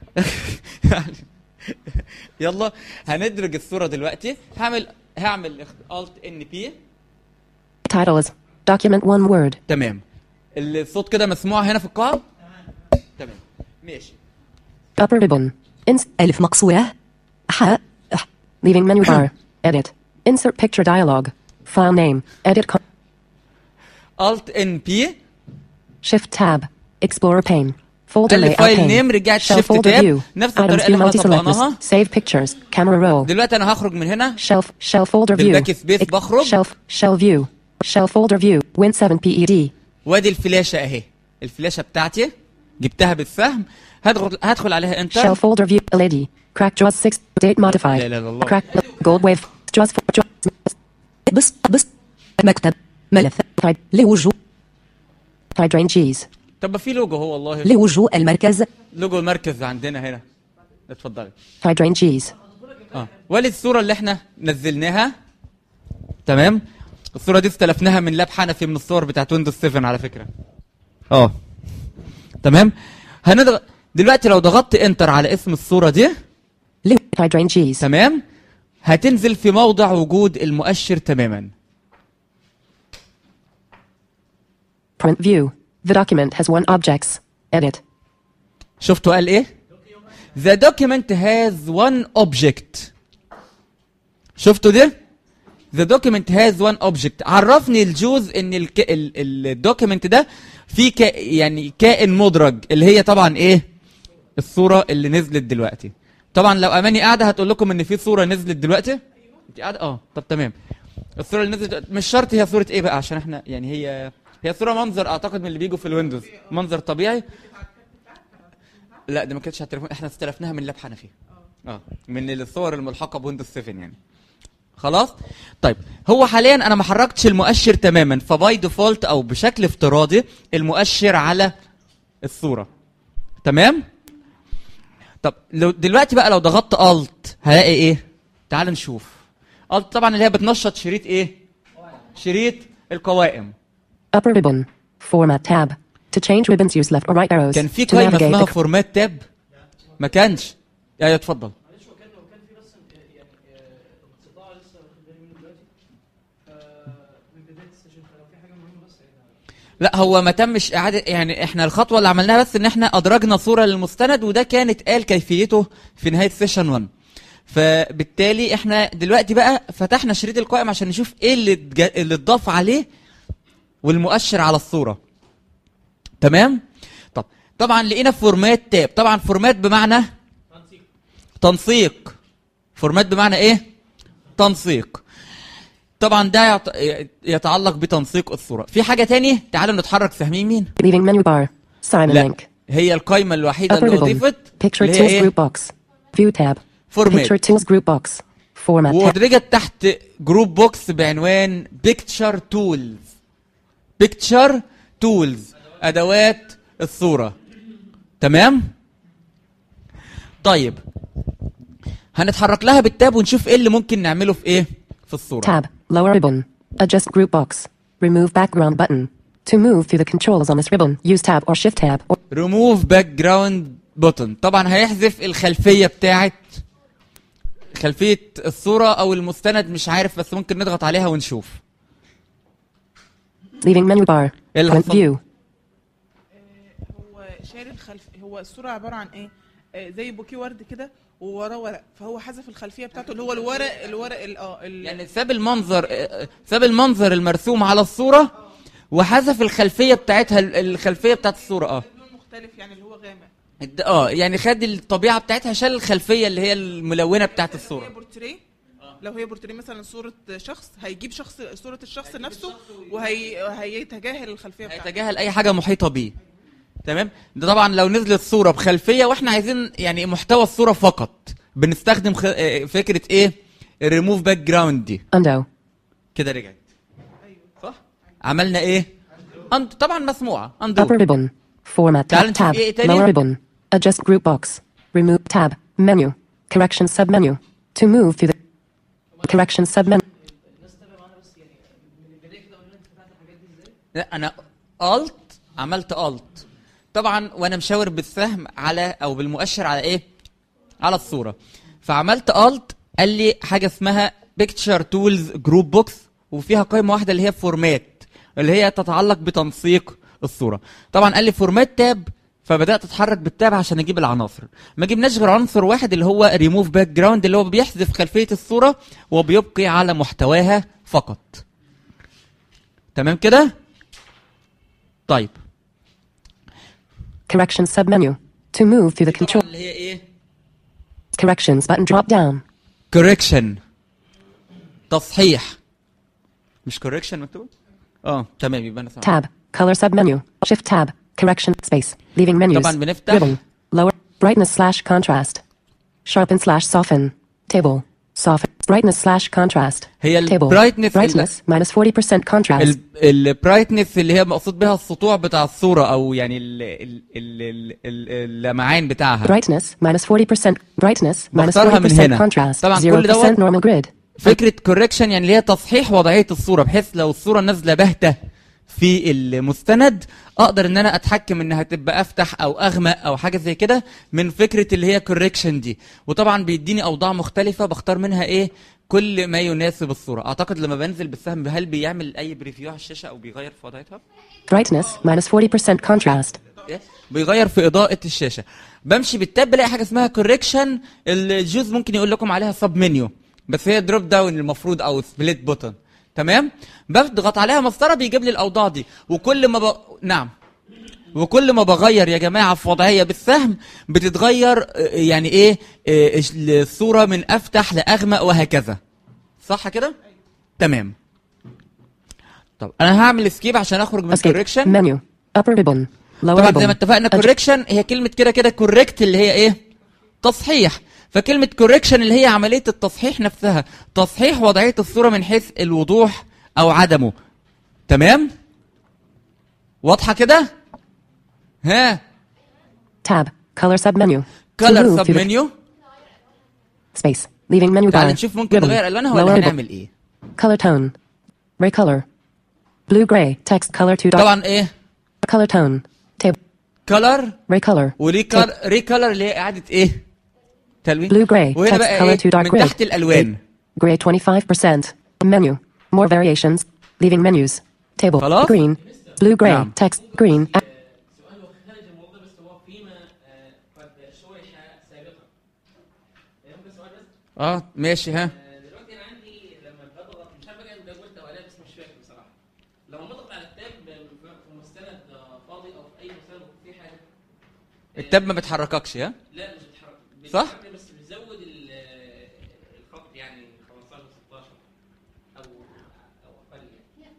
يلا هندرج الصوره دلوقتي هعمل هعمل الت ان بي Title is Document One Word. تمام الصوت كده مسموع هنا في القاعه تمام ماشي Upper ribbon. Ins- ألف مقصورة ح أح. Leaving menu bar. Edit. Insert picture dialog. File name. Edit. Con- الت ان بي Shift tab. Explorer pane. Folder قال لي layout فايل pane. نيم رجعت Shell شيفت folder تاب view. نفس Items الطريقه view اللي احنا multi-select طبقناها list. Save pictures. Camera roll. دلوقتي انا هخرج من هنا Shelf. Shell folder view. بالباك سبيس Ex- بخرج. Shelf. Shell view. Shell folder view. Win 7 PED. وادي الفلاشه اهي الفلاشه بتاعتي جبتها بالسهم هدخل هدخل عليها انتر Shell folder view. LED. Crack JAWS 6. Date modified. لا إله إلا الله. Crack. Gold wave. JAWS 4. JAWS. بس بس مكتب ملف Thread. لوجو. Hydrain cheese. طب ما في لوجو هو والله لوجو المركز لوجو المركز عندنا هنا اتفضلي Hydrain cheese. اه ولي الصوره اللي احنا نزلناها تمام الصوره دي استلفناها من لاب حنفي من الصور بتاعت ويندوز 7 على فكره اه تمام هنضغط دلوقتي لو ضغطت انتر على اسم الصوره دي لو. Hydrain cheese. تمام هتنزل في موضع وجود المؤشر تماما Print view. The document has one objects. Edit. شفتوا قال ايه The document has one object شفتوا ده The document has one object عرفني الجوز ان الك... ال... الدوكيمنت ده فيه ك... يعني كائن مدرج اللي هي طبعا ايه الصورة اللي نزلت دلوقتي طبعا لو اماني قاعدة هتقول لكم ان في صورة نزلت دلوقتي انت قاعدة اه طب تمام الصورة اللي نزلت مش شرط هي صورة ايه بقى عشان احنا يعني هي هي صورة منظر اعتقد من اللي بيجوا في الويندوز منظر طبيعي لا ده ما كانتش على التليفون احنا استلفناها من لاب حنفي اه من الصور الملحقه بويندوز 7 يعني خلاص طيب هو حاليا انا ما حركتش المؤشر تماما فباي ديفولت او بشكل افتراضي المؤشر على الصوره تمام طب لو دلوقتي بقى لو ضغطت الت هلاقي ايه تعال نشوف الت طبعا اللي هي بتنشط شريط ايه شريط القوائم Upper ribbon. Format tab. To change ribbons, use left or right arrows. كان في to قائمه navigate اسمها the فورمات تاب ما كانش ايوه اتفضل معلش هو كان هو كان في بس يعني آه، استطاعه لسه واخد بالي منه دلوقتي ف- من بدايه السيشن فلو في حاجه مهمه بس يعني لا هو ما تمش اعاده يعني احنا الخطوه اللي عملناها بس ان احنا ادرجنا صوره للمستند وده كان اتقال كيفيته في نهايه سيشن 1 فبالتالي احنا دلوقتي بقى فتحنا شريط القائم عشان نشوف ايه اللي اتج- اللي اتضاف عليه والمؤشر على الصوره تمام طب طبعا لقينا فورمات تاب طبعا فورمات بمعنى تنسيق فورمات بمعنى ايه تنسيق طبعا ده يعت- يتعلق بتنسيق الصوره في حاجه تانية تعالوا نتحرك فاهمين مين leaving menu bar. Sign لا link. هي القائمه الوحيده Upper اللي ribbon. اضيفت Picture اللي هي tools ايه group box. View tab. Format. Picture tools group box. Format tab. وادرجت تحت جروب بوكس بعنوان بيكتشر تولز بيكتشر تولز ادوات الصوره تمام طيب هنتحرك لها بالتاب ونشوف ايه اللي ممكن نعمله في ايه في الصوره Tab. Lower ribbon. Adjust group box. Remove background button. To move through the controls on this ribbon, use tab or shift tab or ريموف باك جراوند بوتن طبعا هيحذف الخلفيه بتاعت خلفيه الصوره او المستند مش عارف بس ممكن نضغط عليها ونشوف leaving menu bar. إيه اللي Print حصل؟ view. هو شال الخلف هو الصوره عباره عن ايه آه، زي بوكيه ورد كده ووراه ورق فهو حذف الخلفيه بتاعته اللي هو الورق الورق ال- اه ال- يعني ساب المنظر آه، ساب المنظر المرسوم على الصوره وحذف الخلفيه بتاعتها الخلفيه بتاعت الصوره اه لون مختلف يعني اللي هو غامق الد- اه يعني خد الطبيعه بتاعتها شال الخلفيه اللي هي الملونه بتاعت هي الصوره بورتريه لو هي بورتريه مثلا صوره شخص هيجيب شخص صوره الشخص نفسه وهيتجاهل الخلفيه بتاعته هيتجاهل اي حاجه محيطه بيه تمام ده طبعا لو نزلت صوره بخلفيه واحنا عايزين يعني محتوى الصوره فقط بنستخدم خ... آه، فكره ايه الريموف باك جراوند دي Undo. كده رجعت صح عملنا ايه أند... طبعا مسموعه اندو Upper ribbon. Format تعال tab. نشوف Tab. إيه تاني؟ Lower ribbon. Adjust group box. Remove tab. Menu. Correction submenu. To move through the correction submenu. لا انا الت عملت الت طبعا وانا مشاور بالسهم على او بالمؤشر على ايه على الصوره فعملت الت قال لي حاجه اسمها بيكتشر تولز جروب بوكس وفيها قائمه واحده اللي هي فورمات اللي هي تتعلق بتنسيق الصوره طبعا قال لي فورمات تاب فبدات اتحرك بالتاب عشان اجيب العناصر ما جبناش غير عنصر واحد اللي هو ريموف باك جراوند اللي هو بيحذف خلفيه الصوره وبيبقي على محتواها فقط تمام كده طيب Correction submenu. To move through the طبعا control. اللي هي ايه Corrections button drop down. correction تصحيح مش correction مكتوب اه تمام يبقى انا سامع Tab. Color submenu. Shift tab. Correction space. Leaving menus. طبعا بنفتح. Ribbon. Lower. Brightness slash contrast. Sharpen slash soften. Table. Soften. Brightness slash contrast. هي ال Table. brightness Brightness minus 40% contrast. البرايتنس اللي هي مقصود بها السطوع بتاع الصورة أو يعني ال- ال- ال- ال- ال- اللمعان بتاعها Brightness minus 40%. Brightness minus بختارها من 40% هنا. contrast. طبعا كل 0% دوت normal grid. فكرة كوركشن يعني اللي هي تصحيح وضعية الصورة بحيث لو الصورة نازلة باهتة في المستند اقدر ان انا اتحكم انها تبقى افتح او اغمق او حاجه زي كده من فكره اللي هي كوركشن دي وطبعا بيديني اوضاع مختلفه بختار منها ايه كل ما يناسب الصوره اعتقد لما بنزل بالسهم هل بيعمل اي بريفيو على الشاشه او بيغير في وضعيتها Brightness minus 40% contrast. إيه؟ بيغير في اضاءه الشاشه بمشي بالتاب بلاقي حاجه اسمها كوركشن الجوز ممكن يقول لكم عليها سب منيو بس هي دروب داون المفروض او سبليت بوتن تمام بضغط عليها مسطره بيجيب لي الاوضاع دي وكل ما ب... نعم وكل ما بغير يا جماعه في وضعيه بالسهم بتتغير آه، يعني ايه آه، الصوره من افتح لاغمق وهكذا صح كده تمام طب انا هعمل سكيب عشان اخرج من Escape. كوركشن Menu. Upper ribbon. Lower طبعا زي ما ribbon. اتفقنا كوركشن هي كلمه كده كده كوركت اللي هي ايه تصحيح فكلمه كوركشن اللي هي عمليه التصحيح نفسها تصحيح وضعيه الصوره من حيث الوضوح او عدمه تمام واضحه كده ها Tab. Color submenu. To كلر move سب to the منيو space. Leaving menu bar. تعال نشوف ممكن Ribbon. نغير الوانها Lower ولا ribbon. هنعمل ايه Color tone. Ray color. Blue gray. Text color 2 dot. طبعا ايه Color tone. Table. كلر Ray color. وريكر ريكلر اللي هي اعاده ايه تلوين Blue gray. وهنا Text بقى color ايه 2 dark من grid. تحت الالوان Gray 25%. Menu. More variations. Leaving menus. Table. خلاص؟ Green. Blue gray. نعم. Text. Green. A- سؤال هو خارج الموضوع بس هو فيما آه، قد شرح سابقا فاهم بس سؤال بس اه ماشي ها آه، دلوقتي انا عندي لما بضغط مش عارف بقى انت قلت او لا بس مش فاكر بصراحه لما بضغط على التاب في مستند آه، فاضي او في اي مستند بيكون فيه حاجه التاب ما بتحرككش ها لا مش بتحرك صح؟ بتحرك بس بتزود ال- آه، الخط يعني 15 16 او او اقل يعني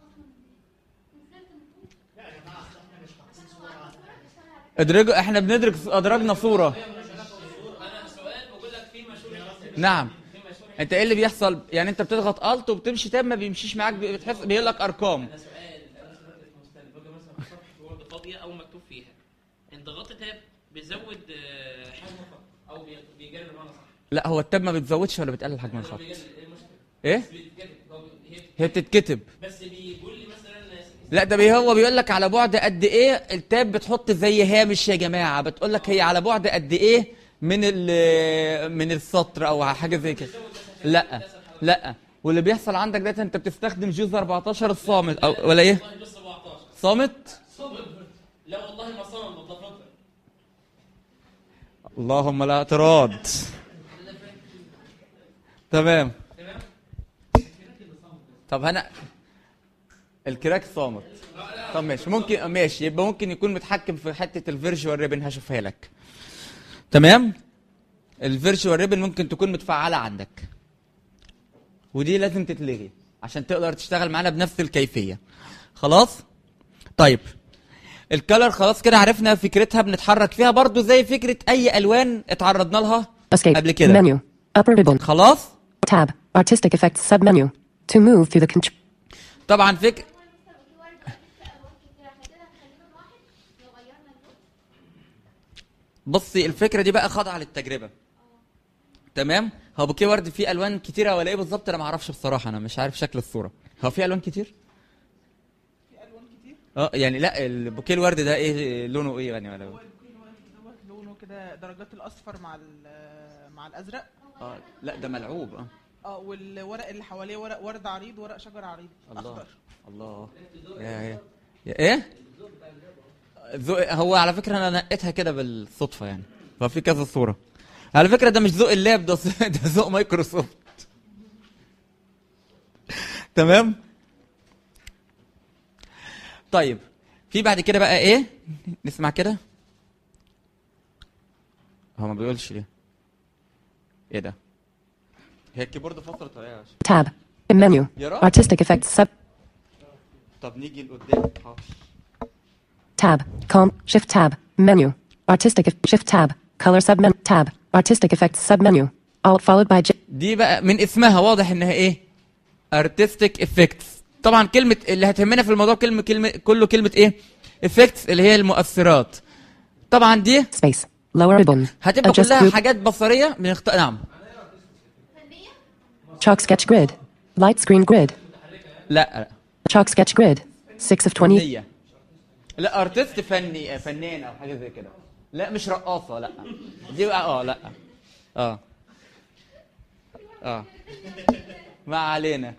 ادرجوا احنا بندرك ادرجنا صوره انا سؤال بقول لك فيما شرح نعم انت ايه اللي بيحصل يعني انت بتضغط الت وبتمشي تاب ما بيمشيش معاك بتحس بيقول لك ارقام انا سؤال انا سؤال في مستند بقى مثلا في صفحه وورد فاضيه او مكتوب فيها انت ضغطت تاب بتزود آه، حجم الخط او بي- بيجرب بمعنى صح لا هو التاب ما بتزودش ولا بتقلل حجم الخط بيجرب ايه المشكله؟ ايه بس بيتكتب هو بي- هي هي بتتكتب بس بيقول لي مثلا لا ده بي هو بيقول لك على بعد قد ايه التاب بتحط زي هامش يا جماعه بتقول لك هي على بعد قد ايه من ال- من السطر او حاجه زي كده لا لا واللي بيحصل عندك ده انت بتستخدم جوز 14 الصامت او ولا ايه والله بس 17 صامت لا والله ما صمم بالضبط اللهم لا اعتراض تمام طب انا الكراك صامت طب ماشي ممكن ماشي يبقى ممكن يكون متحكم في حته الفيرجوال ريبن هشوفها لك تمام الفيرجوال ريبن ممكن تكون متفعله عندك ودي لازم تتلغي عشان تقدر تشتغل معانا بنفس الكيفيه خلاص طيب الكلر خلاص كده عرفنا فكرتها بنتحرك فيها برضو زي فكره اي الوان اتعرضنا لها Escape. قبل كده Menu. Upper ribbon. خلاص Tab. Artistic effects submenu. To move through the control. طبعا فكر بصي الفكره دي بقى خاضعه للتجربه تمام هو بوكيه ورد فيه الوان كتيره ولا ايه بالظبط انا ما اعرفش بصراحه انا مش عارف شكل الصوره هو فيه الوان كتير في الوان كتير اه يعني لا البوكيه الورد ده ايه لونه ايه يعني ولا هو البوكيه الورد دوت لونه كده درجات الاصفر مع ال- مع الازرق اه لا ده ملعوب اه اه والورق اللي حواليه ورق ورد عريض ورق شجر عريض الله اخضر الله يا يا يا ايه ذوق هو على فكره انا نقيتها كده بالصدفه يعني ففي كذا صوره على فكره ده مش ذوق اللاب ده ده ذوق مايكروسوفت تمام طيب في بعد كده بقى ايه نسمع كده هو ما بيقولش ليه ايه ده هي الكيبورد فصلت ولا ايه يا باشا؟ Tab. Menu. يا رب. Artistic effects sub. طب نيجي لقدام حاضر Tab. Comp. Shift tab. Menu. Artistic. eff- Shift tab. Color submenu. Tab. Artistic effects submenu. Alt followed by J. دي بقى من اسمها واضح انها ايه artistic effects طبعا كلمة اللي هتهمنا في الموضوع كلمة كلمة كله كلمة ايه effects اللي هي المؤثرات طبعا دي Space. Lower ribbon. هتبقى Adjust كلها group. حاجات بصرية بنخت... نعم Chalk sketch grid. Light screen grid. لا Chalk sketch grid. 6 of 20. فنية لا ارتست فني فنان او حاجة زي كده لا مش رقاصة لا دي بقى اه لا اه اه ما علينا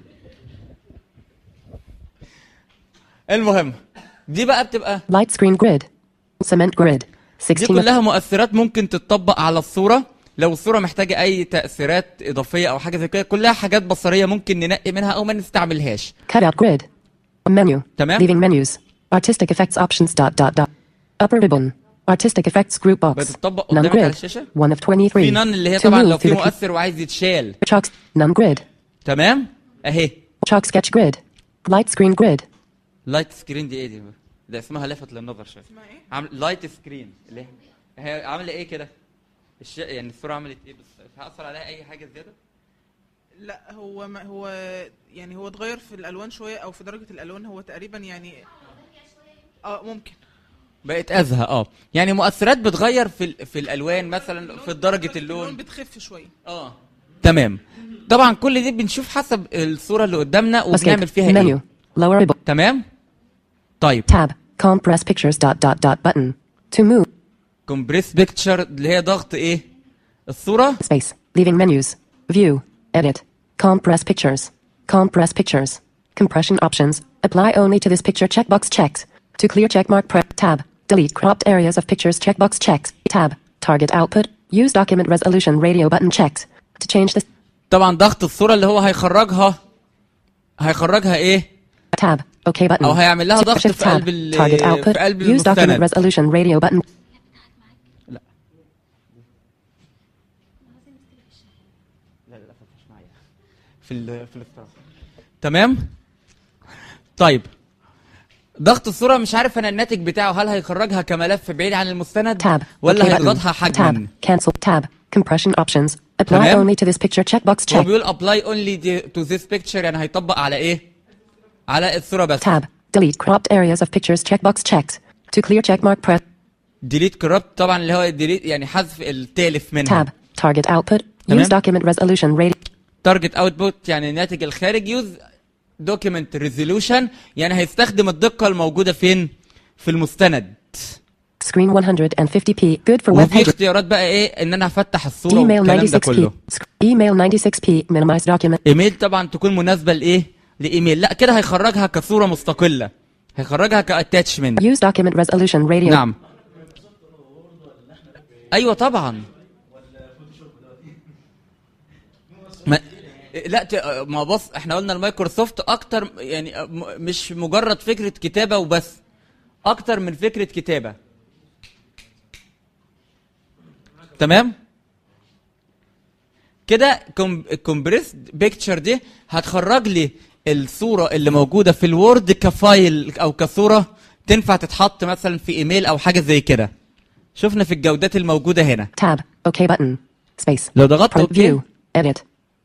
المهم دي بقى بتبقى Light screen grid. Cement grid. دي 16 of كلها مؤثرات ممكن تتطبق على الصورة لو الصورة محتاجة أي تأثيرات إضافية أو حاجة زي كده كلها حاجات بصرية ممكن ننقي منها أو ما نستعملهاش Cutout grid. Menu. تمام. Leaving menus. Artistic effects options dot dot dot. Upper ribbon. Artistic effects group box. بتطبق None قدامك على grid. الشاشة 1 of 23. في نان اللي هي To طبعا move لو to في the key- مؤثر وعايز يتشال Chalk. None grid. تمام أهي Chalk sketch grid. Light screen grid. لايت سكرين دي إيه دي ده اسمها لافت للنظر شوية اسمها ايه؟ عامل لايت سكرين اللي هي هي عاملة إيه كده الش... يعني الصورة عملت إيه بس هأثر عليها أي حاجة زيادة لا هو ما هو يعني هو اتغير في الالوان شويه او في درجه الالوان هو تقريبا يعني اه ممكن بقت أزهى اه يعني مؤثرات بتغير في ال... في الألوان مثلا في درجة اللون اللون بتخف شويه اه تمام طبعا كل دي بنشوف حسب الصوره اللي قدامنا وبنعمل Escape. فيها Menu. ايه Lower ribbon. تمام طيب Tab. Compress pictures dot dot dot button. To move. كومبريس بيكتشر اللي هي ضغط ايه الصوره Space. Leaving menus. View. Edit. Compress pictures. Compress pictures. Compression options. Apply only to this picture checkbox checked. To clear checkmark press tab. Delete cropped areas of pictures checkbox checked. Tab. Target output. Use document resolution radio button checked. To change this طبعا ضغط الصوره اللي هو هيخرجها هيخرجها ايه tab. OK button. أو هيعمل لها ضغط Shift في tab. قلب ال- Target output. في قلب Use document المستند. resolution radio button. في ال في الاستراحه تمام طيب ضغط الصوره مش عارف انا الناتج بتاعه هل هيخرجها كملف بعيد عن المستند Tab. ولا OK button. هيضغطها حجما Tab. Cancel tab. Compression options. Apply تمام. only to this picture checkbox هو checked. بيقول ابلاي اونلي تو ذيس بيكتشر يعني هيطبق على ايه على الصوره بس Tab. Delete cropped areas of pictures checkbox checked. To clear checkmark press ديليت كرابت طبعا اللي هو ديليت يعني حذف التالف منها tab. Target output. تمام. Use document resolution radio. تارجت اوتبوت يعني الناتج الخارج يوز دوكيمنت ريزولوشن يعني هيستخدم الدقه الموجوده فين في المستند Screen 150p. Good for web وفي pages. اختيارات بقى ايه ان انا افتح الصوره Email والكلام ده 96p. كله Sc- Email 96p. Minimize document. ايميل طبعا تكون مناسبه لايه لايميل لا كده هيخرجها كصوره مستقله هيخرجها كاتاتشمنت Use document resolution radio. نعم ايوه طبعا ما لا ت... ما بص احنا قلنا المايكروسوفت اكتر يعني م- مش مجرد فكره كتابه وبس اكتر من فكره كتابه تمام كده كومبريس بيكتشر دي هتخرج لي الصوره اللي موجوده في الوورد كفايل او كصوره تنفع تتحط مثلا في ايميل او حاجه زي كده شفنا في الجودات الموجوده هنا Tab. OK button. Space. لو ضغطت Print اوكي view. Edit.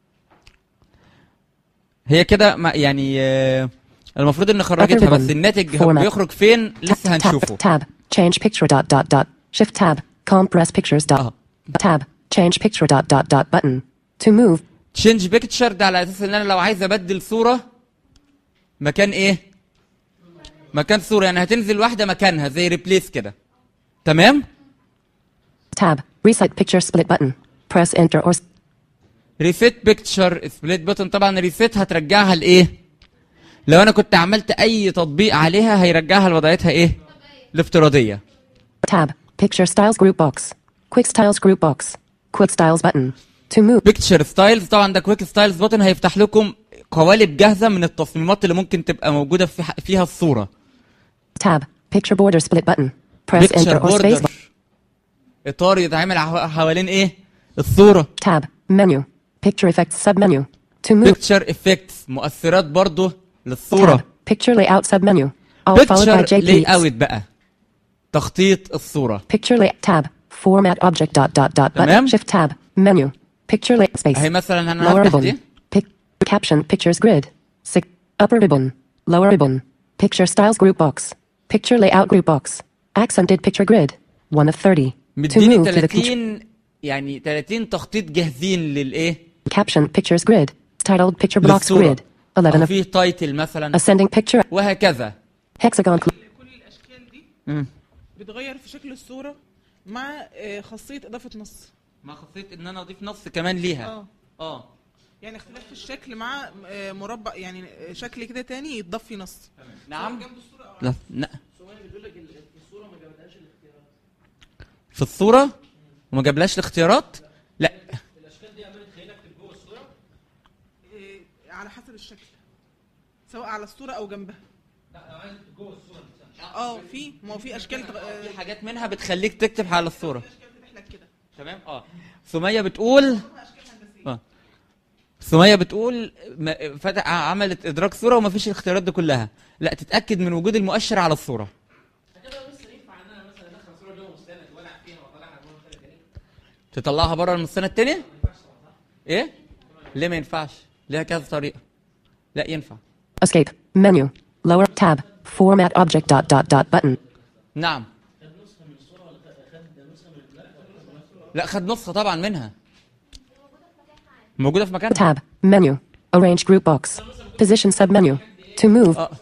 هي كده ما- يعني آه، المفروض ان خرجتها Upper بس ribbon. الناتج Format. بيخرج فين لسه Tab. هنشوفه Tab. Change picture dot dot dot. Shift tab. Compress pictures dot. آه. Tab. Change picture dot dot dot button. To move. تشينج بيكتشر ده على اساس ان انا لو عايز ابدل صوره مكان ايه مكان صوره يعني هتنزل واحده مكانها زي ريبليس كده تمام Tab. Reset picture split button. Press enter or s- ريسيت بيكتشر سبليت بutton طبعا ريسيت هترجعها لايه لو انا كنت عملت اي تطبيق عليها هيرجعها لوضعيتها ايه الافتراضيه Tab. Picture styles group box. Quick styles group box. Quick styles button. To move. بيكتشر ستايلز طبعا ده كويك ستايلز بutton هيفتح لكم قوالب جاهزه من التصميمات اللي ممكن تبقى موجوده في فيها الصوره Tab. Picture border split button. Press بيكتشر enter or space. بوردر bar- اطار يتعامل ح- حوالين ايه الصوره Tab. Menu. Picture effects submenu. To move. بيكتشر افكتس مؤثرات برضو للصوره Tab. Picture layout submenu. Alt followed by بيكتشر لي JPEGs. اوت بقى تخطيط الصوره Picture layout tab. Format object dot dot dot button. تمام. Shift tab. Menu. Picture link space. اهي مثلا انا Lower هفتح ribbon. دي Pic. Caption pictures grid. Six. Upper ribbon. Lower ribbon. Picture styles group box. Picture layout group box. Accented picture grid. One of 30. To مديني move to the control. 30 يعني 30 تخطيط جاهزين للايه Caption pictures grid. Titled picture blocks للصورة grid. 11 أو of فيه تايتل مثلا ascending picture. وهكذا Hexagon. cl- كل الاشكال دي مم. بتغير في شكل الصوره مع آه، خاصيه اضافه نص ما خصيت ان انا اضيف نص كمان ليها اه اه يعني اختلاف في الشكل مع آه، مربع يعني آه، شكل كده تاني يتضاف فيه نص نعم جنب الصوره أو لا لا سمية بتقول لك ال- في الصوره ما جابتهاش الاختيارات في الصورة وما جابلاش الاختيارات لا آه، على حسب الشكل سواء على الصوره او جنبها اه في ما هو في اشكال تغ- آه، في حاجات منها بتخليك تكتب على الصورة اشكال بتحلك كده تمام اه سمية بتقول اه سمية بتقول ما- فتح عملت ادراك صورة وما فيش الاختيارات دي كلها لا تتأكد من وجود المؤشر على الصورة كده بس ينفع ان انا مثلا ادخل صوره جوه مستند والعب فيها واطلعها جوه مستند تاني تطلعها بره المستند التاني ايه ليه ما ينفعش ليها كذا طريقة لا ينفع Escape. Menu. Lower tab. Format object dot dot dot button. نعم لا خد نسخة طبعا منها موجودة في مكانها Tab. Menu. Arrange group box. Position submenu. To move. اه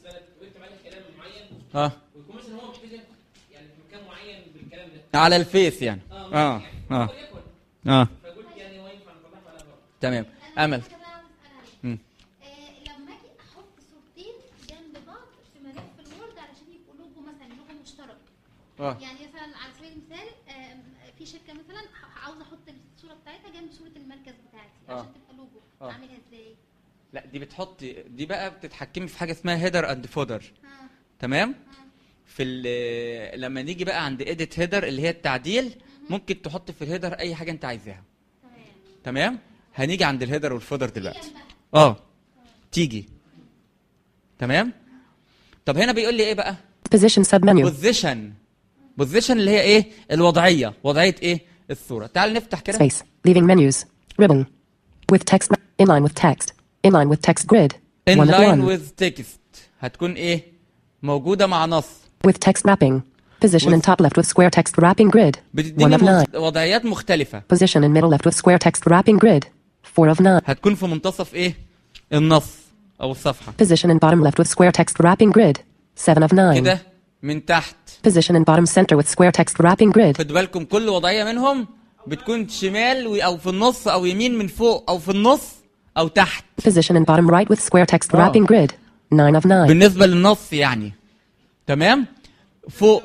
اه ويكون مثلا هو محتاج يعني في مكان معين بالكلام ده على الفيس يعني اه اه اه فقلت يعني هو ينفع نطلعها على بره تمام امل حاجة بقى عاوز أسأل عليها. مم. آه، لما اجي احط صورتين جنب بعض في ملف الوورد علشان يبقوا لوجو مثلا لوجو مشترك اه يعني مثلا على سبيل المثال آم، في شركه مثلا ح- عاوزه احط الصوره بتاعتها جنب صوره المركز بتاعتي آه. عشان تبقى لوجو آه. اعملها ازاي؟ لا دي بتحطي دي بقى بتتحكمي في حاجه اسمها هيدر اند فودر ها تمام في ال- لما نيجي بقى عند اديت هيدر اللي هي التعديل ممكن تحط في الهيدر اي حاجه انت عايزاها تمام هنيجي عند الهيدر والفودر دلوقتي اه تيجي تمام طب هنا بيقول لي ايه بقى Position submenu. بوزيشن بوزيشن اللي هي ايه الوضعيه وضعيه ايه الصوره تعال نفتح كده Space. Leaving menus. Ribbon. With text. Inline with text. Inline with text grid. ان One of لاين one. ويز تكست هتكون ايه موجوده مع نص With text wrapping. Position in top left with square text wrapping grid. One بتديني of nine. مخ- وضعيات مختلفة Position in middle left with square text wrapping grid. Four of nine. هتكون في منتصف ايه النص او الصفحة Position in bottom left with square text wrapping grid. Seven of nine. كده من تحت Position in bottom center with square text wrapping grid. خد بالكم كل وضعية منهم بتكون شمال و- او في النص او يمين من فوق او في النص او تحت Position in bottom right with square text Oh. wrapping grid. Nine of nine. بالنسبة للنص يعني تمام فوق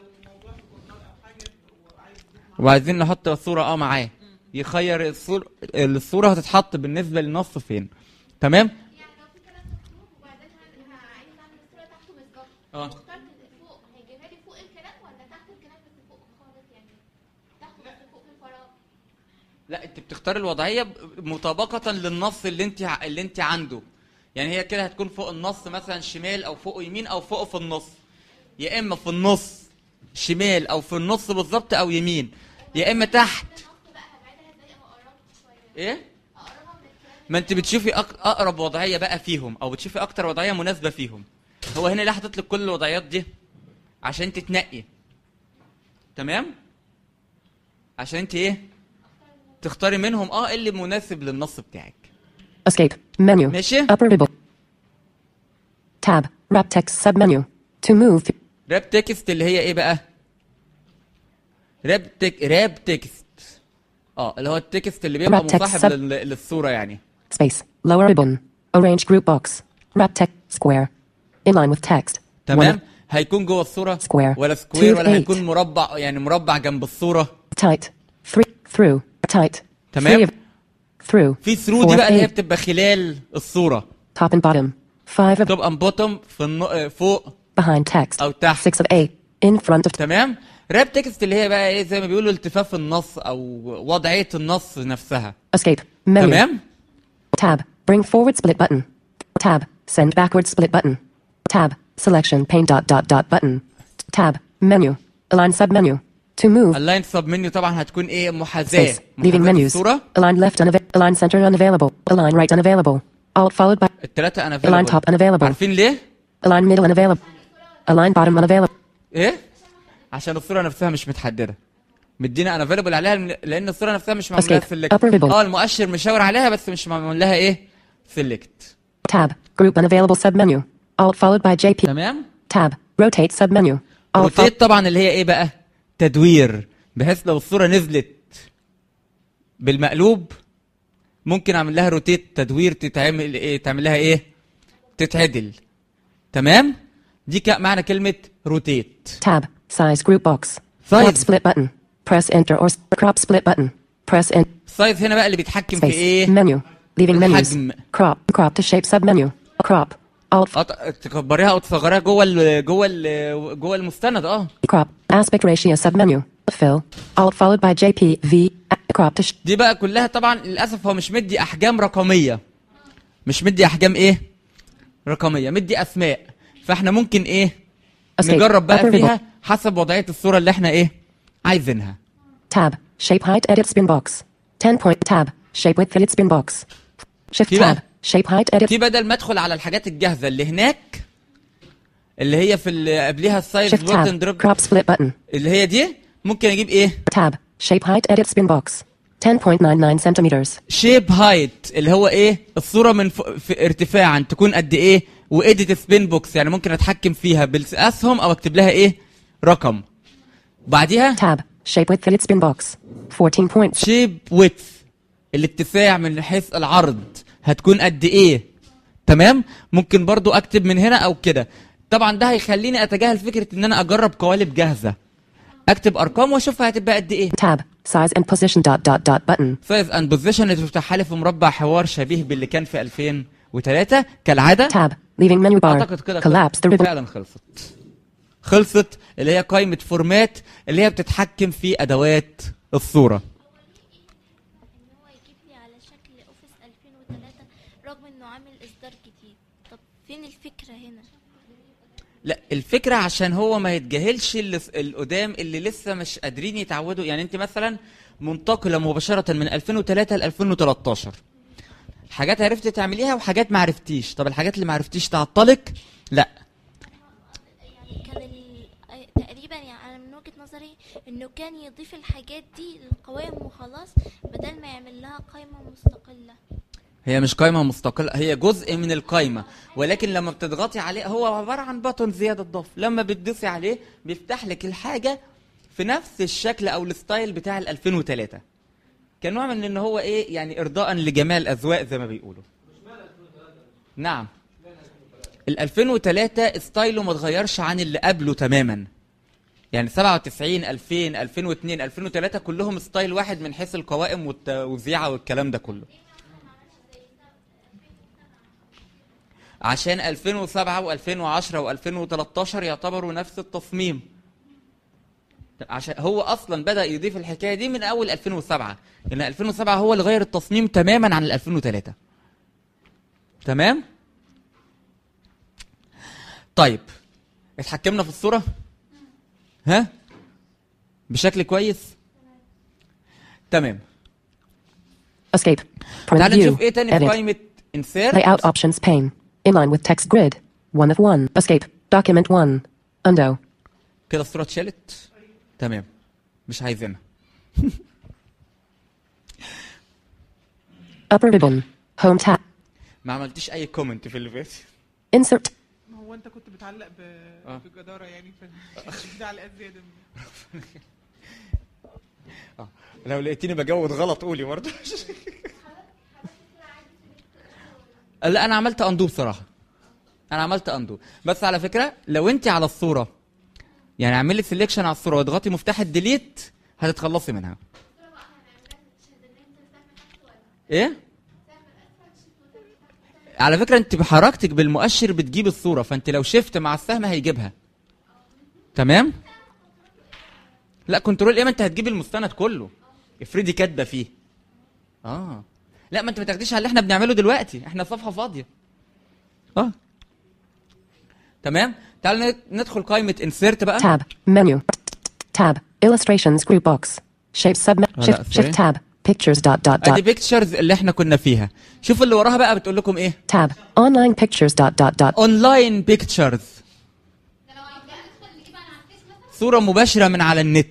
وعايزين نحط الصورة اه معاه يخير الصورة الصورة هتتحط بالنسبة للنص فين تمام يعني لو في كلام مكتوب وبعدين ه- ه- عايز اعمل الصوره تحته بالظبط اه اخترت فوق هيجيبها لي فوق الكلام ولا تحت الكلام بس فوق خالص يعني تحته بس فوق في الفراغ لا انت بتختار الوضعيه ب- مطابقه للنص اللي انت ع- اللي انت عنده يعني هي كده هتكون فوق النص مثلا شمال او فوق يمين او فوق في النص يا اما في النص شمال او في النص بالظبط او يمين يا اما تحت ايه ما انت بتشوفي أق- اقرب وضعيه بقى فيهم او بتشوفي اكتر وضعيه مناسبه فيهم هو هنا ليه حاطط لك كل الوضعيات دي عشان تتنقي تمام عشان انت ايه تختاري منهم اه اللي مناسب للنص بتاعك Escape. Menu. ماشي Upper ribbon. Tab. Wrap text submenu. To move. راب تكست اللي هي ايه بقى راب تك راب تكست اه اللي هو التكست اللي بيبقى Wrap text مصاحب sub- لل... للصوره يعني Space. Lower ribbon. Arrange group box. Wrap text square. Inline with text. One تمام of- هيكون جوه الصوره Square. ولا سكوير Two ولا of هيكون eight. مربع يعني مربع جنب الصوره Tight. Three. Through. Tight. تمام. Three of- Through. في ثرو Four دي of بقى اللي هي eight. بتبقى خلال الصوره Top and bottom. Five of توب اند بوتوم في النو... آه، فوق behind text. او تحت Six of eight. In front of تمام راب تكست اللي هي بقى ايه زي ما بيقولوا التفاف النص او وضعيه النص نفسها escape. Menu. تمام Tab. Bring forward split button. Tab. Send backward split button. Tab. Selection pane dot dot dot button. Tab. Menu. Align submenu. To move. اللاين سب منيو طبعا هتكون ايه محاذاه Space. Leaving محاذاة menus. الصوره Align left unavailable. Align center unavailable. Align right unavailable. Alt followed by. الثلاثه انا Align top unavailable. عارفين ليه Align middle unavailable. Align bottom unavailable. ايه عشان الصوره نفسها مش متحدده مدينا انا افيلبل عليها لان الصوره نفسها مش معمول لها Escape. سيلكت Upper ribbon. اه المؤشر مشاور عليها بس مش معمول لها ايه سيلكت Tab. Group unavailable submenu. Alt followed by JP. تمام Tab. Rotate submenu. Alt fo- روتيت طبعا اللي هي ايه بقى تدوير بحيث لو الصوره نزلت بالمقلوب ممكن اعمل لها روتيت تدوير تتعمل ايه تعمل لها ايه تتعدل تمام دي ك- معنى كلمه روتيت Tab. Size group box. Size. Crop split button. Press enter or s- crop split button. Press in. السايز هنا بقى اللي بيتحكم في Space. ايه Menu. Leaving menus. الحجم. Crop. Crop to shape submenu. Crop. Alt. أط- تكبريها او تصغريها جوه ال جوه ال جوه المستند اه Crop. Aspect ratio submenu. Fill. Alt followed by JP. V. Crop to sh- دي بقى كلها طبعا للاسف هو مش مدي احجام رقميه مش مدي احجام ايه رقميه مدي اسماء فاحنا ممكن ايه Escape. نجرب بقى Upper فيها ribbon. حسب وضعيه الصوره اللي احنا ايه عايزينها Tab. Shape height edit spin box. 10 point tab. Shape width edit spin box. Shift في بقى. tab. Shape height edit. في بدل ما ادخل على الحاجات الجاهزه اللي هناك اللي هي في اللي قبلها السايز Shift بوتن tab. دروب Crop split button. اللي هي دي ممكن اجيب ايه Tab. Shape height edit spin box. 10.99 centimeters. شيب هايت اللي هو ايه الصوره من ف... في ارتفاعا تكون قد ايه واديت سبين بوكس يعني ممكن اتحكم فيها بالاسهم او اكتب لها ايه رقم بعديها Tab. Shape width edit spin box. 14 points. شيب ويدث الاتساع من حيث العرض هتكون قد ايه تمام ممكن برضو اكتب من هنا او كده طبعا ده هيخليني اتجاهل فكره ان انا اجرب قوالب جاهزه اكتب ارقام واشوفها هتبقى قد ايه Tab. Size and position dot dot dot button. سايز اند بوزيشن اللي تفتحها لي في مربع حوار شبيه باللي كان في 2003 كالعاده Tab. Leaving menu bar. اعتقد كده Collapse the ribbon. فعلا خلصت خلصت اللي هي قائمه فورمات اللي هي بتتحكم في ادوات الصوره ان هو يجيب لي على شكل اوفيس 2003 رغم انه عامل اصدار جديد طب فين الفكره هنا لا الفكره عشان هو ما يتجاهلش اللي القدام اللي لسه مش قادرين يتعودوا يعني انت مثلا منتقله مباشره من 2003 ل 2013 حاجات عرفتي تعمليها وحاجات ما عرفتيش طب الحاجات اللي ما عرفتيش تعطلك لا يعني كان ال... آه، تقريبا يعني انا من وجهه نظري انه كان يضيف الحاجات دي للقوائم وخلاص بدل ما يعمل لها قائمه مستقله هي مش قائمة مستقلة هي جزء من القائمة ولكن لما بتضغطي عليه هو عبارة عن بطن زيادة ضف لما بتدوسي عليه بيفتح لك الحاجة في نفس الشكل أو الستايل بتاع ال 2003 كنوع من ان هو ايه يعني ارضاء لجميع الاذواق زي ما بيقولوا نعم ال 2003 ستايله ما اتغيرش عن اللي قبله تماما يعني 97 2000 2002 2003 كلهم ستايل واحد من حيث القوائم والتوزيعه والكلام ده كله عشان 2007 و2010 و2013 يعتبروا نفس التصميم عشان هو اصلا بدا يضيف الحكايه دي من اول 2007 لان 2007 هو اللي غير التصميم تماما عن ال 2003 تمام طيب اتحكمنا في الصوره ها بشكل كويس تمام Escape. Print تعال view. نشوف ايه تاني في Edit. قائمه insert Layout options pane. Inline with text grid. One of one. Escape. Document one. Undo. كده الصوره اتشالت تمام مش عايزينها Upper ribbon. Home tab. ما عملتيش اي كومنت في اللي فات ما Insert. هو انت كنت بتعلق ب... آه. بجداره يعني في تعليقات زياده لو لقيتيني بجود غلط قولي برضه لا انا عملت اندو بصراحه انا عملت اندو بس على فكره لو انت على الصوره يعني اعملي سيلكشن على الصوره واضغطي مفتاح الديليت هتتخلصي منها ايه على فكره انت بحركتك بالمؤشر بتجيب الصوره فانت لو شفت مع السهم هيجيبها تمام لا كنترول ايه ما انت هتجيب المستند كله افرضي كاتبه فيه اه لا ما انت ما تاخديش على اللي احنا بنعمله دلوقتي احنا صفحه فاضيه اه تمام تعال ندخل قائمه انسيرت بقى Tab. Menu. Tab. Illustrations group box. Shape sub لا، shift sorry. shift tab. Pictures dot dot ادي dot بيكتشرز اللي احنا كنا فيها شوف اللي وراها بقى بتقول لكم ايه tab. Online pictures dot dot dot. اونلاين بيكتشرز صورة مباشرة من على النت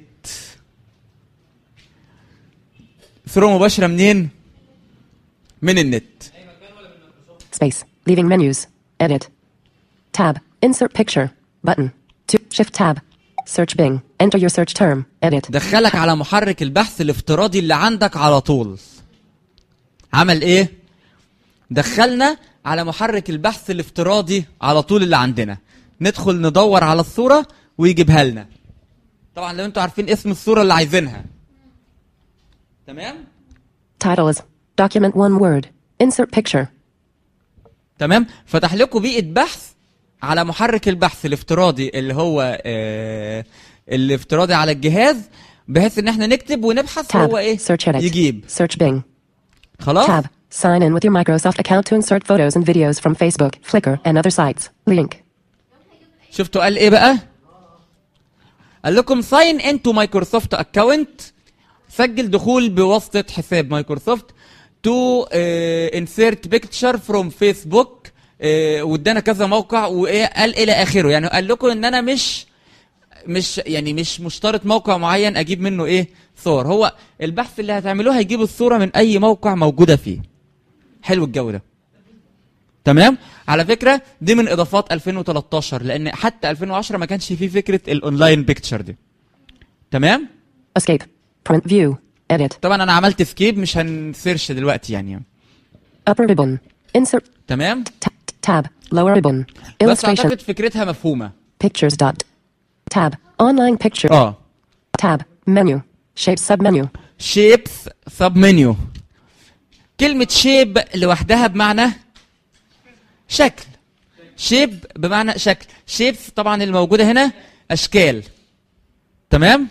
صورة مباشرة منين؟ من النت Space. Leaving menus. Edit. Tab. Insert picture. Button. To shift tab. Search Bing. Enter your search term. Edit. دخلك على محرك البحث الافتراضي اللي عندك على طول عمل ايه؟ دخلنا على محرك البحث الافتراضي على طول اللي عندنا ندخل ندور على الصورة ويجيبها لنا طبعا لو انتوا عارفين اسم الصورة اللي عايزينها تمام؟ Title is Document one word. Insert picture. تمام فتح لكم بيئه بحث على محرك البحث الافتراضي اللي هو آه الافتراضي على الجهاز بحيث ان احنا نكتب ونبحث Tab. هو ايه Search edit. يجيب Search Bing. خلاص Tab. Sign in with your Microsoft account to insert photos and videos from Facebook, Flickr, and other sites. Link. شفتوا قال ايه بقى قال لكم ساين انتو مايكروسوفت اكونت سجل دخول بواسطه حساب مايكروسوفت تو انسيرت بيكتشر فروم فيسبوك وادانا كذا موقع وايه قال الى اخره يعني قال لكم ان انا مش مش يعني مش مشترط موقع معين اجيب منه ايه صور هو البحث اللي هتعملوه هيجيب الصوره من اي موقع موجوده فيه حلو الجو ده تمام على فكره دي من اضافات 2013 لان حتى 2010 ما كانش فيه فكره الاونلاين بيكتشر دي تمام Escape. Print view. Edit. طبعا انا عملت سكيب مش هنسيرش دلوقتي يعني Upper ribbon. Insert. تمام T- tab. Lower ribbon. بس Illustration. اعتقد فكرتها مفهومه Pictures dot. Tab. Online picture. اه Tab. Menu. Shape submenu. شيبس سب منيو كلمة شيب لوحدها بمعنى شكل شيب بمعنى شكل شيبس طبعا الموجودة هنا أشكال تمام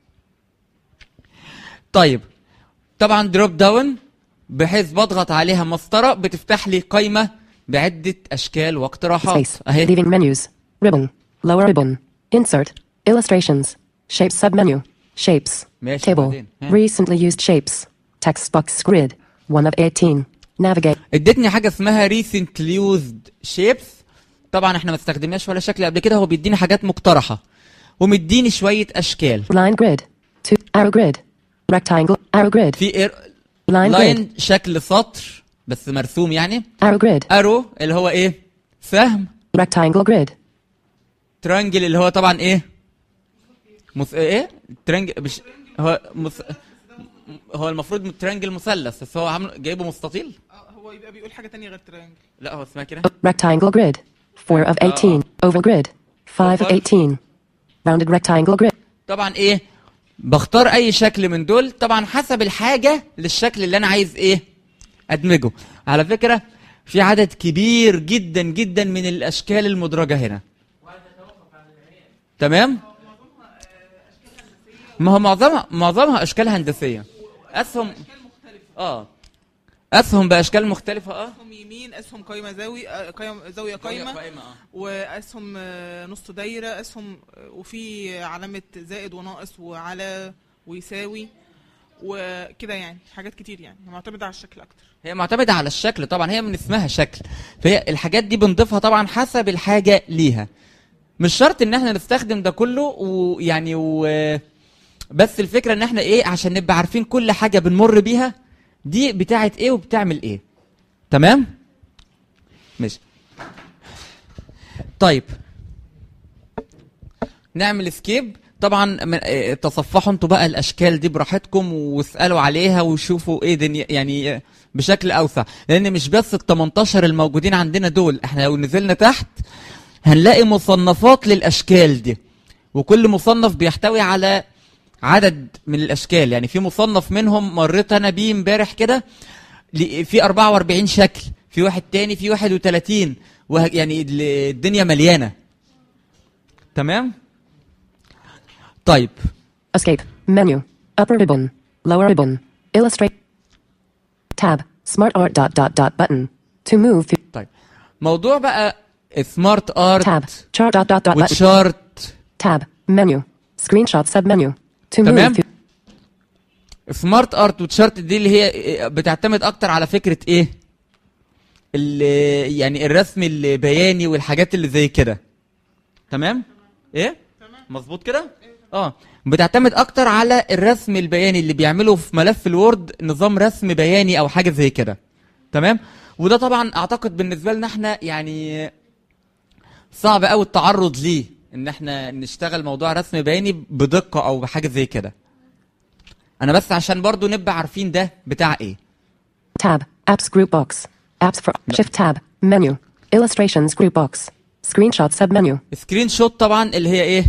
طيب طبعا دروب داون بحيث بضغط عليها مسطرة بتفتح لي قائمة بعدة أشكال واقتراحات Space. أهي Leaving menus. Ribbon. Lower ribbon. Insert. Illustrations. Shape submenu. Shapes. ماشي Table. بعدين. ها. Recently used shapes. Text box grid. 1 of 18. Navigate. ادتني حاجه اسمها recently used shapes طبعا احنا ما استخدمناش ولا شكل قبل كده هو بيديني حاجات مقترحه ومديني شويه اشكال Line grid. 2. Arrow grid. Rectangle. Arrow grid. في إير... Line grid. لاين شكل سطر بس مرسوم يعني Arrow grid. ارو اللي هو ايه سهم Rectangle grid. ترانجل اللي هو طبعا ايه مس... ايه ترانجل مش هو مس... هو المفروض ترانجل مثلث بس هو عامل جايبه مستطيل اه هو يبقى بيقول حاجه تانية غير ترينجل لا هو اسمها كده Rectangle grid. 4 of 18. Oval grid. 5 of Oval. 18. Rounded rectangle grid. طبعا ايه بختار اي شكل من دول طبعا حسب الحاجه للشكل اللي انا عايز ايه ادمجه على فكره في عدد كبير جدا جدا من الاشكال المدرجه هنا تمام ما هو معظمها معظمها اشكال هندسيه اسهم اه اسهم باشكال مختلفه اه اسهم يمين اسهم قايمه زاويه آه، قايم زاويه قايمه قائمة، آه. واسهم آه، نص دايره اسهم آه، وفي علامه زائد وناقص وعلى ويساوي وكده يعني حاجات كتير يعني معتمده على الشكل اكتر هي معتمدة على الشكل طبعا هي من اسمها شكل فهي الحاجات دي بنضيفها طبعا حسب الحاجة ليها مش شرط ان احنا نستخدم ده كله ويعني و... بس الفكرة ان احنا ايه عشان نبقى عارفين كل حاجة بنمر بيها دي بتاعت ايه وبتعمل ايه تمام ماشي طيب نعمل سكيب طبعا من- آه، تصفحوا انتوا بقى الاشكال دي براحتكم واسالوا عليها وشوفوا ايه دنيا يعني آه، بشكل اوسع لان مش بس ال 18 الموجودين عندنا دول احنا لو نزلنا تحت هنلاقي مصنفات للاشكال دي وكل مصنف بيحتوي على عدد من الاشكال يعني في مصنف منهم مريت انا بيه امبارح كده ل- في 44 شكل في واحد تاني في 31 وه- يعني ال- الدنيا مليانه تمام طيب Escape. Menu. Upper ribbon. Lower ribbon. Illustrate. Tab. Smart art dot dot dot button. To move to طيب موضوع بقى سمارت ارت tab. Chart dot dot dot button. وتشارت Tab. Menu. Screenshot submenu. To move تمام through. سمارت ارت وتشارت دي اللي هي بتعتمد اكتر على فكره ايه ال- يعني الرسم البياني والحاجات اللي زي كده تمام ايه مظبوط كده اه بتعتمد اكتر على الرسم البياني اللي بيعمله في ملف الوورد نظام رسم بياني او حاجه زي كده تمام وده طبعا اعتقد بالنسبه لنا احنا يعني صعب قوي التعرض ليه ان احنا نشتغل موضوع رسم بياني بدقه او بحاجه زي كده انا بس عشان برضو نبقى عارفين ده بتاع ايه Tab. Apps group box. Apps for Shift tab. Menu. Illustrations group box. Screenshot submenu. سكرين شوت طبعا اللي هي ايه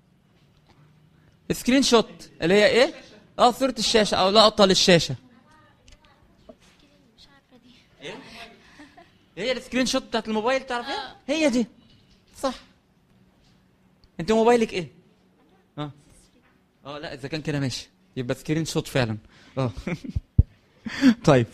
سكرين شوت اللي هي ايه اه صورة الشاشة او لقطة للشاشة مش عارفه دي هي السكرين شوت بتاعت الموبايل تعرفيها هي دي صح انت موبايلك ايه اه اه لا اذا كان كده ماشي يبقى سكرين شوت فعلا اه طيب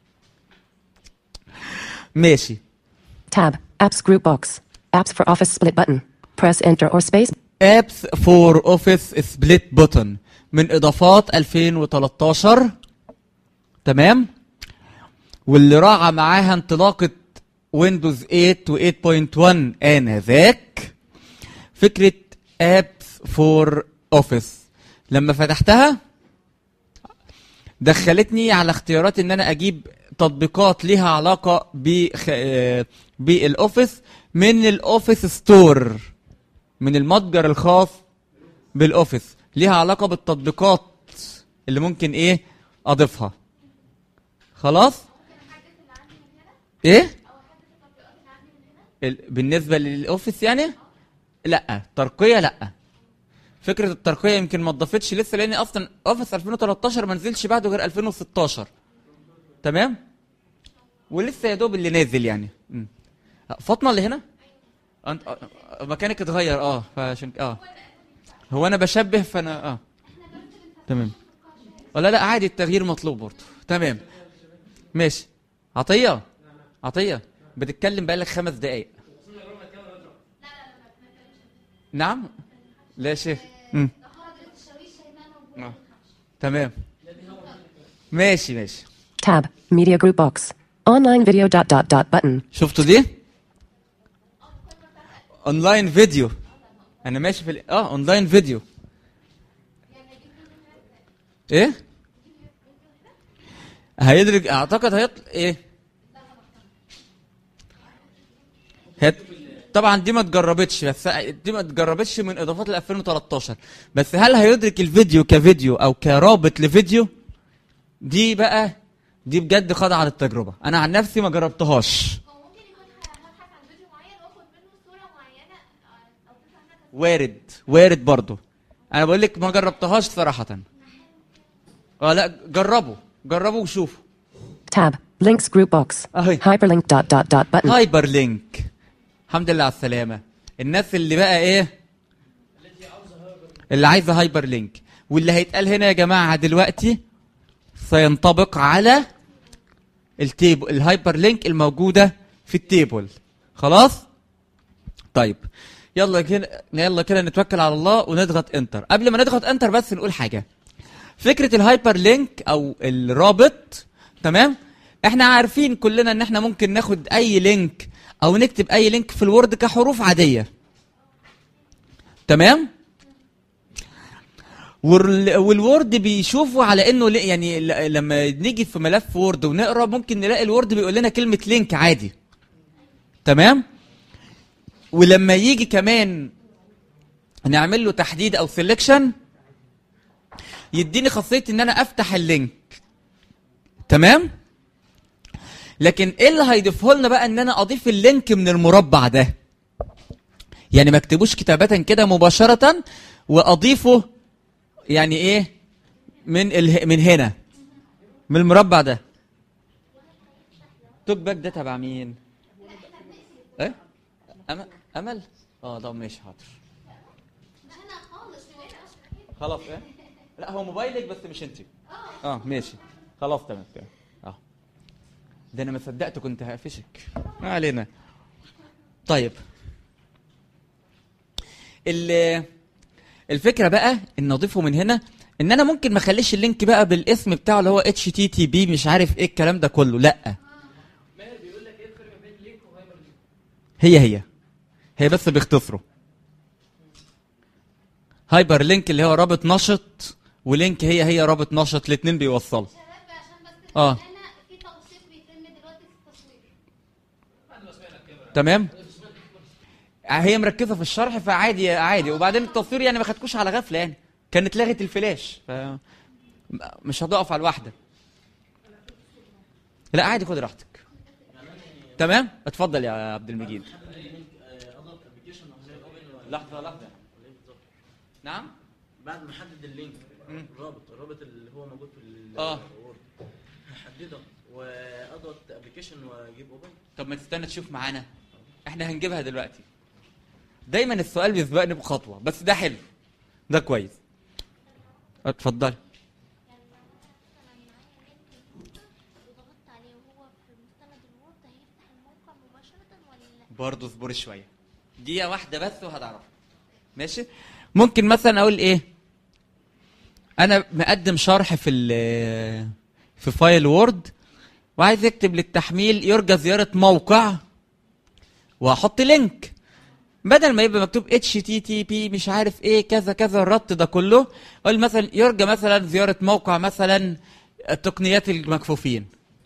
ماشي Tab. Apps group box. Apps for Office split button. Press enter or space. ابس فور اوفيس سبليت بوتن من اضافات 2013 تمام واللي راعى معاها انطلاقه ويندوز 8 و 8.1 انذاك فكره ابس فور اوفيس لما فتحتها دخلتني على اختيارات ان انا اجيب تطبيقات ليها علاقه بخ... آه، بالاوفيس من الاوفيس ستور من المتجر الخاص بالاوفيس ليها علاقه بالتطبيقات اللي ممكن ايه اضيفها خلاص ايه ال- بالنسبه للاوفيس يعني لا ترقيه لا فكره الترقيه يمكن ما اتضافتش لسه لان اصلا اوفيس 2013 ما نزلش بعده غير 2016 تمام ولسه يا دوب اللي نازل يعني مم. فاطمه اللي هنا انت آه، مكانك اتغير اه فعشان اه هو انا بشبه فانا اه تمام ولا لا عادي التغيير مطلوب برضه تمام ماشي عطيه عطيه بتتكلم بقالك خمس دقايق نعم لا يا شيخ مم. آه. تمام ماشي ماشي Tab. Media group box. Online video dot dot dot button. شفتوا دي اونلاين فيديو انا ماشي في ال... اه اونلاين فيديو ايه هيدرج اعتقد هيطلع ايه هت... طبعا دي ما اتجربتش بس دي ما اتجربتش من اضافات ل 2013 بس هل هيدرك الفيديو كفيديو او كرابط لفيديو دي بقى دي بجد خاضعه للتجربه انا عن نفسي ما جربتهاش هو ممكن يكون هبحث عن فيديو معين واخد منه صوره معينه آه، او تطلع منها وارد وارد برضو انا بقول لك ما جربتهاش صراحه اه لا جربوا جربوا وشوفوا Tab. Links group box. أهي. Hyperlink dot dot dot button. هايبر لينك الحمد لله على السلامه الناس اللي بقى ايه اللي عايزه هايبر لينك واللي هيتقال هنا يا جماعه دلوقتي سينطبق على التيبل الهايبر لينك الموجوده في التيبل خلاص طيب يلا كده يلا كده نتوكل على الله ونضغط انتر قبل ما نضغط انتر بس نقول حاجه فكره الهايبر لينك او الرابط تمام احنا عارفين كلنا ان احنا ممكن ناخد اي لينك او نكتب اي لينك في الوورد كحروف عاديه تمام وال- والوورد بيشوفوا على انه لي- يعني ل- لما نيجي في ملف وورد ونقرا ممكن نلاقي الوورد بيقول لنا كلمه لينك عادي تمام ولما يجي كمان نعمل له تحديد او سيلكشن يديني خاصيه ان انا افتح اللينك تمام لكن ايه اللي هيضيفه لنا بقى ان انا اضيف اللينك من المربع ده يعني ما اكتبوش كتابة كده مباشرة واضيفه يعني ايه من اله من هنا من المربع ده توك باك ده تبع مين ايه امل امل اه طب ماشي حاضر خلاص ايه لا هو موبايلك بس مش انت اه ماشي خلاص تمام تمام اه ده انا ما صدقت كنت هقفشك ما علينا طيب ال- الفكره بقى ان اضيفه من هنا ان انا ممكن ما اخليش اللينك بقى بالاسم بتاعه اللي هو اتش تي تي بي مش عارف ايه الكلام ده كله لا هي هي هي بس بيختصروا هايبر لينك اللي هو رابط نشط ولينك هي هي رابط نشط الاثنين بيوصلوا اه في توثيق بيتم دلوقتي في التصوير تمام هي مركزه في الشرح فعادي عادي وبعدين التصوير يعني ما خدكوش على غفله يعني كانت لغت الفلاش ف مش هتقف على الواحده لا عادي خد راحتك تمام اتفضل يا عبد المجيد لحظه لحظه نعم بعد ما احدد اللينك الرابط الرابط اللي هو موجود في ال- آه. الوورد هحدده واضغط ابلكيشن واجيب اوبن طب ما تستنى تشوف معانا احنا هنجيبها دلوقتي دايما السؤال بيسبقني بخطوه بس ده حلو ده كويس اتفضلي وضغطت عليه وهو في مستند الوورد هيفتح الموقع مباشرة ولا برضه اصبري شويه دقيقه واحده بس وهتعرف ماشي ممكن مثلا اقول ايه انا مقدم شرح في ال- في فايل وورد وعايز اكتب للتحميل يرجى زياره موقع وهحط لينك بدل ما يبقى مكتوب اتش تي تي بي مش عارف ايه كذا كذا الربط ده كله اقول مثلا يرجى مثلا زياره موقع مثلا تقنيات المكفوفين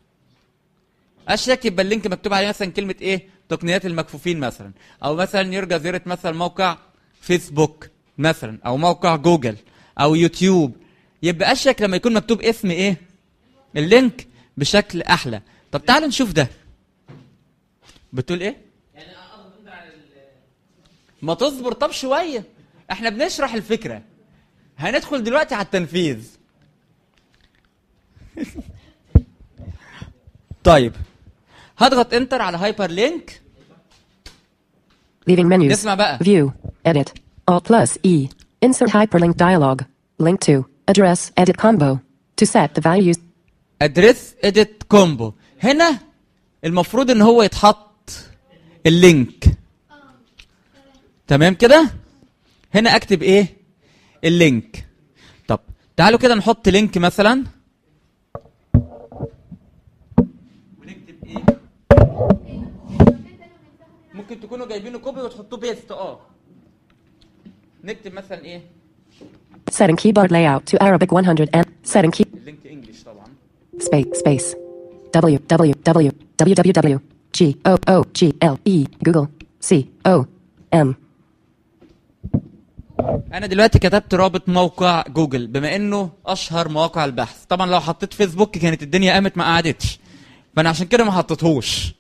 اشيك يبقى اللينك مكتوب عليه مثلا كلمه ايه تقنيات المكفوفين مثلا او مثلا يرجى زياره مثلا موقع فيسبوك مثلا او موقع جوجل او يوتيوب يبقى اشيك لما يكون مكتوب اسم ايه اللينك بشكل احلى طب تعالوا نشوف ده بتقول ايه يعني اقدر انت على ال- ما تصبر طب شويه احنا بنشرح الفكره هندخل دلوقتي على التنفيذ طيب هضغط انتر على هايبر لينك Leaving menus. نسمع بقى View. Edit. Alt plus E. Insert hyperlink dialog. Link to. Address. Edit combo. To set the values. ادريس اديت كومبو هنا المفروض ان هو يتحط اللينك تمام كده هنا اكتب ايه اللينك طب تعالوا كده نحط لينك مثلا ونكتب ايه ممكن تكونوا جايبينه كوبي وتحطوه بيست اه نكتب مثلا ايه Setting keyboard layout to Arabic 100 and setting key اللينك انجلش طبعا space space w w w www g o o g l e google c o m انا دلوقتي كتبت رابط موقع جوجل بما انه اشهر مواقع البحث طبعا لو حطيت فيسبوك كانت الدنيا قامت ما قعدتش فانا عشان كده ما حطيتهوش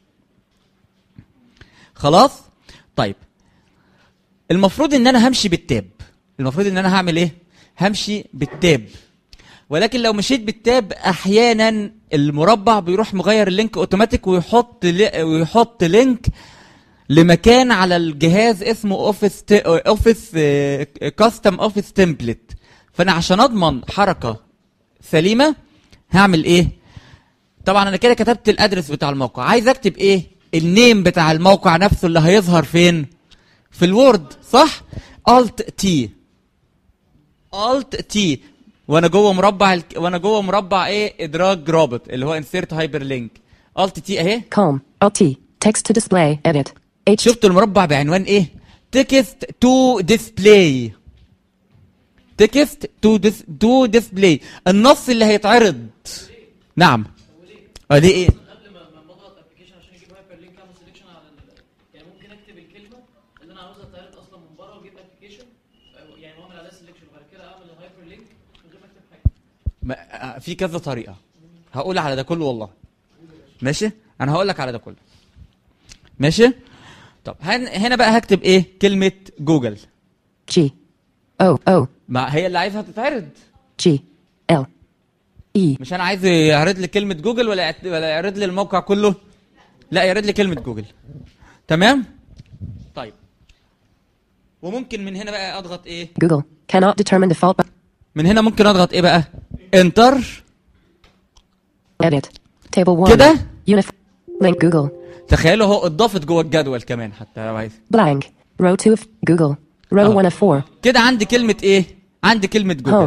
خلاص طيب المفروض ان انا همشي بالتاب المفروض ان انا هعمل ايه همشي بالتاب ولكن لو مشيت بالتاب احيانا المربع بيروح مغير اللينك اوتوماتيك ويحط لي ويحط لينك لمكان على الجهاز اسمه اوفيس اوفيس كاستم اوفيس تمبلت فانا عشان اضمن حركه سليمه هعمل ايه طبعا انا كده كتبت الادرس بتاع الموقع عايز اكتب ايه النيم بتاع الموقع نفسه اللي هيظهر فين في الوورد صح الت تي الت تي وانا جوه مربع ال... وانا جوه مربع ايه ادراج رابط اللي هو انسيرت هايبر لينك الت تي اهي com alt t text to display edit h شفتوا المربع بعنوان ايه تكست تو ديسبلاي تكست تو ديس تو ديسبلاي النص اللي هيتعرض نعم اه ليه ايه قبل ما ما بضغط ابلكيشن عشان يجيب هايبر لينك اعمل سelection على ال... يعني ممكن اكتب الكلمه اللي انا عاوزها تتعرض اصلا من بره واجيب ابلكيشن يعني واعمل عليها سelection وبعد كده اعمل الهايبر لينك من غير ما اكتب حاجه ما- آه، في كذا طريقه هقول على ده كله والله ماشي انا هقول لك على ده كله ماشي طب هن... هنا بقى هكتب ايه كلمه جوجل g o o ما هي اللي عايزها تتعرض g l e مش انا عايز يعرض لي كلمه جوجل ولا يعت- ولا يعرض لي الموقع كله لا يعرض لي كلمه جوجل تمام طيب وممكن من هنا بقى اضغط ايه google cannot determine default bu- من هنا ممكن اضغط ايه بقى انتر edit table 1 كده unif link google تخيلوا هو اتضافت جوه الجدول كمان حتى لو عايز blank row 2 of google row آه. 1 of 4 كده عندي كلمه ايه عندي كلمه جوجل home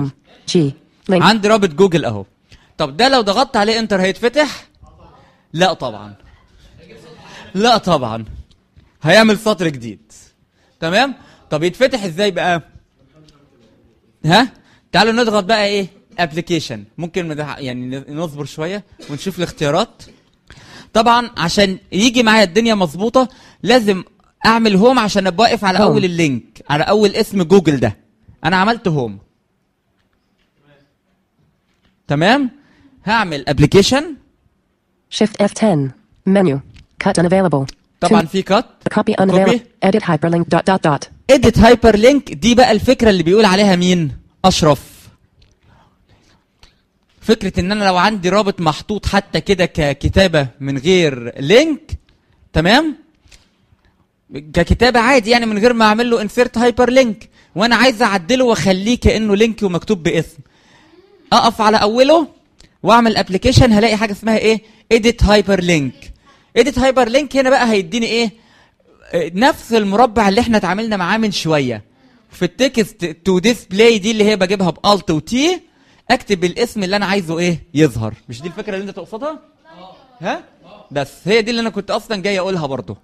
G. Link. عندي رابط جوجل اهو طب ده لو ضغطت عليه انتر هيتفتح لا طبعا لا طبعا هيعمل سطر جديد تمام طب يتفتح ازاي بقى ها تعالوا نضغط بقى ايه ابلكيشن ممكن مدح- يعني نصبر شويه ونشوف الاختيارات طبعا عشان يجي معايا الدنيا مظبوطه لازم اعمل هوم عشان ابقى واقف على هوم. اول اللينك على اول اسم جوجل ده انا عملت هوم تمام هعمل ابلكيشن Shift F10. Menu. Cut unavailable. طبعا To- في كات Copy unavailable. Edit hyperlink dot dot dot. اديت هايبر لينك دي بقى الفكره اللي بيقول عليها مين اشرف فكره ان انا لو عندي رابط محطوط حتى كده ككتابه من غير لينك تمام ككتابه عادي يعني من غير ما اعمل له انسيرت هايبر لينك وانا عايز اعدله واخليه كانه لينك ومكتوب باسم اقف على اوله واعمل ابلكيشن هلاقي حاجه اسمها ايه اديت هايبر لينك اديت هايبر لينك هنا بقى هيديني ايه آه، نفس المربع اللي احنا اتعاملنا معاه من شويه في التكست تو ديسبلاي دي اللي هي بجيبها بالت وتي اكتب الاسم اللي انا عايزه ايه يظهر مش دي الفكره اللي انت تقصدها ها بس هي دي اللي انا كنت اصلا جاي اقولها برضو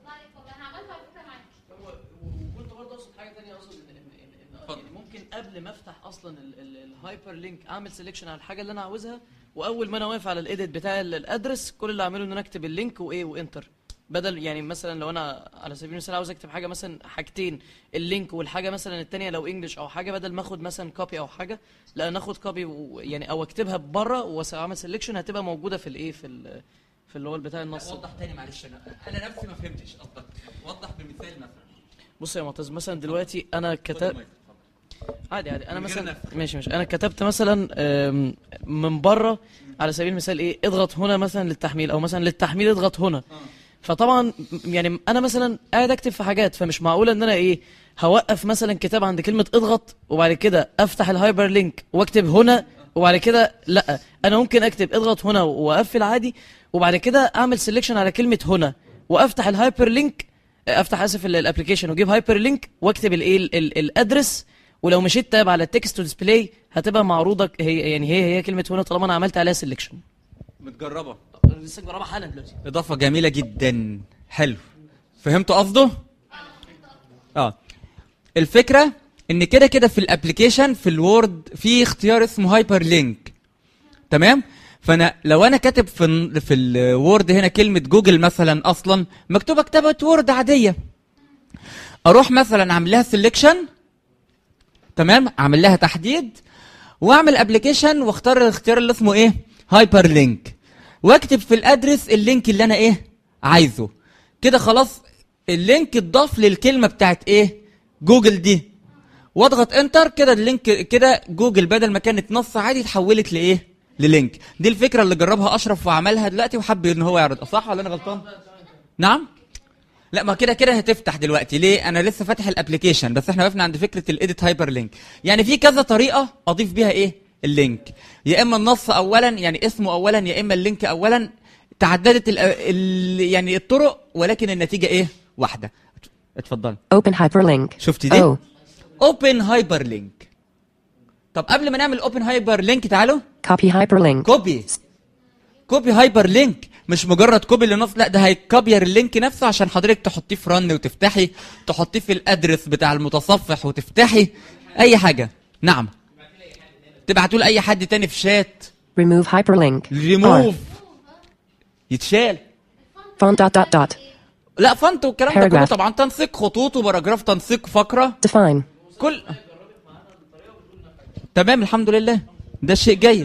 وكنت برضه اقصد حاجه ثانيه اقصد ان ان ان يعني ممكن قبل ما افتح اصلا الهايبر لينك اعمل سيلكشن على الحاجه اللي انا عاوزها واول ما انا واقف على الايديت بتاع ال- الادرس كل اللي اعمله ان انا اكتب اللينك وايه وانتر بدل يعني مثلا لو انا على سبيل المثال عاوز اكتب حاجه مثلا حاجتين اللينك والحاجه مثلا الثانيه لو انجلش او حاجه بدل ما اخد مثلا كوبي او حاجه لا ناخد كوبي يعني او اكتبها بره واعمل سيلكشن هتبقى موجوده في الايه في ال- في اللي هو بتاع النص وضح تاني معلش انا انا نفسي ما فهمتش قصدك وضح بمثال مثلا بص يا معتز مثلا دلوقتي انا كتبت عادي عادي انا من غير مثلا نفخ. ماشي ماشي انا كتبت مثلا آم، من بره على سبيل المثال ايه اضغط هنا مثلا للتحميل او مثلا للتحميل اضغط هنا فطبعا م- يعني انا مثلا قاعد اكتب في حاجات فمش معقوله ان انا ايه هوقف مثلا كتاب عند كلمه اضغط وبعد كده افتح الهايبر لينك واكتب هنا وبعد كده لا انا ممكن اكتب اضغط هنا واقفل عادي وبعد كده اعمل سيلكشن على كلمه هنا وافتح الهايبر لينك افتح اسف ال- الابلكيشن واجيب هايبر لينك واكتب الايه ال- ال- الادرس ولو مشيت تاب على التكست تو ديسبلاي هتبقى معروضه هي يعني هي هي كلمه هنا طالما انا عملت عليها سيلكشن متجربه لسه مجربها حالا دلوقتي اضافه جميله جدا حلو فهمتوا قصده اه الفكره ان كده كده في الابلكيشن في الوورد في اختيار اسمه هايبر لينك تمام فانا لو انا كاتب في ال- في الوورد هنا كلمه جوجل مثلا اصلا مكتوبه كتابه وورد عاديه اروح مثلا اعمل لها سيلكشن تمام اعمل لها تحديد واعمل ابلكيشن واختار الاختيار اللي اسمه ايه هايبر لينك واكتب في الادرس اللينك اللي انا ايه عايزه كده خلاص اللينك اتضاف للكلمه بتاعت ايه جوجل دي واضغط انتر كده اللينك كده جوجل بدل ما كانت نص عادي اتحولت لايه للينك دي الفكره اللي جربها اشرف وعملها دلوقتي وحب ان هو يعرضها صح ولا انا غلطان نعم لا ما كده كده هتفتح دلوقتي ليه انا لسه فاتح الابلكيشن بس احنا وقفنا عند فكره الايديت هايبر لينك يعني في كذا طريقه اضيف بيها ايه اللينك يا اما النص اولا يعني اسمه اولا يا اما اللينك اولا تعددت ال ال يعني الطرق ولكن النتيجه ايه واحده اتفضل Open hyperlink. شفتي دي O. اوبن هايبر لينك طب قبل ما نعمل اوبن هايبر لينك تعالوا Copy hyperlink. كوبي كوبي هايبر لينك مش مجرد كوبي للنص لا ده هيكوبير اللينك نفسه عشان حضرتك تحطيه في رن وتفتحي تحطيه في الادرس بتاع المتصفح وتفتحي اي حاجه نعم تبعتوا لاي حد تاني في شات Remove hyperlink. ريموف يتشال Font dot dot dot. لا فانت والكلام ده كله Paragraph. طبعا تنسيق خطوط وباراجراف تنسيق فقره Define. كل تمام الحمد لله ده شيء جيد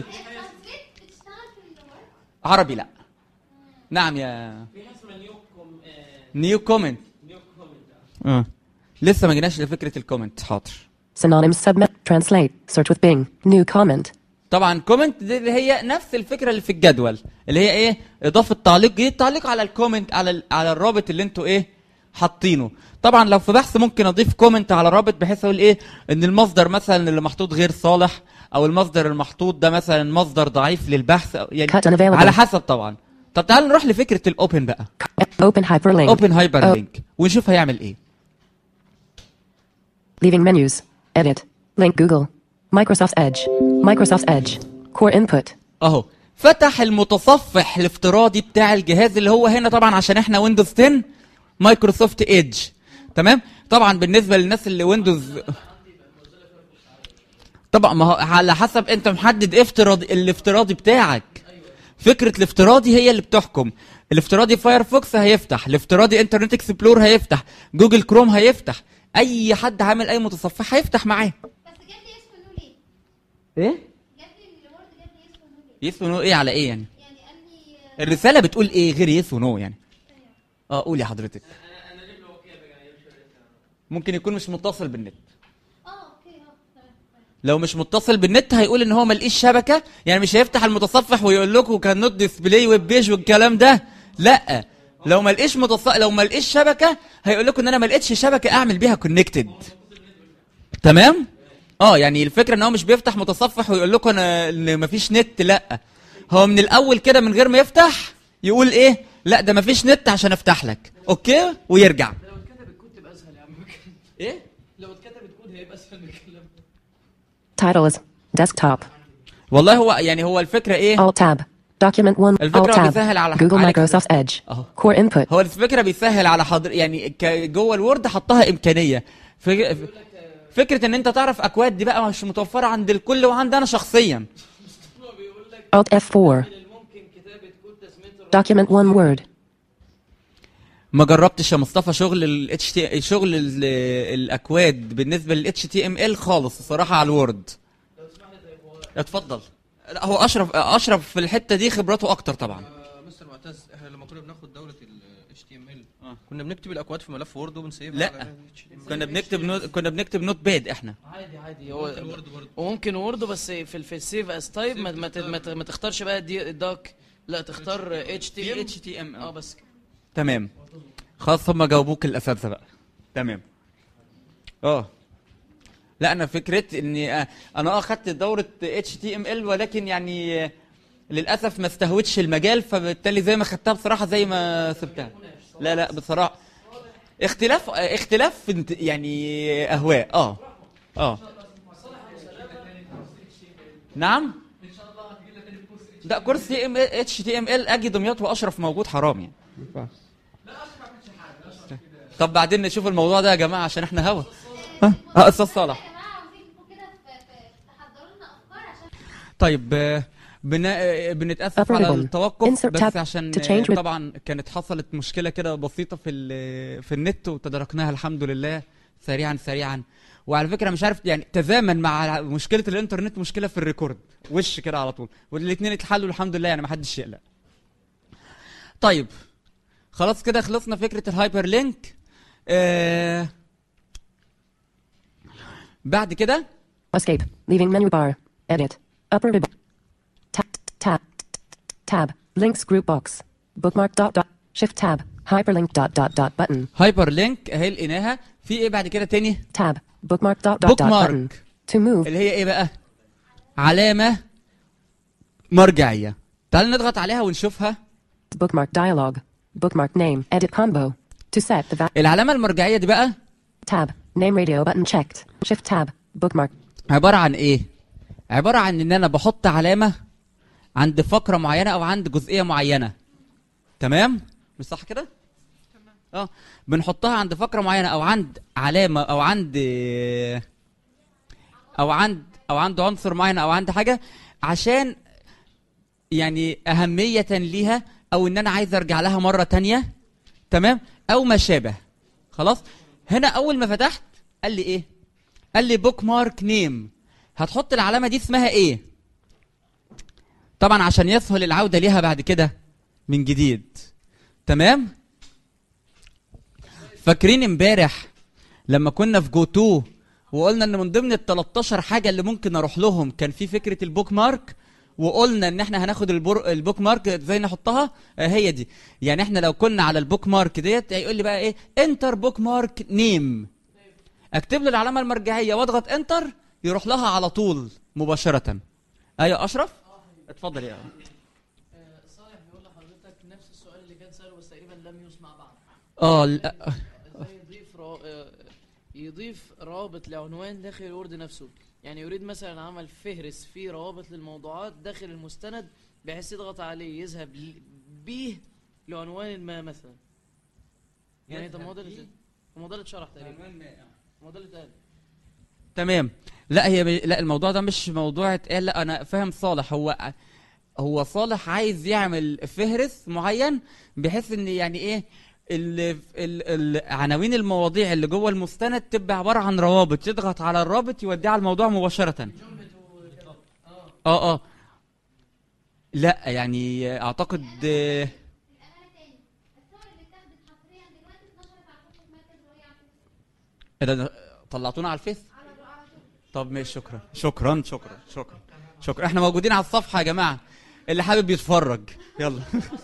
عربي لا نعم يا نيو كومنت اه لسه ما جيناش لفكره الكومنت حاضر Synonyms submit. Translate. Search with Bing. New comment. طبعا كومنت دي اللي هي نفس الفكره اللي في الجدول اللي هي ايه اضافه تعليق جديد تعليق على الكومنت على ال- على الرابط اللي انتوا ايه حاطينه طبعا لو في بحث ممكن اضيف كومنت على الرابط بحيث اقول ايه ان المصدر مثلا اللي محطوط غير صالح او المصدر المحطوط ده مثلا مصدر ضعيف للبحث أو يعني Cut unavailable. على حسب طبعا طب تعال نروح لفكره الاوبن بقى Open hyperlink. اوبن هايبر Oh. لينك ونشوف هيعمل ايه Leaving menus. Edit. Link Google. Microsoft Edge. Microsoft Edge. Core input. اهو فتح المتصفح الافتراضي بتاع الجهاز اللي هو هنا طبعا عشان احنا ويندوز 10 مايكروسوفت ايدج تمام طبعا بالنسبه للناس اللي ويندوز طبعا ما هو على حسب انت محدد إيه افتراضي الافتراضي بتاعك فكره الافتراضي هي اللي بتحكم الافتراضي فايرفوكس هيفتح الافتراضي انترنت اكسبلور هيفتح جوجل كروم هيفتح اي حد عامل اي متصفح هيفتح معاه بس جاب لي اسم نو ليه؟ ايه جاب لي الورد جاب لي اسم نو ليه؟ يس ونو ايه على ايه يعني يعني قال لي الرساله بتقول ايه غير يس ونو يعني اه قولي حضرتك ممكن يكون مش متصل بالنت اه اوكي اه تمام لو مش متصل بالنت هيقول ان هو ملقيش شبكه يعني مش هيفتح المتصفح ويقول لكم كان نوت ديسبلاي ويب بيج والكلام ده لا لو ملقيش متص... لو ملقيش شبكه هيقول لكم ان انا ملقيتش شبكه اعمل بيها كونكتد تمام اه يعني الفكره ان هو مش بيفتح متصفح ويقول لكم انا ان مفيش نت لا هو من الاول كده من غير ما يفتح يقول ايه لا ده مفيش نت عشان افتح لك اوكي ويرجع لو اتكتب الكود تبقى اسهل يا عم ايه لو اتكتب الكود هيبقى اسهل من الكلام ده Title is Desktop. والله هو يعني هو الفكره ايه Alt tab. Document 1. الفكرة Alt tab. بيسهل على- Google عليك. Microsoft Edge. أهو. Core input. هو الفكره بيسهل على حضر يعني ك- جوه الوورد حطها امكانيه فك- فكره ان انت تعرف اكواد دي بقى مش متوفره عند الكل وعند انا شخصيا Alt F4. ممكن كتابه كود تسميته Document 1 Word. ما جربتش يا مصطفى شغل ال HT... شغل ال... الاكواد بالنسبه لل HTML خالص الصراحه على الوورد اتفضل لا هو اشرف اشرف في الحته دي خبراته اكتر طبعا آه، مستر معتز احنا لما كنا بناخد دوره ال HTML كنا بنكتب الاكواد في ملف وورد وبنسيبها لا. على HTML. كنا بنكتب نوت كنا بنكتب نوت باد احنا عادي عادي هو ممكن وورد برضه وممكن وورد بس في ال- في السيف از تايب ما, ما, ت- ما, ت- ما تختارش بقى دي الداك لا تختار اتش تي ام HTML اه بس كده تمام خلاص هم جاوبوك الاساتذه بقى تمام اه لا انا فكرت اني آه، انا اه خدت دوره اتش تي ام ال ولكن يعني آه، للاسف ما استهوتش المجال فبالتالي زي ما خدتها بصراحه زي ما سبتها لا لا بصراحه اختلاف آه، اختلاف في انت- يعني اهواء اه اه نعم ده كورس تي ام اتش تي ام ال اجي دمياط واشرف موجود حرام يعني طب بعدين نشوف الموضوع ده يا جماعه عشان احنا هوا ها اه استاذ صالح يا جماعه عاوزينكم كده في- في- تحضروا لنا افكار عشان طيب آه، بن... آه، بنتاسف Upper على ribbon. التوقف Insert بس tab عشان to آه، change with- طبعا كانت حصلت مشكله كده بسيطه في ال... في النت وتداركناها الحمد لله سريعا سريعا وعلى فكره مش عارف يعني تزامن مع مشكله الانترنت مشكله في الريكورد وش كده على طول والاثنين اتحلوا الحمد لله يعني ما حدش يقلق طيب خلاص كده خلصنا فكره الهايبر لينك آه... بعد كده Escape. Leaving menu bar. Edit. Upper ribbon. Tab. Tab. Tab. Links group box. Bookmark dot dot. Shift tab. Hyperlink dot dot dot button. هايبر لينك اهي لقيناها في ايه بعد كده تاني Tab. Bookmark dot dot dot Bookmark. button. To move. اللي هي ايه بقى علامة مرجعية تعال نضغط عليها ونشوفها Bookmark dialog. Bookmark name. Edit combo. To set the va- العلامة المرجعية دي بقى tab. Name radio button checked. Shift tab. Bookmark. عبارة عن ايه عبارة عن ان انا بحط علامة عند فقرة معينة او عند جزئية معينة تمام مش صح كده اه بنحطها عند فقرة معينة او عند علامة او عند او عند او عند عنصر معين او عند حاجة عشان يعني أهمية ليها او ان انا عايز ارجع لها مرة تانية تمام او ما شابه خلاص هنا اول ما فتحت قال لي ايه قال لي بوك مارك نيم هتحط العلامة دي اسمها ايه طبعا عشان يسهل العودة ليها بعد كده من جديد تمام فاكرين امبارح لما كنا في جو 2 وقلنا ان من ضمن ال 13 حاجه اللي ممكن اروح لهم كان في فكره البوك مارك وقلنا ان احنا هناخد البر... البوك مارك ازاي نحطها آه هي دي يعني احنا لو كنا على البوك مارك ديت هيقول لي بقى ايه انتر بوك مارك نيم اكتب له العلامه المرجعيه واضغط انتر يروح لها على طول مباشره ايوه اشرف اتفضل يا آه، صالح بيقول لحضرتك نفس السؤال اللي كان سأله بس تقريبا لم يسمع بعد اه لا- ازاي يضيف را... آه، يضيف رابط لعنوان داخل الوورد نفسه يعني يريد مثلا عمل فهرس فيه روابط للموضوعات داخل المستند بحيث يضغط عليه يذهب ل- بيه لعنوان ما مثلا يعني طب ما هو ده اللي ما هو ده اللي اتشرح تقريبا ما هو ده اللي اتقال تمام لا هي ب... لا الموضوع ده مش موضوع اتقال لا انا فاهم صالح هو هو صالح عايز يعمل فهرس معين بحيث ان يعني ايه ال... ال... ال... عناوين المواضيع اللي جوه المستند تبقى عباره عن روابط يضغط على الرابط يوديه على الموضوع مباشره اه اه لا يعني اعتقد آه، ايه ده طلعتونا على الفيس طب ماشي شكرا شكرا شكرا شكرا شكرا احنا موجودين على الصفحه يا جماعه اللي حابب يتفرج يلا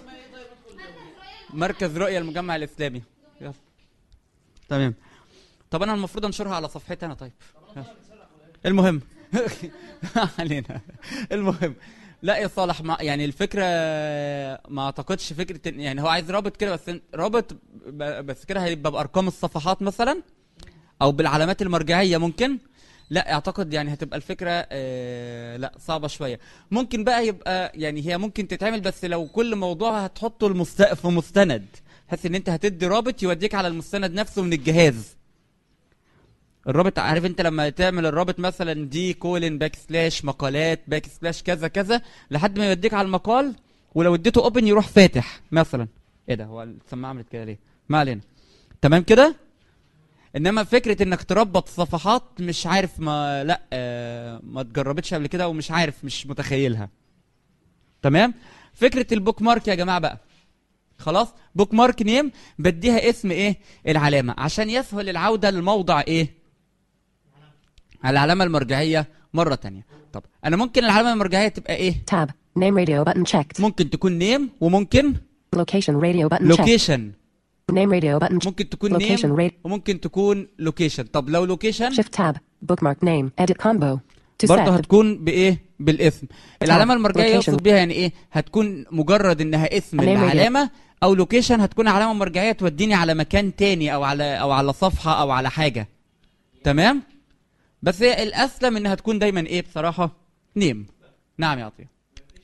مركز رؤية المجمع الاسلامي يلا تمام طب انا المفروض انشرها على صفحتي انا طيب يلا. المهم ما علينا المهم لا يا صالح ما يعني الفكره ما اعتقدش فكره إن- يعني هو عايز رابط كده بس رابط ب- بس كده هيبقى بارقام الصفحات مثلا او بالعلامات المرجعيه ممكن لا اعتقد يعني هتبقى الفكره آه لا صعبه شويه ممكن بقى يبقى يعني هي ممكن تتعمل بس لو كل موضوع هتحطه المست... في مستند بحيث ان انت هتدي رابط يوديك على المستند نفسه من الجهاز الرابط عارف انت لما تعمل الرابط مثلا دي كولن باك سلاش مقالات باك سلاش كذا كذا لحد ما يوديك على المقال ولو اديته اوبن يروح فاتح مثلا ايه ده هو السماعه عملت كده ليه ما علينا تمام كده انما فكره انك تربط صفحات مش عارف ما لا آه ما اتجربتش قبل كده ومش عارف مش متخيلها تمام فكره البوك مارك يا جماعه بقى خلاص بوك مارك نيم بديها اسم ايه العلامه عشان يسهل العوده للموضع ايه العلامه المرجعيه مره تانية طب انا ممكن العلامه المرجعيه تبقى ايه Tab. Name radio button checked. ممكن تكون نيم وممكن Location radio button checked. لوكيشن Name radio button checked. ممكن تكون Location نيم rate. وممكن تكون لوكيشن طب لو لوكيشن Shift tab. Bookmark name. Edit combo. To set برضه the هتكون بايه بالاسم العلامه المرجعيه Location. يقصد بيها يعني ايه هتكون مجرد انها اسم Name radio. العلامه او لوكيشن هتكون علامه مرجعيه توديني على مكان تاني او على او على صفحه او على حاجه تمام بس هي الاسلم انها تكون دايما ايه بصراحه نيم نعم يا عطيه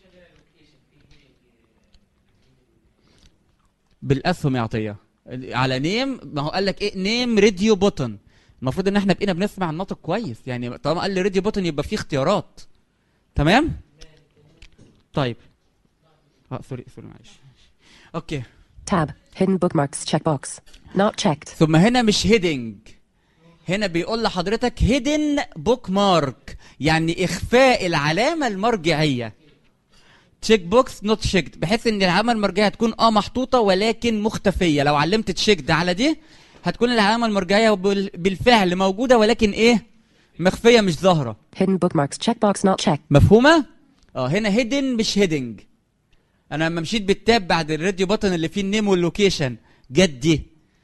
بالاسهم يا عطيه على نيم ما هو قال لك ايه نيم راديو بوتن المفروض ان احنا بقينا بنسمع النطق كويس يعني طالما قال لي راديو بوتن يبقى فيه اختيارات تمام طيب اه سوري سوري معلش اوكي tab. Hidden bookmarks checkbox. Not checked. ثم هنا مش هيدنج هنا بيقول لحضرتك هيدن بوك مارك يعني اخفاء العلامه المرجعيه تشيك بوكس نوت شيكد بحيث ان العلامه المرجعيه هتكون اه محطوطه ولكن مختفيه لو علمت تشيكد على دي هتكون العلامه المرجعيه بال- بالفعل موجوده ولكن ايه مخفيه مش ظاهره Hidden bookmarks checkbox not checked. مفهومه اه هنا هيدن مش هيدنج انا لما مشيت بالتاب بعد الراديو بutton اللي فيه النيم واللوكيشن جت دي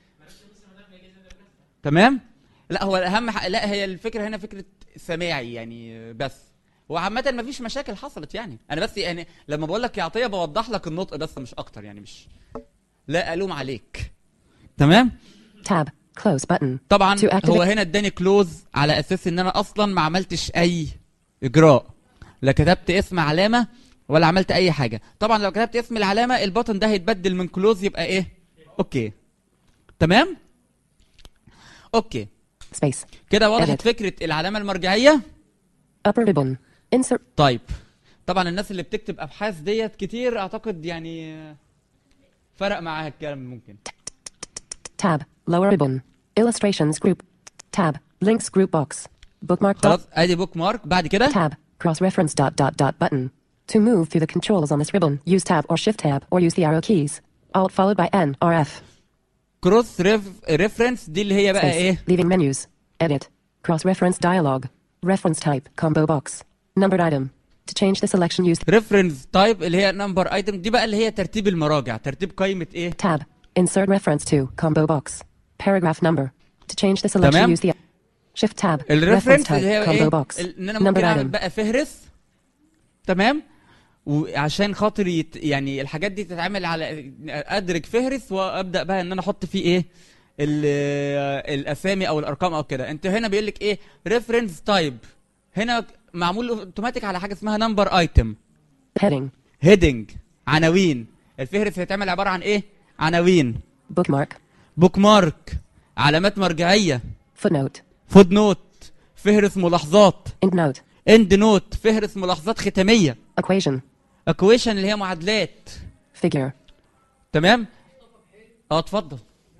تمام لا هو الاهم ح... لا هي الفكره هنا فكره سماعي يعني بس وعامة مفيش مشاكل حصلت يعني انا بس يعني لما بقول لك يا عطيه بوضح لك النطق بس مش اكتر يعني مش لا الوم عليك تمام Tab. Close button. طبعا To activate- هو هنا اداني كلوز على اساس ان انا اصلا ما عملتش اي اجراء لا كتبت اسم علامه ولا عملت اي حاجه طبعا لو كتبت اسم العلامه البطن ده هيتبدل من كلوز يبقى ايه اوكي تمام اوكي Space. كده وضحت Edit. فكره العلامه المرجعيه Upper ribbon. Insert. طيب طبعا الناس اللي بتكتب ابحاث ديت كتير اعتقد يعني فرق معاها الكلام ممكن Tab. Lower ribbon. Illustrations group. Tab. Links group box. Bookmark dot. خلاص ادي بوك مارك بعد كده Tab. Cross reference dot dot dot button. To move through the controls on this ribbon, use Tab or Shift Tab or use the arrow keys. Alt followed by N or F. كروس ريفرنس دي اللي هي بقى Space. ايه Leaving menus. Edit. Cross reference dialog. Reference type. Combo box. Numbered item. To change the selection use ريفرنس تايب اللي هي نمبر ايتم دي بقى اللي هي ترتيب المراجع ترتيب قائمه ايه Tab. Insert reference to combo box. Paragraph number. To change the selection تمام. use the Shift tab. Reference الريفرنس اللي هي type. ايه Combo box. ال- ان انا Numbered ممكن اعمل item. بقى فهرس تمام وعشان خاطر يت... يعني الحاجات دي تتعمل على ادرك فهرس وابدا بقى ان انا احط فيه ايه ال... الاسامي او الارقام او كده انت هنا بيقول لك ايه ريفرنس تايب هنا معمول اوتوماتيك على حاجه اسمها نمبر ايتم Heading. هيدنج عناوين الفهرس هيتعمل عباره عن ايه عناوين Bookmark. بوك مارك علامات مرجعيه Footnote. فود نوت فهرس ملاحظات Endnote. اند نوت فهرس ملاحظات ختاميه Equation. اكويشن اللي هي معادلات Figure. تمام اه اتفضل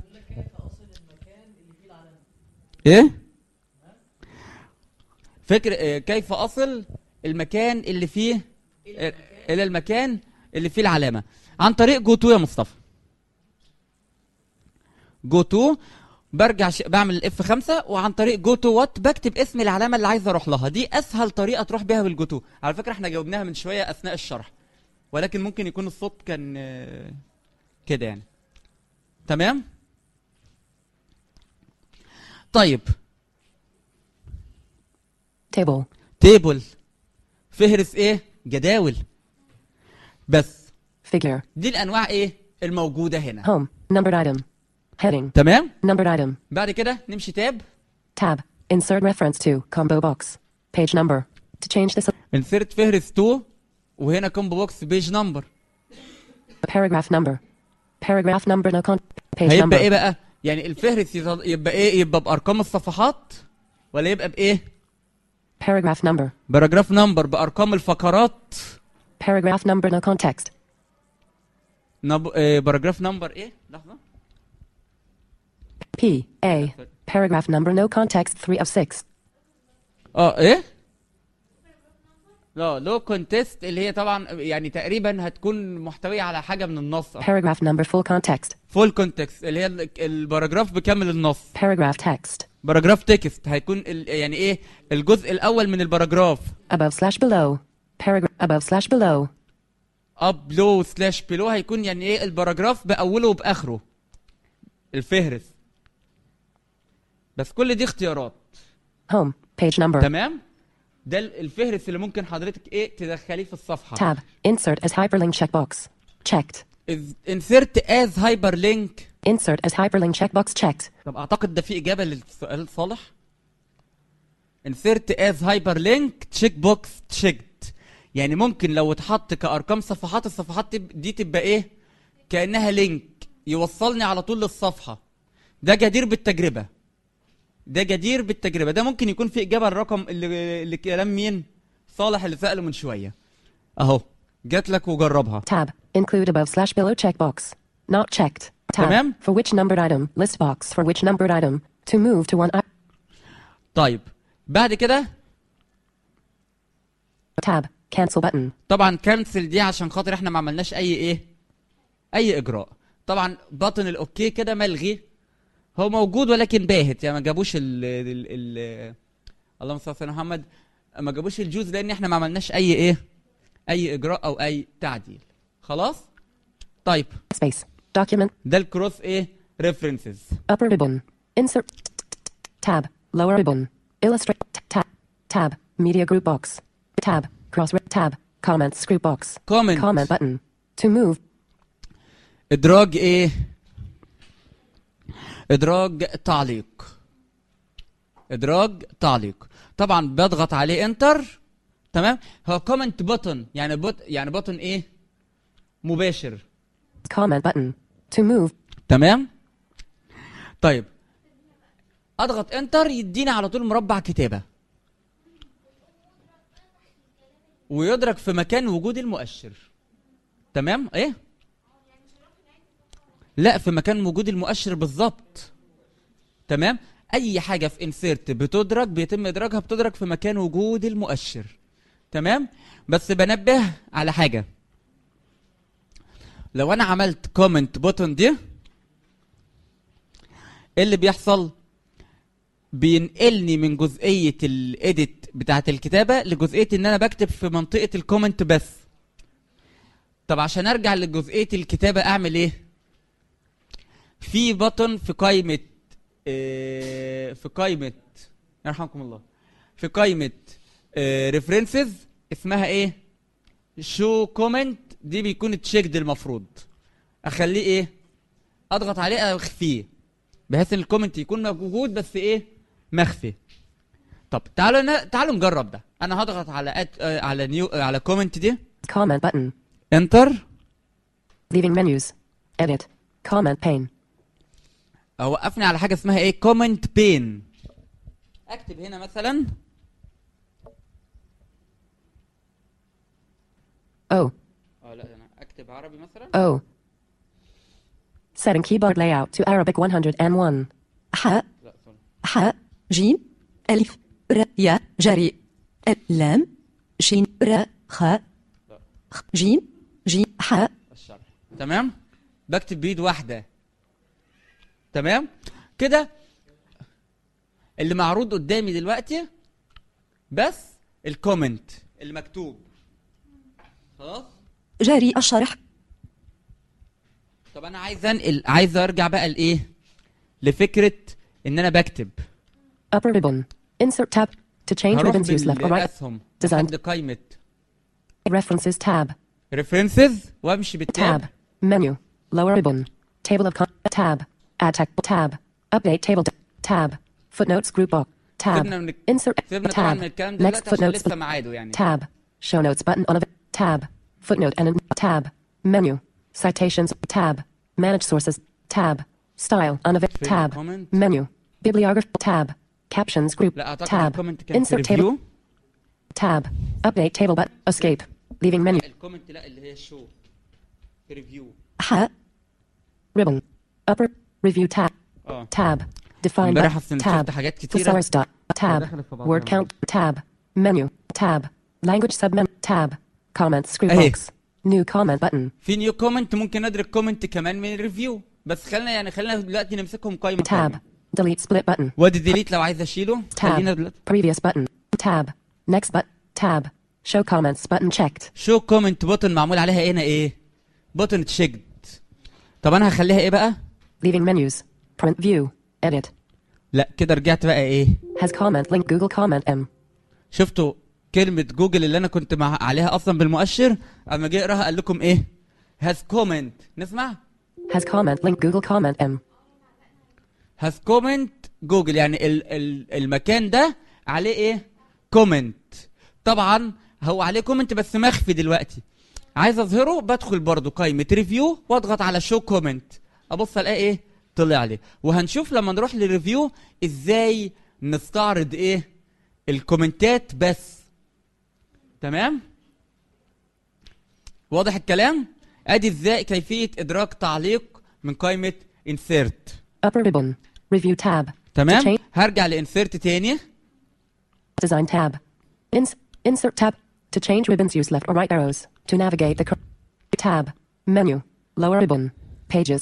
ايه فكر آه، كيف اصل المكان اللي فيه آه، الى المكان اللي فيه العلامه عن طريق جو تو يا مصطفى جو تو برجع ش... بعمل الاف 5 وعن طريق جو تو وات بكتب اسم العلامه اللي عايز اروح لها دي اسهل طريقه تروح بيها بالجو تو على فكره احنا جاوبناها من شويه اثناء الشرح ولكن ممكن يكون الصوت كان آه، كده يعني تمام طيب Table. تيبل فهرس ايه جداول بس Figure. دي الانواع ايه الموجوده هنا Home. Numbered item. Heading. تمام Numbered item. بعد كده نمشي تاب Tab. Insert reference to combo box. Page number. To change this, انسرت فهرس 2 وهنا كومبو بوكس بيج نمبر paragraph number. Paragraph number no con. Page هيبقى number. ايه بقى يعني الفهرس يط- يبقى ايه يبقى بارقام الصفحات ولا يبقى بايه Paragraph number. باراجراف نمبر بارقام الفقرات Paragraph number no context. نب... آه باراجراف نمبر ايه لحظه P. A. Paragraph number no context 3 of 6. اه ايه لا لو كونتست اللي هي طبعا يعني تقريبا هتكون محتويه على حاجه من النص Paragraph number full context. فول كونتكست اللي هي ال- الباراجراف بكامل النص Paragraph text. باراجراف تكست هيكون ال... يعني ايه الجزء الاول من الباراجراف Above slash below. Paragraph above slash below. اب لو سلاش بلو هيكون يعني ايه الباراجراف باوله وباخره الفهرس بس كل دي اختيارات Home. Page number. تمام ده ال- الفهرس اللي ممكن حضرتك ايه تدخليه في الصفحه Tab. Insert as hyperlink checkbox. Checked. انسرت از هايبر لينك Insert as hyperlink checkbox checked. طب اعتقد ده في اجابه للسؤال الصالح انسرت از هايبر لينك تشيك بوكس تشيكد يعني ممكن لو اتحط كارقام صفحات الصفحات تب- دي تبقى ايه كانها لينك يوصلني على طول للصفحه ده جدير بالتجربه ده جدير بالتجربه ده ممكن يكون في اجابه الرقم اللي اللي كلام مين صالح اللي ساله من شويه اهو جات لك وجربها Tab. Include above slash below checkbox. Not checked. Tab. تمام. For which numbered item? List box for which numbered item? To move to one i- طيب بعد كده tab. Cancel button. طبعا كنسل دي عشان خاطر احنا ما عملناش اي ايه اي اجراء طبعا بطن الاوكي كده ملغي هو موجود ولكن باهت يعني ما جابوش ال ال ال اللهم صل على سيدنا محمد ما جابوش الجوز لان احنا ما عملناش اي ايه اي اجراء او اي تعديل خلاص طيب Space. Document. ده الكروس ايه ريفرنسز Upper ribbon. Insert. Tab. Lower ribbon. Illustrate. Tab. Tab. Media group box. Tab. Cross rib. Tab. Comments group box. Comment. Comment button. To move. ادراج ايه ادراج تعليق ادراج تعليق طبعا بضغط عليه انتر تمام هو كومنت بutton يعني بوت يعني بutton ايه مباشر Comment button. To move. تمام طيب اضغط انتر يديني على طول مربع كتابه ويدرك في مكان وجود المؤشر تمام ايه لا في مكان وجود المؤشر بالظبط تمام اي حاجه في انسيرت بتدرك بيتم ادراجها بتدرك في مكان وجود المؤشر تمام بس بنبه على حاجه لو انا عملت كومنت بوتون دي ايه اللي بيحصل بينقلني من جزئيه الايديت بتاعه الكتابه لجزئيه ان انا بكتب في منطقه الكومنت بس طب عشان ارجع لجزئيه الكتابه اعمل ايه في بطن في قائمه آه، في قائمه يرحمكم الله في قائمه ريفرنسز اسمها ايه شو كومنت دي بيكون تشيكد المفروض اخليه ايه اضغط عليه اخفيه بحيث ان الكومنت يكون موجود بس ايه مخفي طب تعالوا ن... تعالوا نجرب ده انا هضغط على أد... آه، على نيو آه، على كومنت دي Comment button. انتر Leaving menus. Edit. Comment pane. اوقفني على حاجه اسمها ايه كومنت بين اكتب هنا مثلا O. اه لا انا اكتب عربي مثلا O. Setting keyboard layout to Arabic 101. حاء لا سوري حاء جيم ألف ر ياء جري لام شين راء خاء خ- جيم جيم حاء الشرح تمام بكتب بيد واحده تمام كده اللي معروض قدامي دلوقتي بس الكومنت اللي مكتوب خلاص جاري الشرح طب انا عايز انقل عايز ارجع بقى لايه لفكره ان انا بكتب Upper ribbon. Insert tab. To change هروح ribbons use left or right. بالاسهم Designed. لحد قائمه References tab. ريفرنسز وامشي Tab. بالتاب Menu. Lower ribbon. Table of con- tab. Add tag tab. Update table tab. Footnotes group box tab. سيبنا من Insert سيبنا طبعا من tab. الكلام Next دلوقتي عشان footnotes لسه ميعاده يعني tab. Show notes button on a tab. Footnote and tab. Menu. Citations tab. Manage sources tab. Style on a فين tab. الcomment؟ Menu. Bibliography tab. Captions group لا اعتقد tab. الكومنت كان في Insert table ريفيو tab. Update table button. Escape. Leaving menu. الكومنت لا اللي هي شو ريفيو حاء Ribbon. Upper. Review tab. اه Tab. Define امبارح button. اصلا tab. شفت حاجات كتيره Thesaurus dot. Tab. دخلت في بعضها. Word count. Tab. Menu. Tab. Language submenu. Tab. Comments. Group أهي. box. New comment button. في نيو كومنت ممكن ادرك كومنت كمان من الريفيو بس خلينا يعني خلينا دلوقتي نمسكهم قائمه Tab. قائمة. Delete split button. وادي ديليت لو عايز اشيله خلينا Tab. دلوقتي Previous button. Tab. Next but. Tab. Show comments button checked. شو كومنت بوتن معمول عليها هنا ايه بوتن تشيكد طب انا هخليها ايه بقى Leaving menus. Print view. Edit. لا كده رجعت بقى ايه Has comment link Google comment M. شفتوا كلمة جوجل اللي انا كنت مع عليها اصلا بالمؤشر اما جه اقراها قال لكم ايه هاز كومنت نسمع Has comment link Google comment M. هاز كومنت جوجل يعني ال ال المكان ده عليه ايه كومنت طبعا هو عليه كومنت بس مخفي دلوقتي عايز اظهره بدخل برضو قائمة ريفيو واضغط على شو كومنت ابص الاقي ايه طلع لي وهنشوف لما نروح للريفيو ازاي نستعرض ايه الكومنتات بس تمام واضح الكلام ادي ازاي كيفية ادراك تعليق من قائمة insert Upper ribbon. Review tab. To تمام change هرجع لانسيرت تاني design tab. Ins- insert tab. To change ribbons use left or right arrows. To navigate the cor- tab. Menu. Lower ribbon. Pages.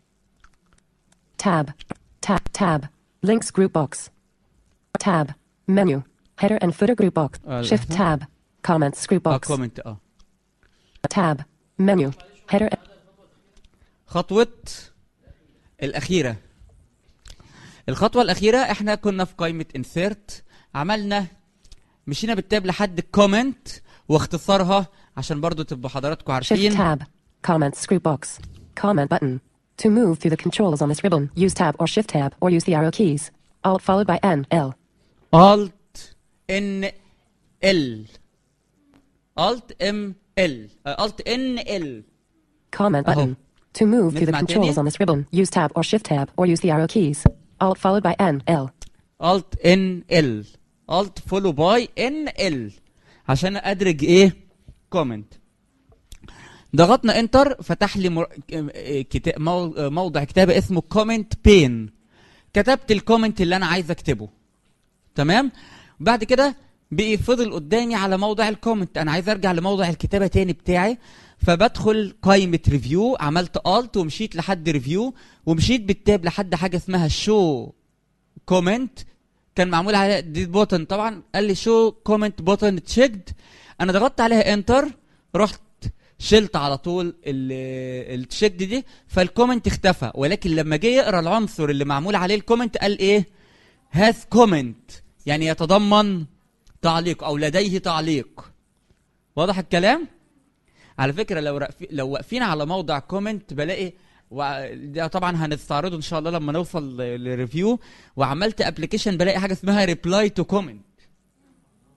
Tab. Tab. Tab. Links group box. Tab. Menu. Header and footer group box. Uh, Shift uh-huh. tab. Comments group اه box. كومنت اه Tab. Menu. Header. خطوة الأخيرة الخطوة الأخيرة احنا كنا في قائمة insert عملنا مشينا بالتاب لحد كومنت واختصارها عشان برضو تبقوا حضراتكم Shift عارفين tab. Comments group box. Comment button. To move through the controls on this ribbon, use tab or shift tab or use the arrow keys. Alt followed by N L. Alt N L Alt M L آه، Alt N L Comment أهو. button. To move through the نسمع controls تاني؟ on this ribbon, use tab or shift tab or use the arrow keys. Alt followed by N L. Alt N L Alt follow by N L عشان ادرج ايه كومنت ضغطنا انتر فتح لي مر... كتا... مو... موضع كتابه اسمه كومنت بين كتبت الكومنت اللي انا عايز اكتبه تمام بعد كده بقي فضل قدامي على موضع الكومنت انا عايز ارجع لموضع الكتابه تاني بتاعي فبدخل قائمه ريفيو عملت الت ومشيت لحد ريفيو ومشيت بالتاب لحد حاجه اسمها شو كومنت كان معمول عليها دي بوتن طبعا قال لي شو كومنت بوتن تشيكد انا ضغطت عليها انتر رحت شلت على طول التشيكد دي فالكومنت اختفى ولكن لما جه يقرا العنصر اللي معمول عليه الكومنت قال ايه هاز كومنت يعني يتضمن تعليق او لديه تعليق واضح الكلام على فكره لو رأفي لو واقفين على موضع كومنت بلاقي وده طبعا هنستعرضه ان شاء الله لما نوصل للريفيو وعملت ابلكيشن بلاقي حاجه اسمها ريبلاي تو كومنت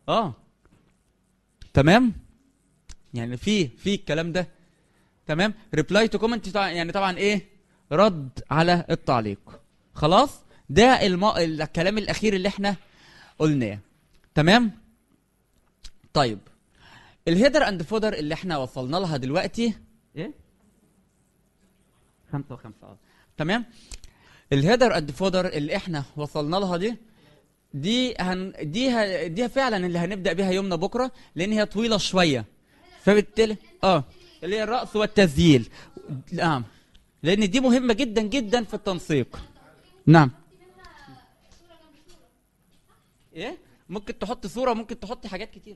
اه تمام يعني في في الكلام ده تمام ريبلاي تو كومنت يعني طبعا ايه رد على التعليق خلاص ده الم... الكلام الاخير اللي احنا قلناه تمام طيب الهيدر اند فودر اللي احنا وصلنا لها دلوقتي ايه خمسة وخمسة اه تمام الهيدر اند فودر اللي احنا وصلنا لها دي دي هن دي ه... دي فعلا اللي هنبدا بيها يومنا بكره لان هي طويله شويه فبالتالي اه اللي هي الرأس والتسجيل نعم لان دي مهمه جدا جدا في التنسيق نعم ايه ممكن تحط صوره ممكن تحط حاجات كتيره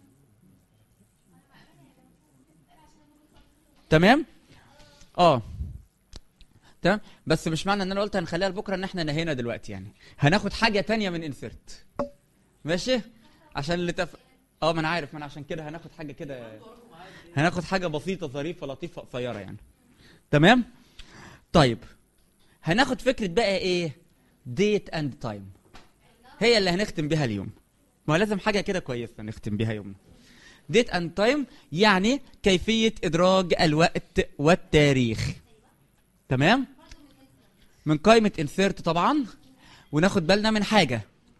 تمام اه تمام بس مش معنى ان انا قلت هنخليها لبكره ان احنا نهينا دلوقتي يعني هناخد حاجه تانية من انسرت ماشي عشان اللي تف... اه ما انا عارف ما انا عشان كده هناخد حاجه كده هناخد حاجه بسيطه ظريفه لطيفه قصيره يعني تمام طيب هناخد فكره بقى ايه ديت اند تايم هي اللي هنختم بيها اليوم ما هو لازم حاجه كده كويسه نختم بيها يومنا ديت اند تايم يعني كيفيه ادراج الوقت والتاريخ تمام من قائمه انسيرت طبعا وناخد بالنا من حاجه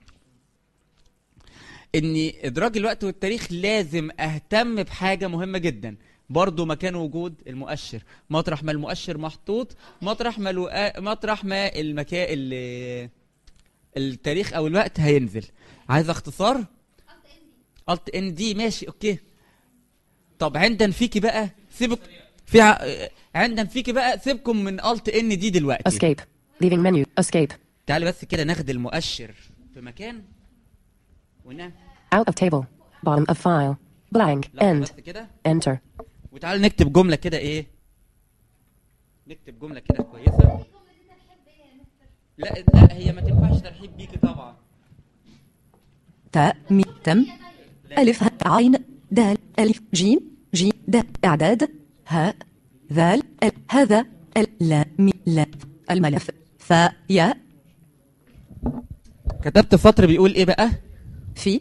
ان ادراج الوقت والتاريخ لازم اهتم بحاجه مهمه جدا برضو مكان وجود المؤشر مطرح ما المؤشر محطوط مطرح ما الو... مطرح ما المكان ال... التاريخ او الوقت هينزل عايز اختصار الت ان دي ماشي اوكي طب عندن فيكي بقى سيبك في ع... عندن فيكي بقى سيبكم من الت ان دي دلوقتي Escape. Leaving menu. Escape. تعالي بس كده ناخد المؤشر في مكان ونعمل Out of table. Bottom of file. Blank. لا End. بس كده Enter. وتعالى نكتب جملة كده ايه نكتب جملة كده كويسة لا لا هي ما تنفعش ترحيب بيكي طبعا تاء مي تم ألف ه عين دال ألف جيم جيم د إعداد هاء ذال ال هذا ال لا مي لا الملف ثاء ياء كتبت سطر بيقول ايه بقى في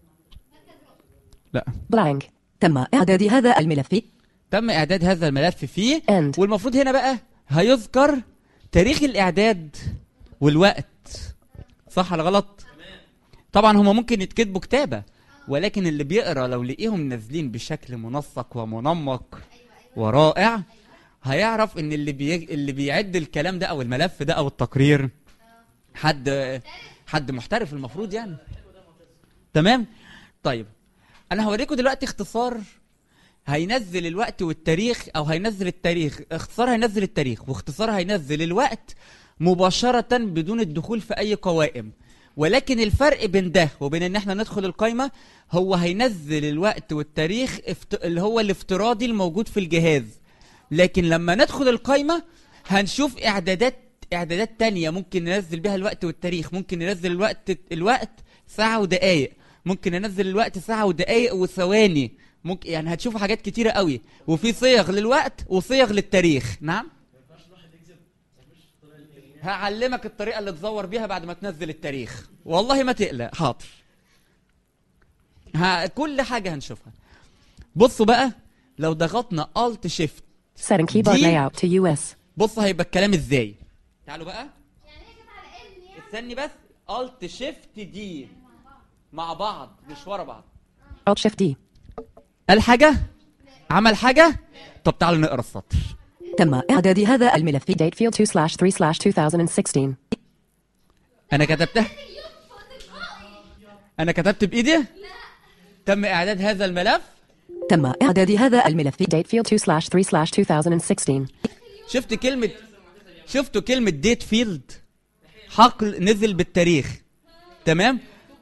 لا Blank. تم إعداد هذا الملف تم اعداد هذا الملف فيه End. والمفروض هنا بقى هيذكر تاريخ الاعداد والوقت صح ولا غلط طبعا هما ممكن يتكتبوا كتابة ولكن اللي بيقرا لو لقيهم نازلين بشكل منسق ومنمق ورائع هيعرف ان اللي بي... اللي بيعد الكلام ده او الملف ده او التقرير حد حد محترف المفروض يعني تمام طيب انا هوريكم دلوقتي اختصار هينزل الوقت والتاريخ او هينزل التاريخ اختصار هينزل التاريخ واختصار هينزل الوقت مباشرة بدون الدخول في اي قوائم ولكن الفرق بين ده وبين ان احنا ندخل القائمة هو هينزل الوقت والتاريخ افت... اللي هو الافتراضي الموجود في الجهاز لكن لما ندخل القائمة هنشوف اعدادات اعدادات تانية ممكن ننزل بها الوقت والتاريخ ممكن ننزل الوقت الوقت ساعة ودقايق ممكن ننزل الوقت ساعة ودقايق وثواني ممكن يعني هتشوفوا حاجات كتيرة قوي وفي صيغ للوقت وصيغ للتاريخ نعم هعلمك الطريقة اللي تزور بيها بعد ما تنزل التاريخ والله ما تقلق حاضر ها كل حاجة هنشوفها بصوا بقى لو ضغطنا Alt Shift Setting keyboard دي- layout to US. بص هيبقى الكلام ازاي تعالوا بقى استني بس Alt Shift دي مع بعض مش ورا بعض Alt Shift D. قال حاجة عمل حاجة طب تعالوا نقرا السطر تم إعداد هذا الملف Date field 2 slash 3 slash 2016. انا كتبتها انا كتبت بايدي تم اعداد هذا الملف تم إعداد هذا الملف Date field 2 slash 3 slash 2016. شفت كلمة شفتوا كلمة ديت فيلد حقل نزل بالتاريخ تمام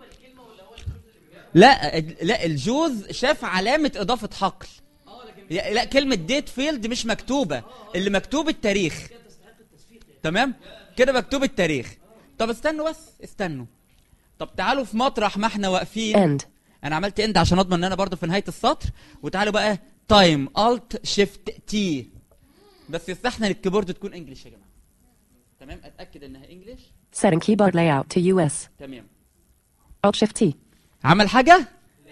لا لا الجوز شاف علامة إضافة حقل يا- لا كلمة ديت فيلد مش مكتوبة اللي مكتوب التاريخ تمام كده مكتوب التاريخ طب استنوا بس استنوا طب تعالوا في مطرح ما احنا واقفين End. انا عملت اند عشان اضمن ان انا برضو في نهايه السطر وتعالوا بقى تايم الت شيفت تي بس يستحسن الكيبورد تكون انجلش يا جماعه تمام اتاكد انها انجلش Setting keyboard layout to US. تمام Alt Shift T. عمل حاجه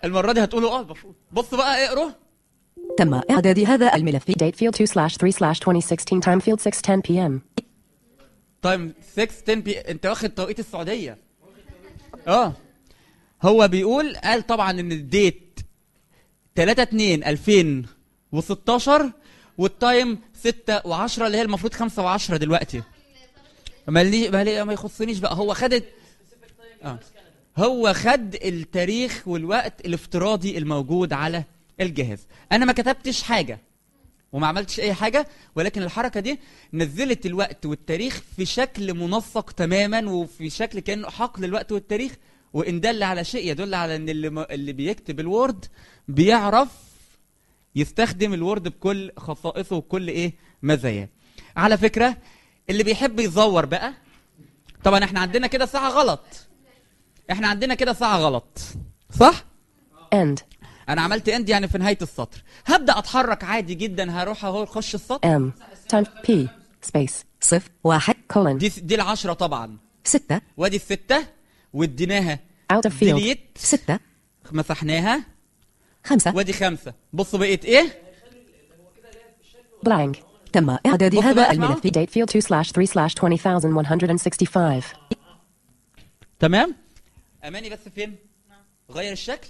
المره دي هتقولوا اه المفروض بص بقى اقروا تم إعداد هذا الملف Date field 2 slash 3 slash 2016 time field 6:10 p.m. تايم 6 10 بي انت واخد توقيت السعوديه اه هو بيقول قال طبعا ان الديت 3 2 2016 والتايم 6 و10 اللي هي المفروض 5 و10 دلوقتي ما لي ما, لي ما يخصنيش بقى هو خد اه هو خد التاريخ والوقت الافتراضي الموجود على الجهاز انا ما كتبتش حاجه وما عملتش اي حاجه ولكن الحركه دي نزلت الوقت والتاريخ في شكل منسق تماما وفي شكل كانه حقل الوقت والتاريخ وان دل على شيء يدل على ان اللي, م- اللي بيكتب الوورد بيعرف يستخدم الوورد بكل خصائصه وكل ايه مزاياه على فكره اللي بيحب يزور بقى طبعا احنا عندنا كده ساعه غلط احنا عندنا كده ساعه غلط صح End. انا عملت اند يعني في نهايه السطر هبدا اتحرك عادي جدا هروح اهو اخش السطر M. Time P. Space. صفر واحد Colon. دي دي العشرة طبعا ستة وادي الستة واديناها Out of field. ديليت ستة مسحناها خمسة وادي خمسة بصوا بقيت ايه Blank. تم إعداد بص هذا بقى اسمعوا. الملف Date field 2 slash 3 slash 20,165. تمام اماني بس فين غير الشكل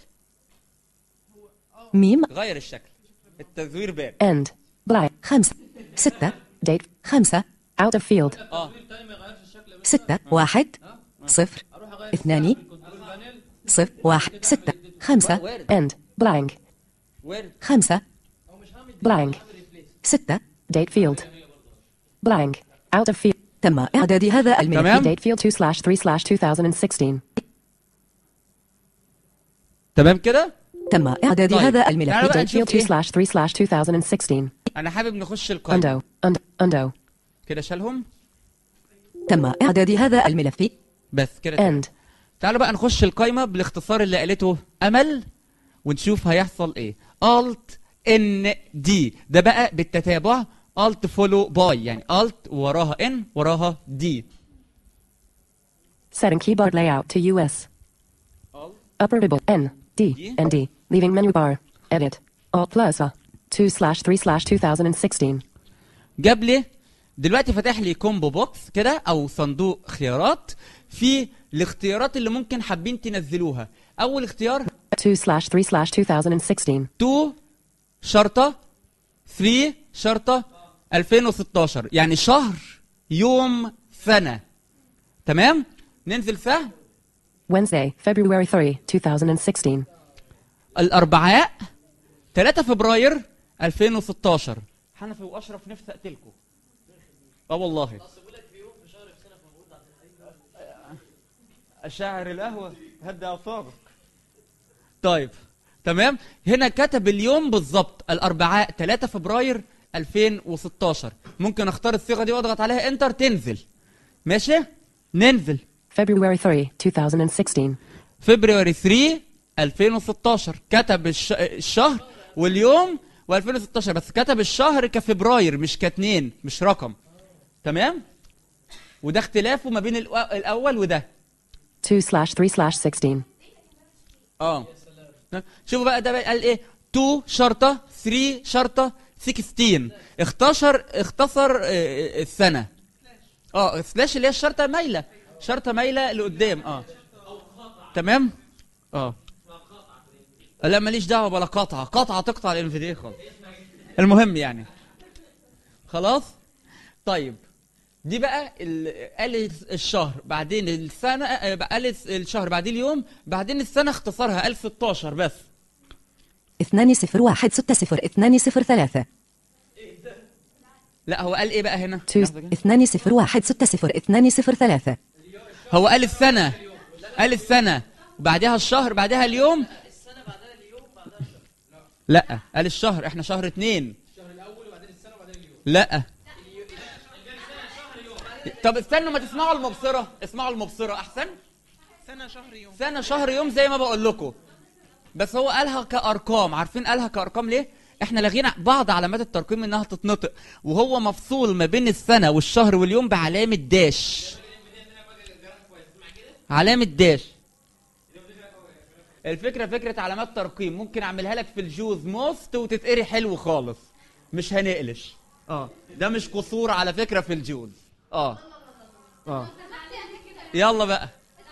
ميم غير الشكل التزوير باب End. Blank. خمسة ستة Date. خمسة Out of field. اه ستة واحد صفر اثنان صفر واحد ستة خمسة وارد End. Blank. وارد خمسة Blank. ستة Date field. Blank. Out of field. تم إعداد هذا الملف تمام Date field 2 slash 3 slash 2016. تمام كده تم إعداد طيب. هذا الملف تعالوا بقى Date field نشوف 2 ايه slash 3 slash 2016. انا حابب نخش القائمة Undo. Und. Undo. كده شالهم تم إعداد هذا الملف بس كده تمام. End. تعالوا بقى نخش القائمة بالاختصار اللي قالته أمل ونشوف هيحصل إيه Alt N D ده بقى بالتتابع Alt follow by يعني Alt وراها N وراها D Setting keyboard layout to US. Upper ribbon N D N D. Leaving menu bar. Edit. Alt plus A. 2 slash 3 slash 2016. جاب لي دلوقتي فتح لي كومبو بوكس كده أو صندوق خيارات في الاختيارات اللي ممكن حابين تنزلوها أول اختيار 2 slash 3 slash 2016. 2 شرطة 3 شرطة 2016 يعني شهر يوم سنة تمام ننزل سهم Wednesday, February 3, 2016. الأربعاء 3 فبراير 2016 حنفي وأشرف نفسي أقتلكم اه والله أشاعر القهوة هدى أعصابك طيب تمام هنا كتب اليوم بالظبط الأربعاء 3 فبراير 2016 ممكن اختار الصيغة دي واضغط عليها انتر تنزل ماشي ننزل February 3, 2016. فبراير 3 2016 كتب الش... الشهر واليوم و2016 بس كتب الشهر كفبراير مش كاتنين مش رقم تمام وده اختلافه ما بين الأو- الاول وده 2 slash 3 slash 16. اه شوفوا بقى ده بقى قال ايه 2 شرطه 3 شرطه 16 اختصر اختصر آه، السنه اه سلاش اللي هي الشرطه مايله شرطه مايله لقدام اه تمام اه لا ماليش دعوه بلا قطعه قطعه تقطع الانفيديا خالص المهم يعني خلاص طيب دي بقى ال- قال الشهر بعدين السنه آه، قال الشهر بعدين اليوم بعدين السنه اختصرها قال 16 بس اثنان صفر واحد ستة صفر اثنان صفر ثلاثة لا هو قال ايه بقى هنا تو- لحظة كده. اثنان صفر واحد ستة صفر اثنان صفر ثلاثة هو قال السنه قال السنه وبعدها الشهر بعدها اليوم لا قال الشهر احنا شهر اتنين لا طب استنوا ما تسمعوا المبصرة اسمعوا المبصرة احسن سنة شهر يوم سنة شهر يوم زي ما بقول لكم بس هو قالها كأرقام عارفين قالها كأرقام ليه احنا لغينا بعض علامات الترقيم انها تتنطق وهو مفصول ما بين السنة والشهر واليوم بعلامة داش علامة داش الفكره فكره علامات ترقيم ممكن اعملها لك في الجوز موست وتتقري حلو خالص مش هنقلش اه ده مش قصور على فكره في الجوز اه اه يلا بقى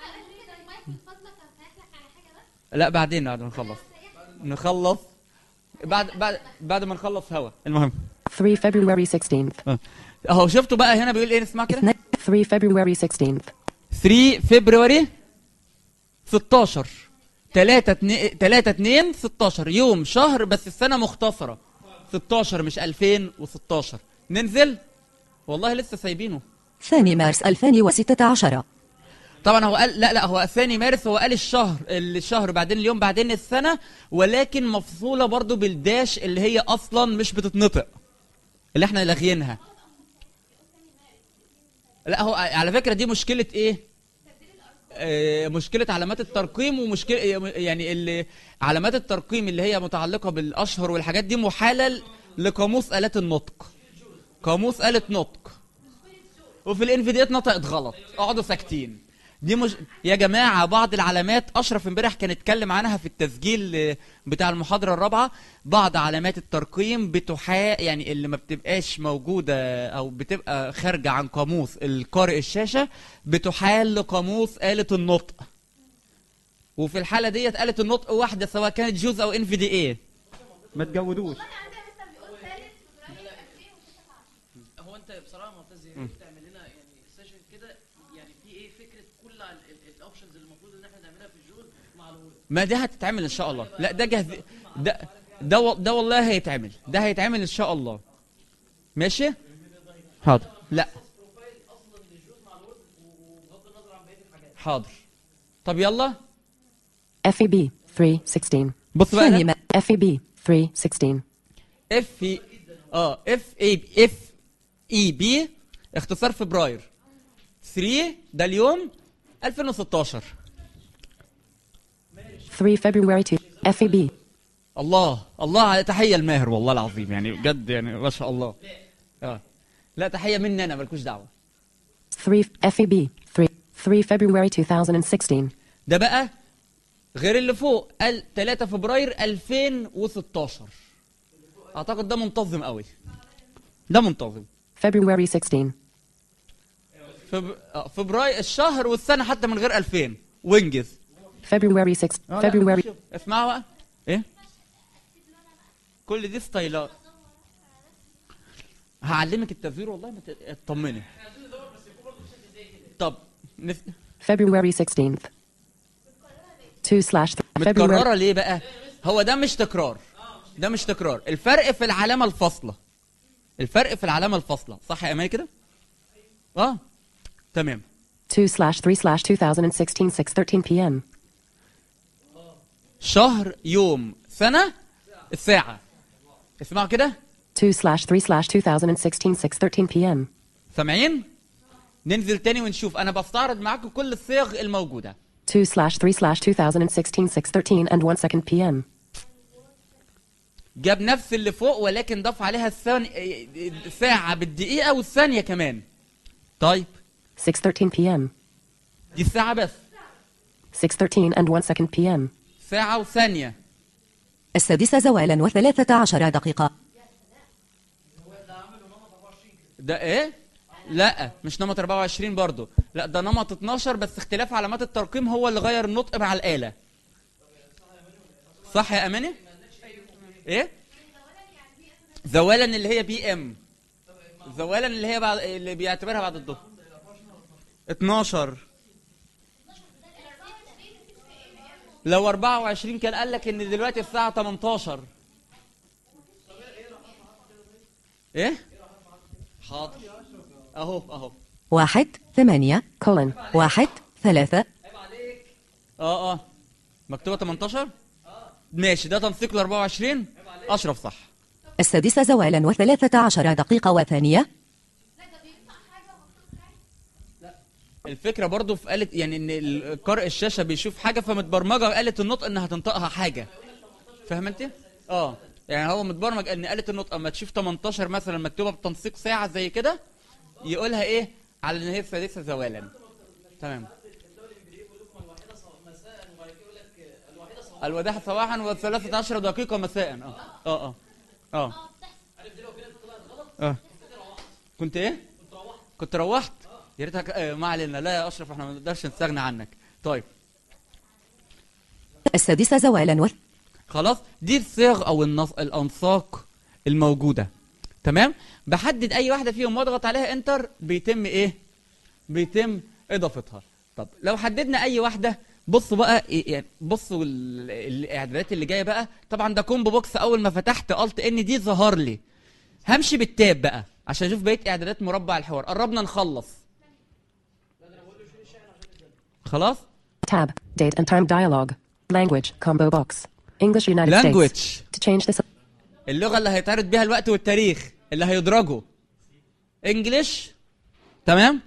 لا بعدين بعد ما نخلص نخلص بعد بعد بعد ما نخلص هوا المهم 3 February 16th. اهو شفتوا بقى هنا بيقول ايه اسمع كده 3 February 16th. 3 فبراير 16 3 2 3 2 16 يوم شهر بس السنه مختصره 16 مش 2016 ننزل والله لسه سايبينه ثاني مارس 2016 طبعا هو قال لا لا هو ثاني مارس هو قال الشهر الشهر بعدين اليوم بعدين السنه ولكن مفصوله برضو بالداش اللي هي اصلا مش بتتنطق اللي احنا لاغيينها لا هو على فكره دي مشكله ايه آه، مشكله علامات الترقيم ومشكله يعني اللي علامات الترقيم اللي هي متعلقه بالاشهر والحاجات دي محاله لقاموس الات النطق قاموس آلة نطق وفي الانفيديات نطقت غلط اقعدوا ساكتين دي مش يا جماعه بعض العلامات اشرف امبارح كان اتكلم عنها في التسجيل آه، بتاع المحاضره الرابعه بعض علامات الترقيم بتحا يعني اللي ما بتبقاش موجوده او بتبقى خارجه عن قاموس القارئ الشاشه بتحال لقاموس آلة النطق وفي الحاله ديت آلة النطق واحده سواء كانت جوز او ان في دي ايه ما تجودوش هو انت بصراحه معتز يا ريت تعمل لنا يعني سيشن كده يعني في ايه فكره كل الاوبشنز اللي المفروض ان احنا نعملها في الجول مع الوورد ما ده هتتعمل ان شاء الله لا ده جهز ده ده, و- ده والله هيتعمل ده هيتعمل ان شاء الله ماشي حاضر لا حاضر طب يلا FEB 316. بص بقى ثاني أنا- ما- FEB 316. اف اي اه اف اي اف اي بي اختصار فبراير 3 ده اليوم 2016 3 February 2. FEB الله الله على تحيه الماهر والله العظيم يعني بجد يعني ما شاء الله اه لا تحيه مني انا مالكوش دعوه 3 FEB 3 3 February 2016. ده بقى غير اللي فوق قال 3 فبراير 2016 اعتقد ده منتظم قوي ده منتظم February 16. فب... آه، فبراير الشهر والسنه حتى من غير 2000 وانجز February 6. آه، لا، February شوف، اسمعوا بقى ايه كل دي ستايلات هعلمك التزوير والله ما ت- اطمني طب نف... February 16th. 2 slash 3 متكرره February ليه بقى هو ده مش تكرار ده مش تكرار الفرق في العلامه الفاصله الفرق في العلامه الفاصله صح يا اماني كده اه تمام 2 slash 3 slash 2016 6:13 p.m. شهر يوم سنه الساعه اسمعوا كده 2 slash 3 slash 2016 6:13 p.m. سامعين ننزل تاني ونشوف انا بستعرض معاكم كل الصيغ الموجوده 2 slash 3 slash 2016 6:13 and 1 second p.m. جاب نفس اللي فوق ولكن ضاف عليها الثانية ساعة بالدقيقة والثانية كمان طيب 6:13 p.m. دي الساعة بس 6:13 and 1 second p.m. ساعة وثانية السادسة زوالا وثلاثة عشر دقيقة ده ايه؟ لا مش نمط 24 برضو لا ده نمط 12 بس اختلاف علامات الترقيم هو اللي غير النطق مع الآلة صح يا أماني؟ ايه؟ زوالا اللي هي بي ام زوالا اللي هي بعد اللي بيعتبرها بعد الظهر 12 لو 24 كان قال لك ان دلوقتي الساعة 18 ايه؟ حاضر اهو اهو واحد ثمانية colon واحد ثلاثة اه اه مكتوبة 18 ماشي ده تنسيق ل 24 اشرف صح السادسة زوالا وثلاثة عشر دقيقة وثانية الفكرة برضو في آلة يعني ان ال- قارئ الشاشة بيشوف حاجة فمتبرمجة آلة النطق انها تنطقها حاجة فاهم انت؟ اه يعني هو متبرمج ان آلة النطق اما تشوف 18 مثلا مكتوبة بتنسيق ساعة زي كده يقولها ايه؟ على ان هي السادسة زوالا تمام الوداع صباحا والثلاثة عشر دقيقة مساء اه اه اه اه اه كنت ايه؟ كنت روحت يا ريتك آه ما علينا لا يا اشرف احنا ما نقدرش نستغنى عنك طيب السادسة زوالا وث... خلاص دي الصيغ او النص... الانساق الموجوده تمام بحدد اي واحده فيهم واضغط عليها انتر بيتم ايه بيتم اضافتها طب لو حددنا اي واحده بصوا بقى إيه- يعني بصوا ال- الاعدادات اللي جايه بقى طبعا ده كومبو بوكس اول ما فتحت قلت ان دي ظهر لي همشي بالتاب بقى عشان اشوف بقيه اعدادات مربع الحوار قربنا نخلص خلاص Tab. Date and time dialog. Language. Combo box. English United Language. States. To change this. اللغه اللي هيتعرض بيها الوقت والتاريخ اللي هيدرجوا انجلش تمام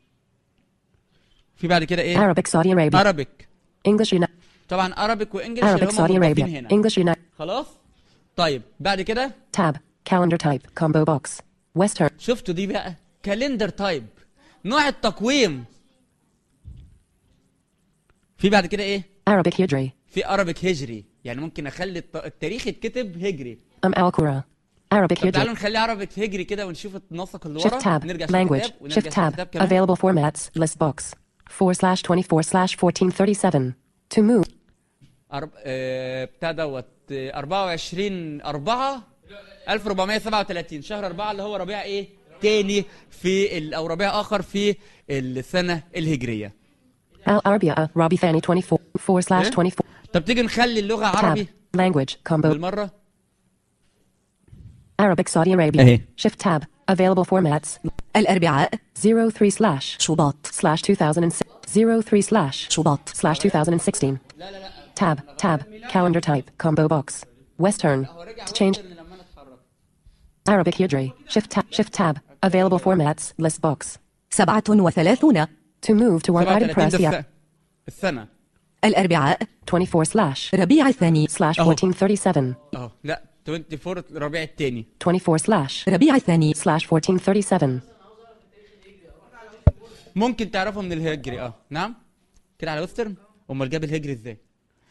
في بعد كده ايه Arabic Saudi Arabia. Arabic English United. طبعا Arabic وانجلش اللي Arabic هم Saudi موظفين Arabia. هنا English United. خلاص طيب بعد كده Tab. Calendar type. Combo box. Western. شفتوا دي بقى كالندر تايب نوع التقويم في بعد كده ايه Arabic Hijri. في Arabic هجري يعني ممكن اخلي الت- التاريخ يتكتب هجري Um al Qura. Arabic طب تعالوا Hijri. نخليه Arabic هجري كده ونشوف النسق اللي ورا Shift tab. نرجع في Language. الكتاب ونرجع Shift في الكتاب tab. كمان Available formats. List box. 4 slash 24 slash 1437. To move. أرب... آه... بتاع دوت آه، 24 4 1437 شهر 4 اللي هو ربيع ايه؟ تاني في ال... او ربيع اخر في السنه الهجريه. Al Arabia. uh, Robbie Fanny 24. 4 slash إيه؟ 24. طب تيجي نخلي اللغه عربي Tab. Language. Combo. بالمره Arabic Saudi Arabia. أهي. Shift tab. Available formats. الأربعاء 03 slash شباط slash 2006 03 slash شباط slash 2016 tab tab calendar type combo box western to change Arabic Hijri shift tab shift tab available formats list box سبعة وثلاثون to move to one item 37 press ده the الس- السنه الأربعاء 24 slash ربيع الثاني slash أهو. 1437 اهو لا 24 ربيع التاني 24 slash ربيع الثاني slash 1437 ممكن تعرفه من الهجري اه نعم كده على وسترن امال جاب الهجري ازاي؟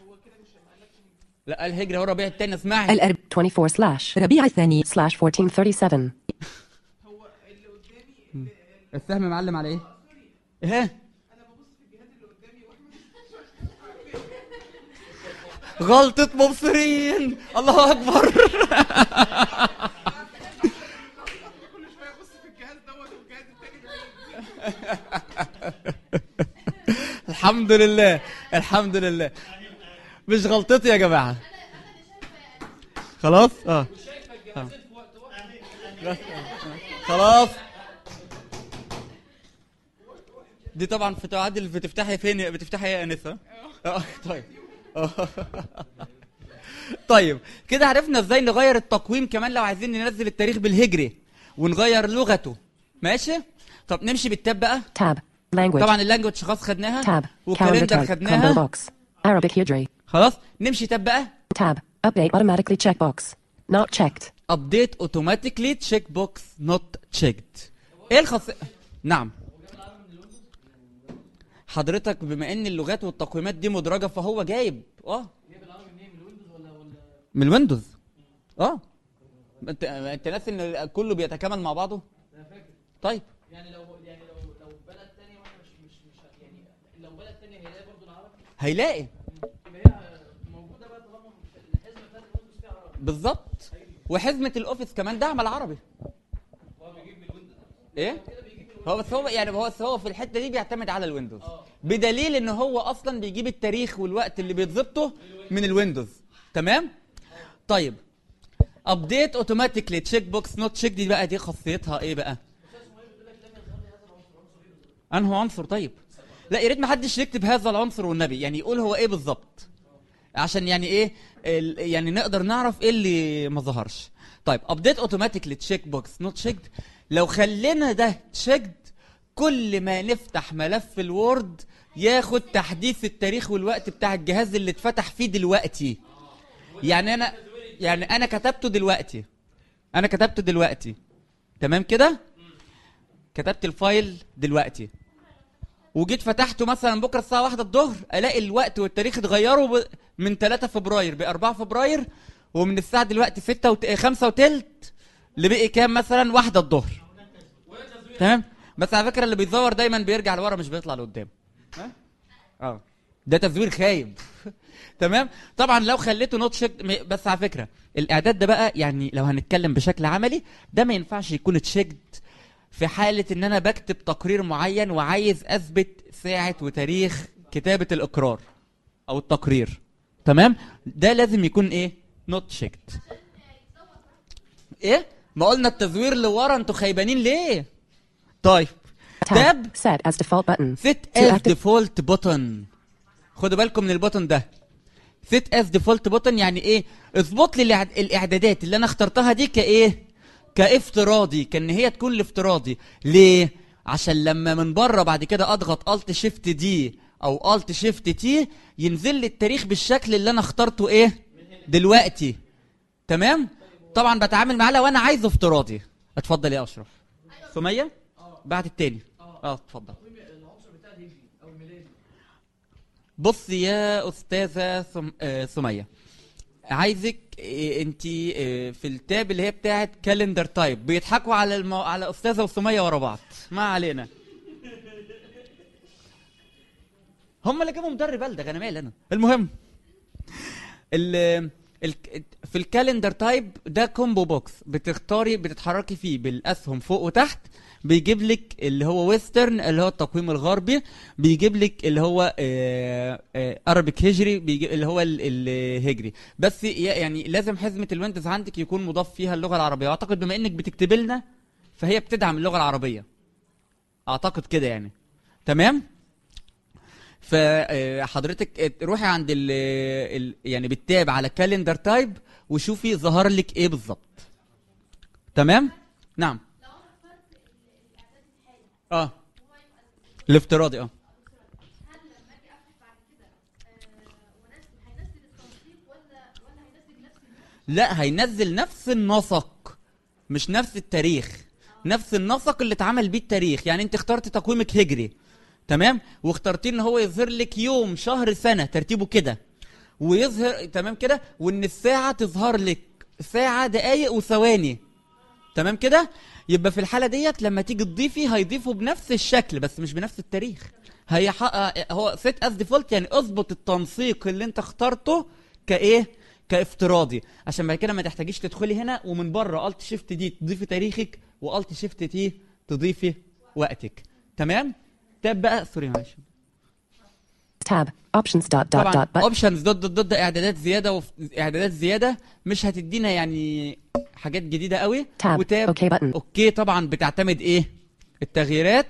لا الهجري هو ربيع التاني اسمعي الأرب 24 slash ربيع الثاني slash 1437 السهم معلم على ايه؟ ايه؟ غلطة مبصرين الله أكبر الحمد لله الحمد لله مش غلطتي يا جماعة خلاص اه آه. بس. خلاص دي طبعا في تعادل بتفتحي فين بتفتحي ايه يا انسه اه طيب آه. طيب كده عرفنا ازاي نغير التقويم كمان لو عايزين ننزل التاريخ بالهجري ونغير لغته ماشي طب نمشي بالتاب بقى tab language طبعا اللانجوج خلاص خدناها tab calendar وكالندر type combo خدناها box Arabic Hijri خلاص نمشي تاب بقى tab update automatically checkbox not checked ابديت اوتوماتيكلي تشيك بوكس نوت تشيكد ايه الخاصيه نعم حضرتك بما ان اللغات والتقويمات دي مدرجه فهو جايب اه من الويندوز اه انت انت ناسي ان كله بيتكامل مع بعضه طيب يعني لو يعني لو لو بلد تانية واحنا مش مش مش يعني لو بلد تانية هيلاقي برضه العربي هيلاقي يبقى هي موجوده بقى طالما الحزمه بتاعت الويندوز فيها عربي بالظبط وحزمه الاوفيس كمان دعم العربي ايه هو بس هو يعني هو بس هو في الحته دي بيعتمد على الويندوز بدليل ان هو اصلا بيجيب التاريخ والوقت اللي بيتظبطه من الويندوز تمام طيب ابديت اوتوماتيكلي تشيك بوكس نوت تشيك دي بقى دي خاصيتها ايه بقى انه عنصر طيب لا يا ريت ما حدش يكتب هذا العنصر والنبي يعني يقول هو ايه بالظبط عشان يعني ايه ال- يعني نقدر نعرف ايه اللي ما ظهرش طيب ابديت اوتوماتيكلي تشيك بوكس نوت تشيكد لو خلينا ده تشيكد كل ما نفتح ملف الوورد ياخد تحديث التاريخ والوقت بتاع الجهاز اللي اتفتح فيه دلوقتي يعني انا يعني انا كتبته دلوقتي انا كتبته دلوقتي تمام كده كتبت الفايل دلوقتي وجيت فتحته مثلا بكره الساعه واحدة الظهر الاقي الوقت والتاريخ اتغيروا ب... من 3 فبراير ب 4 فبراير ومن الساعه دلوقتي 6 وت... 5 وتلت لبقي كام مثلا واحدة الظهر تمام بس على فكره اللي بيتزور دايما بيرجع لورا مش بيطلع لقدام ها اه ده تزوير خايب تمام طبعا لو خليته نوت شيك بس على فكره الاعداد ده بقى يعني لو هنتكلم بشكل عملي ده ما ينفعش يكون تشيكد في حاله ان انا بكتب تقرير معين وعايز اثبت ساعه وتاريخ كتابه الاقرار او التقرير تمام ده لازم يكون ايه نوت شيكد ايه ما قلنا التزوير لورا انتوا خيبانين ليه طيب تاب Tab. Set as default button. set To as active- default button خدوا بالكم من البوتن ده set as default button يعني ايه اظبط لي الإعد- الاعدادات اللي انا اخترتها دي كايه كافتراضي كان هي تكون الافتراضي ليه عشان لما من بره بعد كده اضغط الت شيفت دي او الت شيفت تي ينزل لي التاريخ بالشكل اللي انا اخترته ايه دلوقتي تمام طبعا بتعامل معاه لو انا عايزه افتراضي اتفضل يا اشرف سميه بعد التاني اه اتفضل بص يا استاذه سم... آه سميه عايزك انت في التاب اللي هي بتاعت كالندر تايب بيضحكوا على المو... على استاذه وسميه ورا بعض ما علينا هم اللي جابوا مدرب بلدغ انا مالي انا المهم ال... ال... في الكالندر تايب ده كومبو بوكس بتختاري بتتحركي فيه بالاسهم فوق وتحت بيجيب لك اللي هو ويسترن اللي هو التقويم الغربي بيجيب لك اللي هو ارابيك هجري بيجيب اللي هو ال- الهجري بس ي- يعني لازم حزمه الويندوز عندك يكون مضاف فيها اللغه العربيه واعتقد بما انك بتكتب لنا فهي بتدعم اللغه العربيه اعتقد كده يعني تمام فحضرتك روحي عند ال ال يعني بالتاب على كالندر تايب وشوفي ظهر لك ايه بالظبط تمام نعم اه الافتراضي اه لا هينزل نفس النسق مش نفس التاريخ نفس النسق اللي اتعمل بيه التاريخ يعني انت اخترت تقويمك هجري تمام واخترتيه ان هو يظهر لك يوم شهر سنه ترتيبه كده ويظهر تمام كده وان الساعه تظهر لك ساعه دقائق وثواني تمام كده يبقى في الحاله ديت لما تيجي تضيفي هيضيفوا بنفس الشكل بس مش بنفس التاريخ هي هو سيت از ديفولت يعني اظبط التنسيق اللي انت اخترته كايه كافتراضي عشان بعد كده ما تحتاجيش تدخلي هنا ومن بره الت شيفت دي تضيفي تاريخك والت شيفت تي تضيفي وقتك تمام تاب بقى سوري معلش Tab. Options dot dot طبعا dot button. اوبشنز دوت دوت دوت ده اعدادات زياده وف... اعدادات زياده مش هتدينا يعني حاجات جديده قوي Tab. وتاب OK button. اوكي طبعا بتعتمد ايه التغييرات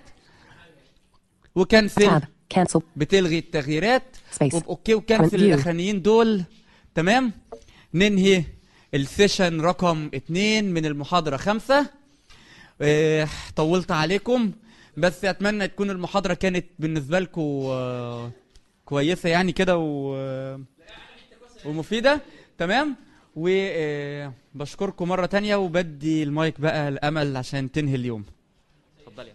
وكنسل Tab. Cancel. بتلغي التغييرات Space. وباوكي وكنسل View. الاخرانيين دول تمام ننهي السيشن رقم اتنين من المحاضرة خمسة اه طولت عليكم بس اتمنى تكون المحاضرة كانت بالنسبة لكم اه كويسة يعني كده و ومفيدة تمام وبشكركم مرة تانية وبدي المايك بقى الأمل عشان تنهي اليوم اتفضلي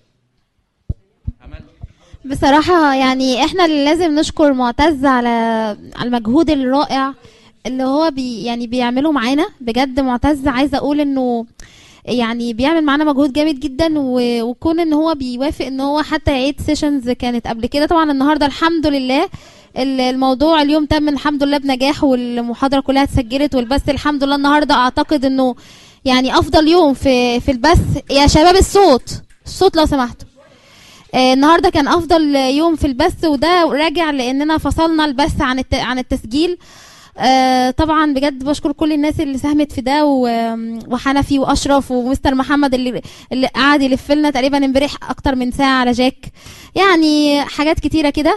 أمل بصراحة يعني احنا اللي لازم نشكر معتز على على المجهود الرائع اللي هو بي يعني بيعمله معانا بجد معتز عايزة اقول انه يعني بيعمل معانا مجهود جامد جدا و- وكون ان هو بيوافق ان هو حتى يعيد سيشنز كانت قبل كده طبعا النهارده الحمد لله ال- الموضوع اليوم تم الحمد لله بنجاح والمحاضرة كلها اتسجلت والبث الحمد لله النهارده اعتقد انه يعني افضل يوم في في البث يا شباب الصوت الصوت لو سمحتوا آه، النهارده كان افضل يوم في البث وده راجع لاننا فصلنا البث عن الت... عن التسجيل آه، طبعا بجد بشكر كل الناس اللي ساهمت في ده و- وحنفي واشرف ومستر محمد اللي اللي قعد يلف لنا تقريبا امبارح اكتر من ساعه على جاك يعني حاجات كتيره كده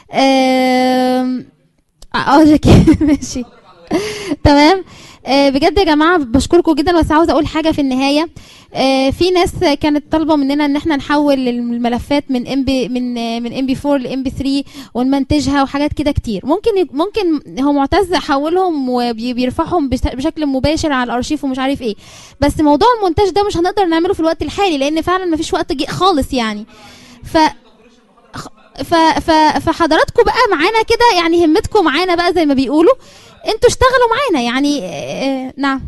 آم، اه جاكي ماشي تمام آه، بجد يا جماعه بشكركم جدا بس عاوزه اقول حاجه في النهايه آه، في ناس كانت طالبه مننا ان احنا نحول الملفات من ام بي من آه، من ام بي 4 لام بي 3 ونمنتجها وحاجات كده كتير ممكن يك- ممكن هو معتز حولهم وبيرفعهم بش- بشكل مباشر على الارشيف ومش عارف ايه بس موضوع المونتاج ده مش هنقدر نعمله في الوقت الحالي لان فعلا مفيش وقت جي- خالص يعني ف خ- ف ف فحضراتكم بقى معانا كده يعني همتكم معانا بقى زي ما بيقولوا انتوا اشتغلوا معانا يعني آه، آه، نعم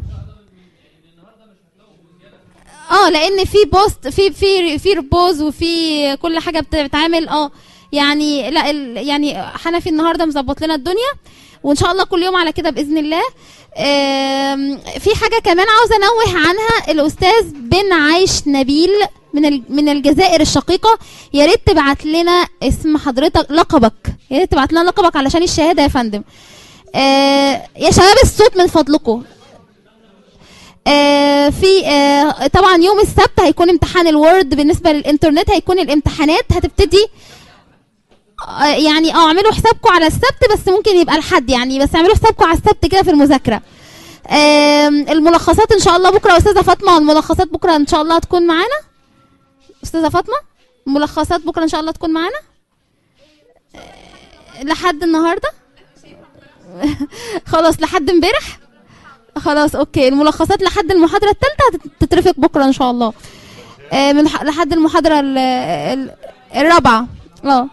اه لان في بوست في في في ريبوز وفي كل حاجه بت- بتتعمل اه يعني لا ال يعني حنفي النهارده مظبط لنا الدنيا وان شاء الله كل يوم على كده باذن الله آم، في حاجه كمان عاوزه انوه عنها الاستاذ بن عايش نبيل من ال- من الجزائر الشقيقه يا ريت تبعت لنا اسم حضرتك لقبك يا ريت تبعت لنا لقبك علشان الشهاده يا فندم آه، يا شباب الصوت من فضلكم آه، في آه، طبعا يوم السبت هيكون امتحان الوورد بالنسبه للانترنت هيكون الامتحانات هتبتدي آه، يعني اه اعملوا حسابكم على السبت بس ممكن يبقى الحد يعني بس اعملوا حسابكم على السبت كده في المذاكره آم، الملخصات ان شاء الله بكره استاذه فاطمه الملخصات بكره ان شاء الله هتكون معانا استاذه فاطمه الملخصات بكره ان شاء الله تكون معانا آه، لحد النهارده خلاص لحد امبارح خلاص اوكي الملخصات لحد المحاضره الثالثه هتترفق بكره ان شاء الله آه، من ح- لحد المحاضره ال- ال- الرابعه اه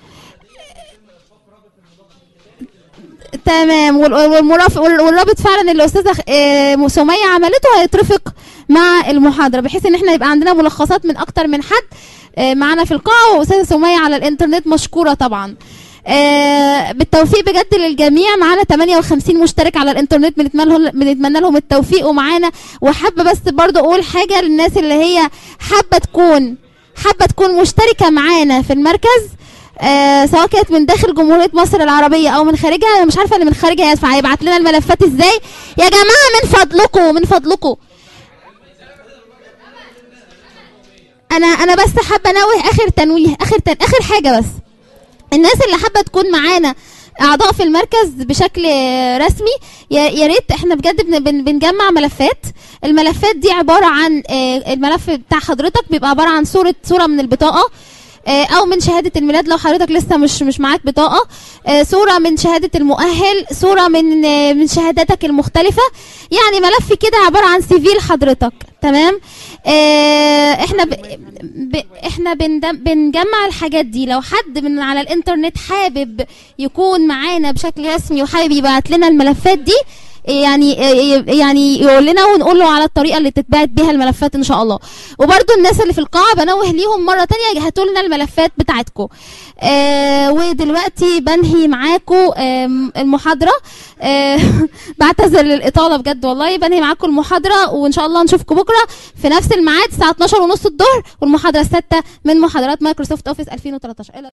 تمام وال- والمرافق وال- والرابط فعلا اللي الاستاذه خ- آه، سميه عملته هيترفق مع المحاضره بحيث ان احنا يبقى عندنا ملخصات من اكتر من حد آه، معانا في القاعه واستاذه سميه على الانترنت مشكوره طبعا آه، بالتوفيق بجد للجميع معانا 58 مشترك على الانترنت بنتمنى لهم بنتمنى لهم التوفيق ومعانا وحابه بس برضو اقول حاجه للناس اللي هي حابه تكون حابه تكون مشتركه معانا في المركز آه سواء كانت من داخل جمهوريه مصر العربيه او من خارجها انا مش عارفه اللي من خارجها يدفع هيبعت لنا الملفات ازاي يا جماعه من فضلكم من فضلكم انا انا بس حابه انوه اخر تنويه اخر تن... اخر حاجه بس الناس اللي حابه تكون معانا اعضاء في المركز بشكل آه، رسمي يا يا ريت احنا بجد بن- بن- بنجمع ملفات الملفات دي عباره عن آه، الملف بتاع حضرتك بيبقى عباره عن صوره صوره من البطاقه آه، او من شهاده الميلاد لو حضرتك لسه مش مش معاك بطاقه آه، صوره من شهاده المؤهل صوره من آه، من شهاداتك المختلفه يعني ملف كده عباره عن سي في لحضرتك تمام آه، احنا ب... ب... احنا بندم... بنجمع الحاجات دي لو حد من على الانترنت حابب يكون معانا بشكل رسمي وحابب يبعت لنا الملفات دي يعني يعني يقول لنا ونقول له على الطريقه اللي تتبعت بيها الملفات ان شاء الله وبرده الناس اللي في القاعه بنوه ليهم مره تانية هاتوا لنا الملفات بتاعتكم آه ودلوقتي بنهي معاكم آه المحاضره آه بعتذر للاطاله بجد والله بنهي معاكم المحاضره وان شاء الله نشوفكم بكره في نفس الميعاد الساعه 12 ونص الظهر والمحاضره السادسه من محاضرات مايكروسوفت اوفيس 2013 إلى